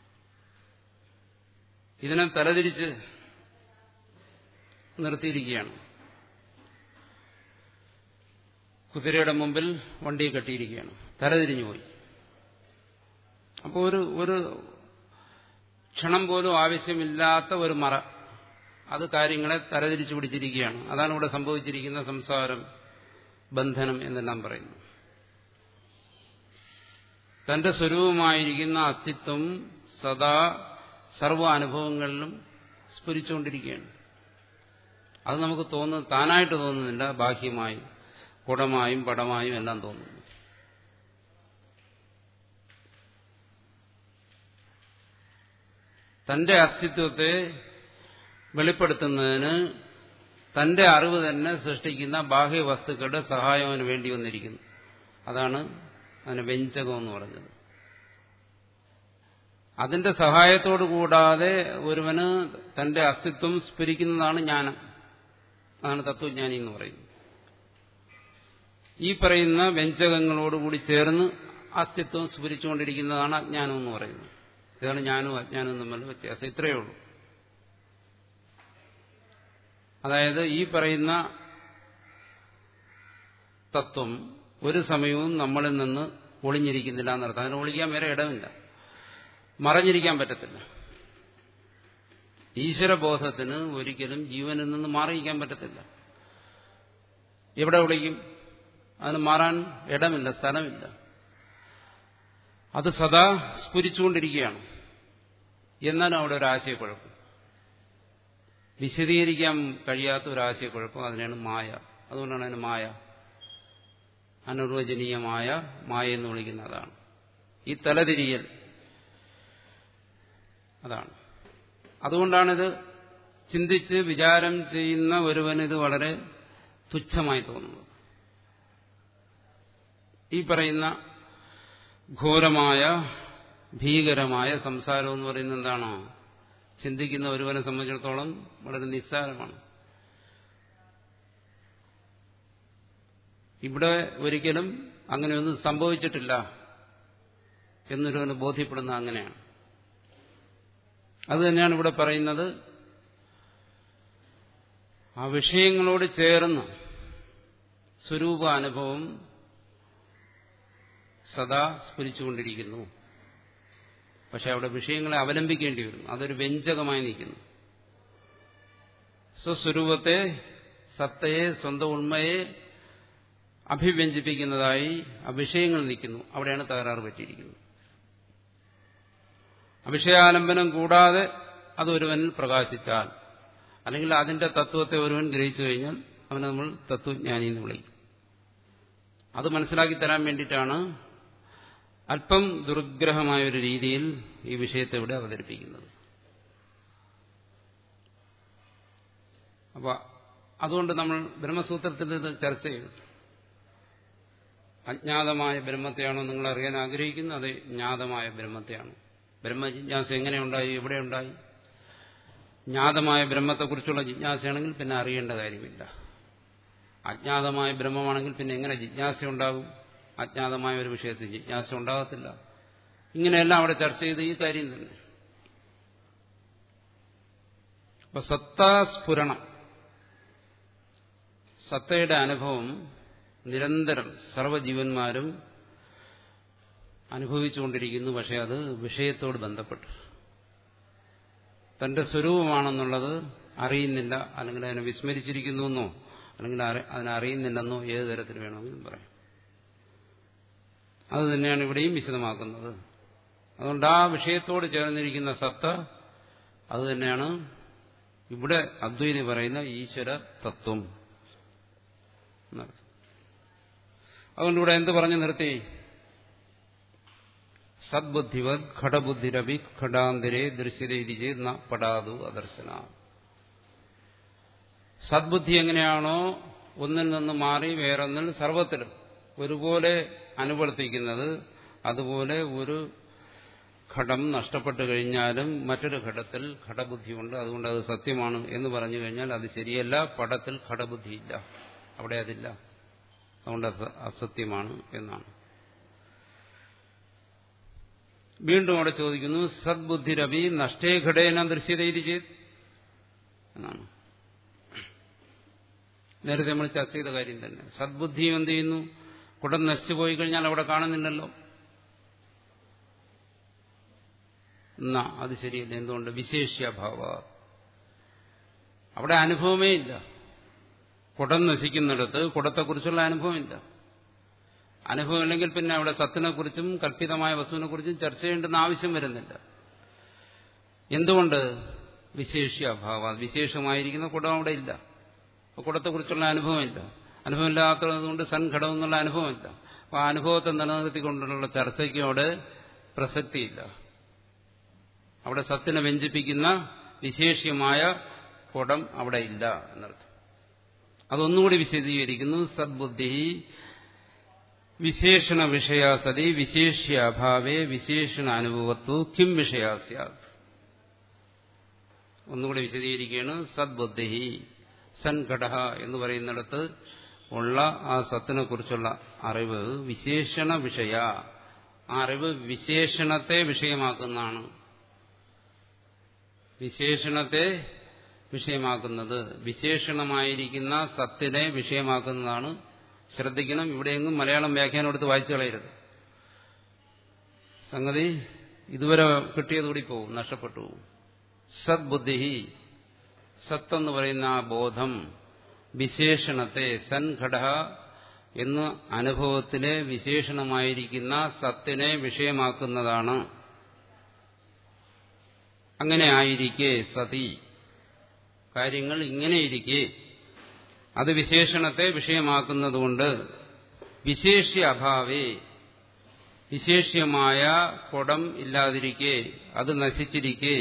ഇതിനെ തലതിരിച്ച് നിർത്തിയിരിക്കുകയാണ് കുതിരയുടെ മുമ്പിൽ വണ്ടി കെട്ടിയിരിക്കുകയാണ് തലതിരിഞ്ഞു പോയി അപ്പോൾ ഒരു ഒരു ക്ഷണം പോലും ആവശ്യമില്ലാത്ത ഒരു മറ അത് കാര്യങ്ങളെ തലതിരിച്ചു പിടിച്ചിരിക്കുകയാണ് അതാണ് ഇവിടെ സംഭവിച്ചിരിക്കുന്ന സംസാരം ബന്ധനം എന്നെല്ലാം പറയുന്നു തന്റെ സ്വരൂപമായിരിക്കുന്ന അസ്തിത്വം സദാ സർവ അനുഭവങ്ങളിലും സ്ഫുരിച്ചുകൊണ്ടിരിക്കുകയാണ് അത് നമുക്ക് തോന്നുന്നു താനായിട്ട് തോന്നുന്നില്ല ബാഹ്യമായി കുടമായും പടമായും എല്ലാം തോന്നുന്നു തന്റെ അസ്തിത്വത്തെ വെളിപ്പെടുത്തുന്നതിന് തന്റെ അറിവ് തന്നെ സൃഷ്ടിക്കുന്ന ബാഹ്യ വസ്തുക്കളുടെ സഹായത്തിന് വേണ്ടി വന്നിരിക്കുന്നു അതാണ് അതിന് വ്യഞ്ചകം എന്ന് പറഞ്ഞത് അതിന്റെ സഹായത്തോടു കൂടാതെ ഒരുവന് തന്റെ അസ്തിത്വം സ്ഫുരിക്കുന്നതാണ് ജ്ഞാനം അതാണ് തത്വജ്ഞാനി എന്ന് പറയുന്നത് ഈ പറയുന്ന വ്യഞ്ചകങ്ങളോടുകൂടി ചേർന്ന് അസ്തിത്വം സ്ഫുരിച്ചുകൊണ്ടിരിക്കുന്നതാണ് അജ്ഞാനം എന്ന് പറയുന്നത് ഇതാണ് ജ്ഞാനവും അജ്ഞാനവും തമ്മിലുള്ള വ്യത്യാസം ഇത്രയേ ഉള്ളൂ അതായത് ഈ പറയുന്ന തത്വം ഒരു സമയവും നമ്മളിൽ നിന്ന് ഒളിഞ്ഞിരിക്കുന്നില്ല എന്നർത്ഥം അതിന് ഒളിക്കാൻ വേറെ ഇടമില്ല മറഞ്ഞിരിക്കാൻ പറ്റത്തില്ല ഈശ്വരബോധത്തിന് ഒരിക്കലും ജീവനിൽ നിന്ന് മാറിയിരിക്കാൻ പറ്റത്തില്ല എവിടെ ഒളിക്കും അതിന് മാറാൻ ഇടമില്ല സ്ഥലമില്ല അത് സദാ സ്ഫുരിച്ചുകൊണ്ടിരിക്കുകയാണ് എന്നാലും അവിടെ ഒരു ആശയക്കുഴപ്പം വിശദീകരിക്കാൻ കഴിയാത്ത ഒരു ആശയക്കുഴപ്പം അതിനാണ് മായ അതുകൊണ്ടാണ് അതിന് മായ അനിർവചനീയമായ മായ എന്ന് വിളിക്കുന്ന അതാണ് ഈ തലതിരിയൽ അതാണ് അതുകൊണ്ടാണിത് ചിന്തിച്ച് വിചാരം ചെയ്യുന്ന ഒരുവനിത് വളരെ തുച്ഛമായി തോന്നുന്നത് ഈ പറയുന്ന ഘോരമായ ഭീകരമായ സംസാരം എന്ന് പറയുന്നത് എന്താണോ ചിന്തിക്കുന്ന ഒരുവനെ സംബന്ധിച്ചിടത്തോളം വളരെ നിസ്സാരമാണ് ഇവിടെ ഒരിക്കലും അങ്ങനെയൊന്നും സംഭവിച്ചിട്ടില്ല എന്നൊരുവന് ബോധ്യപ്പെടുന്ന അങ്ങനെയാണ് അത് തന്നെയാണ് ഇവിടെ പറയുന്നത് ആ വിഷയങ്ങളോട് ചേർന്ന് സ്വരൂപാനുഭവം സദാ സ്ഫുരിച്ചുകൊണ്ടിരിക്കുന്നു പക്ഷെ അവിടെ വിഷയങ്ങളെ അവലംബിക്കേണ്ടി വരുന്നു അതൊരു വ്യഞ്ചകമായി നിൽക്കുന്നു സ്വസ്വരൂപത്തെ സത്തയെ സ്വന്തം ഉണ്മയെ അഭിവ്യഞ്ജിപ്പിക്കുന്നതായി ആ വിഷയങ്ങൾ നിൽക്കുന്നു അവിടെയാണ് തകരാറ് പറ്റിയിരിക്കുന്നത് അവിഷയാലംബനം കൂടാതെ അത് ഒരുവനിൽ പ്രകാശിച്ചാൽ അല്ലെങ്കിൽ അതിന്റെ തത്വത്തെ ഒരുവൻ ഗ്രഹിച്ചു കഴിഞ്ഞാൽ അവനെ നമ്മൾ തത്വജ്ഞാനി എന്ന് വിളിക്കും അത് മനസ്സിലാക്കി തരാൻ വേണ്ടിയിട്ടാണ് അല്പം ദുർഗ്രഹമായ ഒരു രീതിയിൽ ഈ വിഷയത്തെ ഇവിടെ അവതരിപ്പിക്കുന്നത് അപ്പൊ അതുകൊണ്ട് നമ്മൾ ബ്രഹ്മസൂത്രത്തിൽ ഇത് ചർച്ച ചെയ്തു അജ്ഞാതമായ ബ്രഹ്മത്തെയാണോ നിങ്ങൾ അറിയാൻ ആഗ്രഹിക്കുന്നത് അത് ജ്ഞാതമായ ബ്രഹ്മത്തെയാണോ ബ്രഹ്മജിജ്ഞാസ എങ്ങനെയുണ്ടായി എവിടെയുണ്ടായി ജ്ഞാതമായ ബ്രഹ്മത്തെക്കുറിച്ചുള്ള ജിജ്ഞാസയാണെങ്കിൽ പിന്നെ അറിയേണ്ട കാര്യമില്ല അജ്ഞാതമായ ബ്രഹ്മമാണെങ്കിൽ പിന്നെ എങ്ങനെ ജിജ്ഞാസ ഉണ്ടാകും അജ്ഞാതമായ ഒരു വിഷയത്തിൽ ജിജ്ഞാസ ഉണ്ടാകത്തില്ല ഇങ്ങനെയെല്ലാം അവിടെ ചർച്ച ചെയ്ത് ഈ കാര്യം തന്നെ അപ്പൊ സത്താസ്ഫുരണം സത്തയുടെ അനുഭവം നിരന്തരം സർവ്വജീവന്മാരും അനുഭവിച്ചുകൊണ്ടിരിക്കുന്നു പക്ഷെ അത് വിഷയത്തോട് ബന്ധപ്പെട്ടു തന്റെ സ്വരൂപമാണെന്നുള്ളത് അറിയുന്നില്ല അല്ലെങ്കിൽ അതിനെ വിസ്മരിച്ചിരിക്കുന്നു എന്നോ അല്ലെങ്കിൽ അതിനെ അറിയുന്നില്ലെന്നോ ഏത് തരത്തിൽ വേണമെങ്കിലും പറയാം അത് തന്നെയാണ് ഇവിടെയും വിശദമാക്കുന്നത് അതുകൊണ്ട് ആ വിഷയത്തോട് ചേർന്നിരിക്കുന്ന സത്ത അത് തന്നെയാണ് ഇവിടെ അദ്വൈതി പറയുന്ന ഈശ്വര തത്വം അതുകൊണ്ട് ഇവിടെ എന്ത് പറഞ്ഞു നിർത്തി സദ്ബുദ്ധിവത് ഘടബുദ്ധിരവി ഘടാന്തരേ ദൃശ്യതയിരിച്ച് ന പടാതു അദർശന സദ്ബുദ്ധി എങ്ങനെയാണോ ഒന്നിൽ നിന്ന് മാറി വേറൊന്നിൽ സർവത്തിലും ഒരുപോലെ അനുവർത്തിക്കുന്നത് അതുപോലെ ഒരു ഘടം നഷ്ടപ്പെട്ടു കഴിഞ്ഞാലും മറ്റൊരു ഘടത്തിൽ ഘടബുദ്ധിയുണ്ട് അതുകൊണ്ട് അത് സത്യമാണ് എന്ന് പറഞ്ഞു കഴിഞ്ഞാൽ അത് ശരിയല്ല പടത്തിൽ ഘടബുദ്ധിയില്ല അവിടെ അതില്ല അതുകൊണ്ട് അസത്യമാണ് എന്നാണ് വീണ്ടും അവിടെ ചോദിക്കുന്നു സദ്ബുദ്ധിരവി നഷ്ടേ ഘടേന ദൃശ്യതയിരി ചെയ്ത് എന്നാണ് നേരത്തെ നമ്മൾ ചർച്ച ചെയ്ത കാര്യം തന്നെ സദ്ബുദ്ധിയും എന്ത് ചെയ്യുന്നു കുടം നശിച്ചു പോയി കഴിഞ്ഞാൽ അവിടെ കാണുന്നില്ലല്ലോ എന്നാ അത് ശരിയല്ല എന്തുകൊണ്ട് വിശേഷ്യഭാവ അവിടെ അനുഭവമേ ഇല്ല കുടം നശിക്കുന്നിടത്ത് കുടത്തെക്കുറിച്ചുള്ള അനുഭവമില്ല അനുഭവം ഇല്ലെങ്കിൽ പിന്നെ അവിടെ സത്തിനെക്കുറിച്ചും കല്പിതമായ വസ്തുവിനെക്കുറിച്ചും ചർച്ച ചെയ്യേണ്ടുന്ന ആവശ്യം വരുന്നില്ല എന്തുകൊണ്ട് വിശേഷ്യാഭാവ വിശേഷമായിരിക്കുന്ന കുടം അവിടെ ഇല്ല കുടത്തെക്കുറിച്ചുള്ള അനുഭവമില്ല അനുഭവമില്ലാത്തതുകൊണ്ട് സൻഘടം എന്നുള്ള അനുഭവമില്ല അപ്പോൾ ആ അനുഭവത്തെ നിലനിർത്തിക്കൊണ്ടുള്ള ചർച്ചയ്ക്ക് അവിടെ പ്രസക്തിയില്ല അവിടെ സത്തിനെ വ്യഞ്ചിപ്പിക്കുന്ന വിശേഷ്യമായ കുടം അവിടെ ഇല്ല എന്നർത്ഥം അതൊന്നുകൂടി വിശദീകരിക്കുന്നു സദ്ബുദ്ധി വിശേഷണ വിഷയാ സതി വിശേഷ്യാഭാവേ വിശേഷണ അനുഭവത്വ കിം വിഷയാസ്യ ഒന്നുകൂടി വിശദീകരിക്കുകയാണ് സദ്ബുദ്ധി സൻഘട എന്ന് പറയുന്നിടത്ത് ഉള്ള ആ സത്തിനെ കുറിച്ചുള്ള അറിവ് വിശേഷണ വിഷയ ആ അറിവ് വിശേഷണത്തെ വിഷയമാക്കുന്നതാണ് വിശേഷണത്തെ വിഷയമാക്കുന്നത് വിശേഷണമായിരിക്കുന്ന സത്തിനെ വിഷയമാക്കുന്നതാണ് ശ്രദ്ധിക്കണം ഇവിടെയെങ്ങും മലയാളം വ്യാഖ്യാനം എടുത്ത് വായിച്ചു കളയരുത് സംഗതി ഇതുവരെ കിട്ടിയതുകൂടി പോകും നഷ്ടപ്പെട്ടു പോകും സദ്ബുദ്ധി സത്തെന്ന് പറയുന്ന ആ ബോധം വിശേഷണത്തെ സൻഘട എന്ന അനുഭവത്തിലെ വിശേഷണമായിരിക്കുന്ന സത്തിനെ വിഷയമാക്കുന്നതാണ് അങ്ങനെ ആയിരിക്കെ സതി കാര്യങ്ങൾ ഇങ്ങനെയിരിക്കെ അത് വിശേഷണത്തെ വിഷയമാക്കുന്നതുകൊണ്ട് വിശേഷ്യ അഭാവേ വിശേഷ്യമായ കുടം ഇല്ലാതിരിക്കെ അത് നശിച്ചിരിക്കെ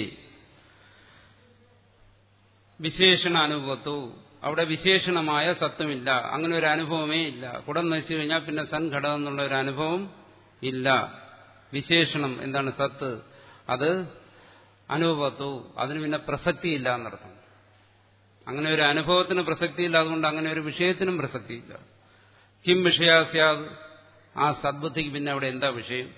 വിശേഷണ അനുഭവത്തു അവിടെ വിശേഷണമായ സത്വമില്ല അങ്ങനെ ഒരു അനുഭവമേ ഇല്ല കുടം നശിച്ചു കഴിഞ്ഞാൽ പിന്നെ സൻഘടം എന്നുള്ള ഒരു അനുഭവം ഇല്ല വിശേഷണം എന്താണ് സത്ത് അത് അനുഭവത്തു അതിന് പിന്നെ പ്രസക്തിയില്ല എന്നർത്ഥം അങ്ങനെ ഒരു അനുഭവത്തിന് പ്രസക്തിയില്ല അതുകൊണ്ട് അങ്ങനെ ഒരു വിഷയത്തിനും പ്രസക്തിയില്ല കിം വിഷയാസ്യാത് ആ സദ്ബുദ്ധിക്ക് പിന്നെ അവിടെ എന്താ വിഷയം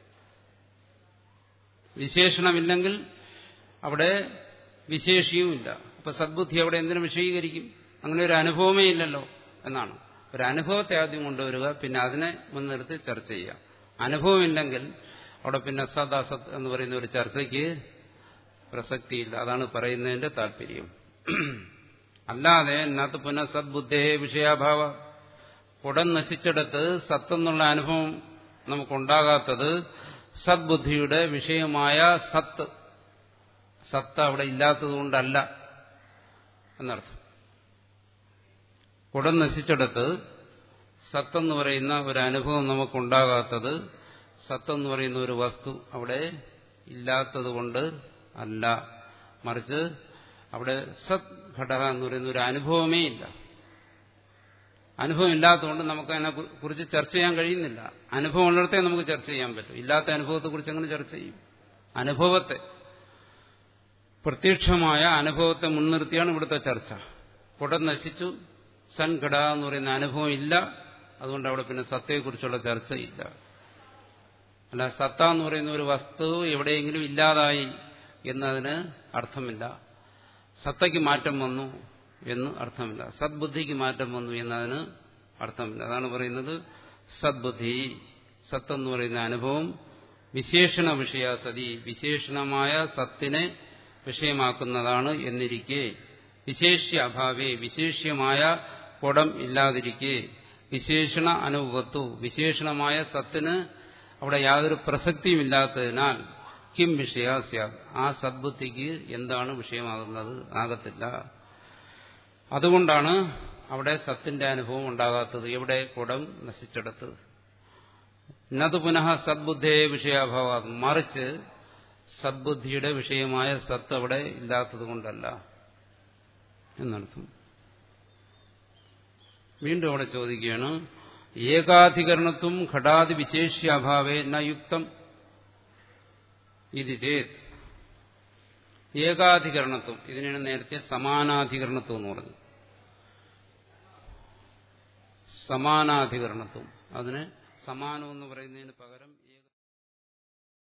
വിശേഷണമില്ലെങ്കിൽ അവിടെ വിശേഷിയുമില്ല അപ്പൊ സദ്ബുദ്ധി അവിടെ എന്തിനു വിഷയീകരിക്കും അങ്ങനെ ഒരു അനുഭവമേ ഇല്ലല്ലോ എന്നാണ് ഒരു അനുഭവത്തെ ആദ്യം കൊണ്ടുവരിക പിന്നെ അതിനെ മുൻനിർത്തി ചർച്ച ചെയ്യാം അനുഭവമില്ലെങ്കിൽ അവിടെ പിന്നെ സദ് അസത് എന്ന് പറയുന്ന ഒരു ചർച്ചയ്ക്ക് പ്രസക്തിയില്ല അതാണ് പറയുന്നതിന്റെ താല്പര്യം അല്ലാതെ ഇതിനകത്ത് പുനഃ സദ്ബുദ്ധേ വിഷയാഭാവ ഉടൻ നശിച്ചിടത്ത് സത്തെന്നുള്ള അനുഭവം നമുക്കുണ്ടാകാത്തത് സദ്ബുദ്ധിയുടെ വിഷയമായ സത്ത് സത്ത് അവിടെ ഇല്ലാത്തതുകൊണ്ടല്ല എന്നർത്ഥം ഉടൻ നശിച്ചിടത്ത് സത്തെന്ന് പറയുന്ന ഒരു അനുഭവം നമുക്കുണ്ടാകാത്തത് സത്തെന്ന് പറയുന്ന ഒരു വസ്തു അവിടെ ഇല്ലാത്തതുകൊണ്ട് അല്ല മറിച്ച് അവിടെ സത് ഘടക എന്ന് പറയുന്ന ഒരു അനുഭവമേ ഇല്ല അനുഭവം ഇല്ലാത്തതുകൊണ്ട് നമുക്ക് അതിനെ കുറിച്ച് ചർച്ച ചെയ്യാൻ കഴിയുന്നില്ല അനുഭവം ഉള്ളിടത്തേ നമുക്ക് ചർച്ച ചെയ്യാൻ പറ്റും ഇല്ലാത്ത അനുഭവത്തെക്കുറിച്ച് എങ്ങനെ ചർച്ച ചെയ്യും അനുഭവത്തെ പ്രത്യക്ഷമായ അനുഭവത്തെ മുൻനിർത്തിയാണ് ഇവിടുത്തെ ചർച്ച കുടം നശിച്ചു സൻഘട എന്ന് പറയുന്ന അനുഭവം ഇല്ല അതുകൊണ്ട് അവിടെ പിന്നെ സത്തയെക്കുറിച്ചുള്ള ചർച്ചയില്ല അല്ല സത്ത എന്ന് പറയുന്ന ഒരു വസ്തു എവിടെയെങ്കിലും ഇല്ലാതായി എന്നതിന് അർത്ഥമില്ല സത്തയ്ക്ക് മാറ്റം വന്നു എന്ന് അർത്ഥമില്ല സദ്ബുദ്ധിക്ക് മാറ്റം വന്നു എന്നതിന് അർത്ഥമില്ല അതാണ് പറയുന്നത് സദ്ബുദ്ധി സത്തെന്ന് പറയുന്ന അനുഭവം വിശേഷണ വിഷയ സതി വിശേഷണമായ സത്തിനെ വിഷയമാക്കുന്നതാണ് എന്നിരിക്കെ വിശേഷ്യ അഭാവേ വിശേഷ്യമായ കുടം ഇല്ലാതിരിക്കെ വിശേഷണ അനുഭവത്തു വിശേഷണമായ സത്തിന് അവിടെ യാതൊരു പ്രസക്തിയുമില്ലാത്തതിനാൽ കിം വിഷയാസ്യ ആ സദ്ബുദ്ധിക്ക് എന്താണ് വിഷയമാകുന്നത് ആകത്തില്ല അതുകൊണ്ടാണ് അവിടെ സത്തിന്റെ അനുഭവം ഉണ്ടാകാത്തത് എവിടെ കുടം നശിച്ചെടുത്ത് ഇന്നത് പുനഃ സദ്ബുദ്ധേ വിഷയാഭാവ മറിച്ച് സദ്ബുദ്ധിയുടെ വിഷയമായ സത്ത് അവിടെ ഇല്ലാത്തത് കൊണ്ടല്ല എന്നർത്ഥം വീണ്ടും അവിടെ ചോദിക്കുകയാണ് ഏകാധികരണത്വം ഘടാതി വിശേഷ്യാഭാവേ ന യുക്തം ഇത് ചേത് ഏകാധികരണത്വം ഇതിനാണ് നേരത്തെ സമാനാധികരണത്വം എന്ന് പറഞ്ഞത് സമാനാധികരണത്വം അതിന് സമാനം എന്ന് പറയുന്നതിന് പകരം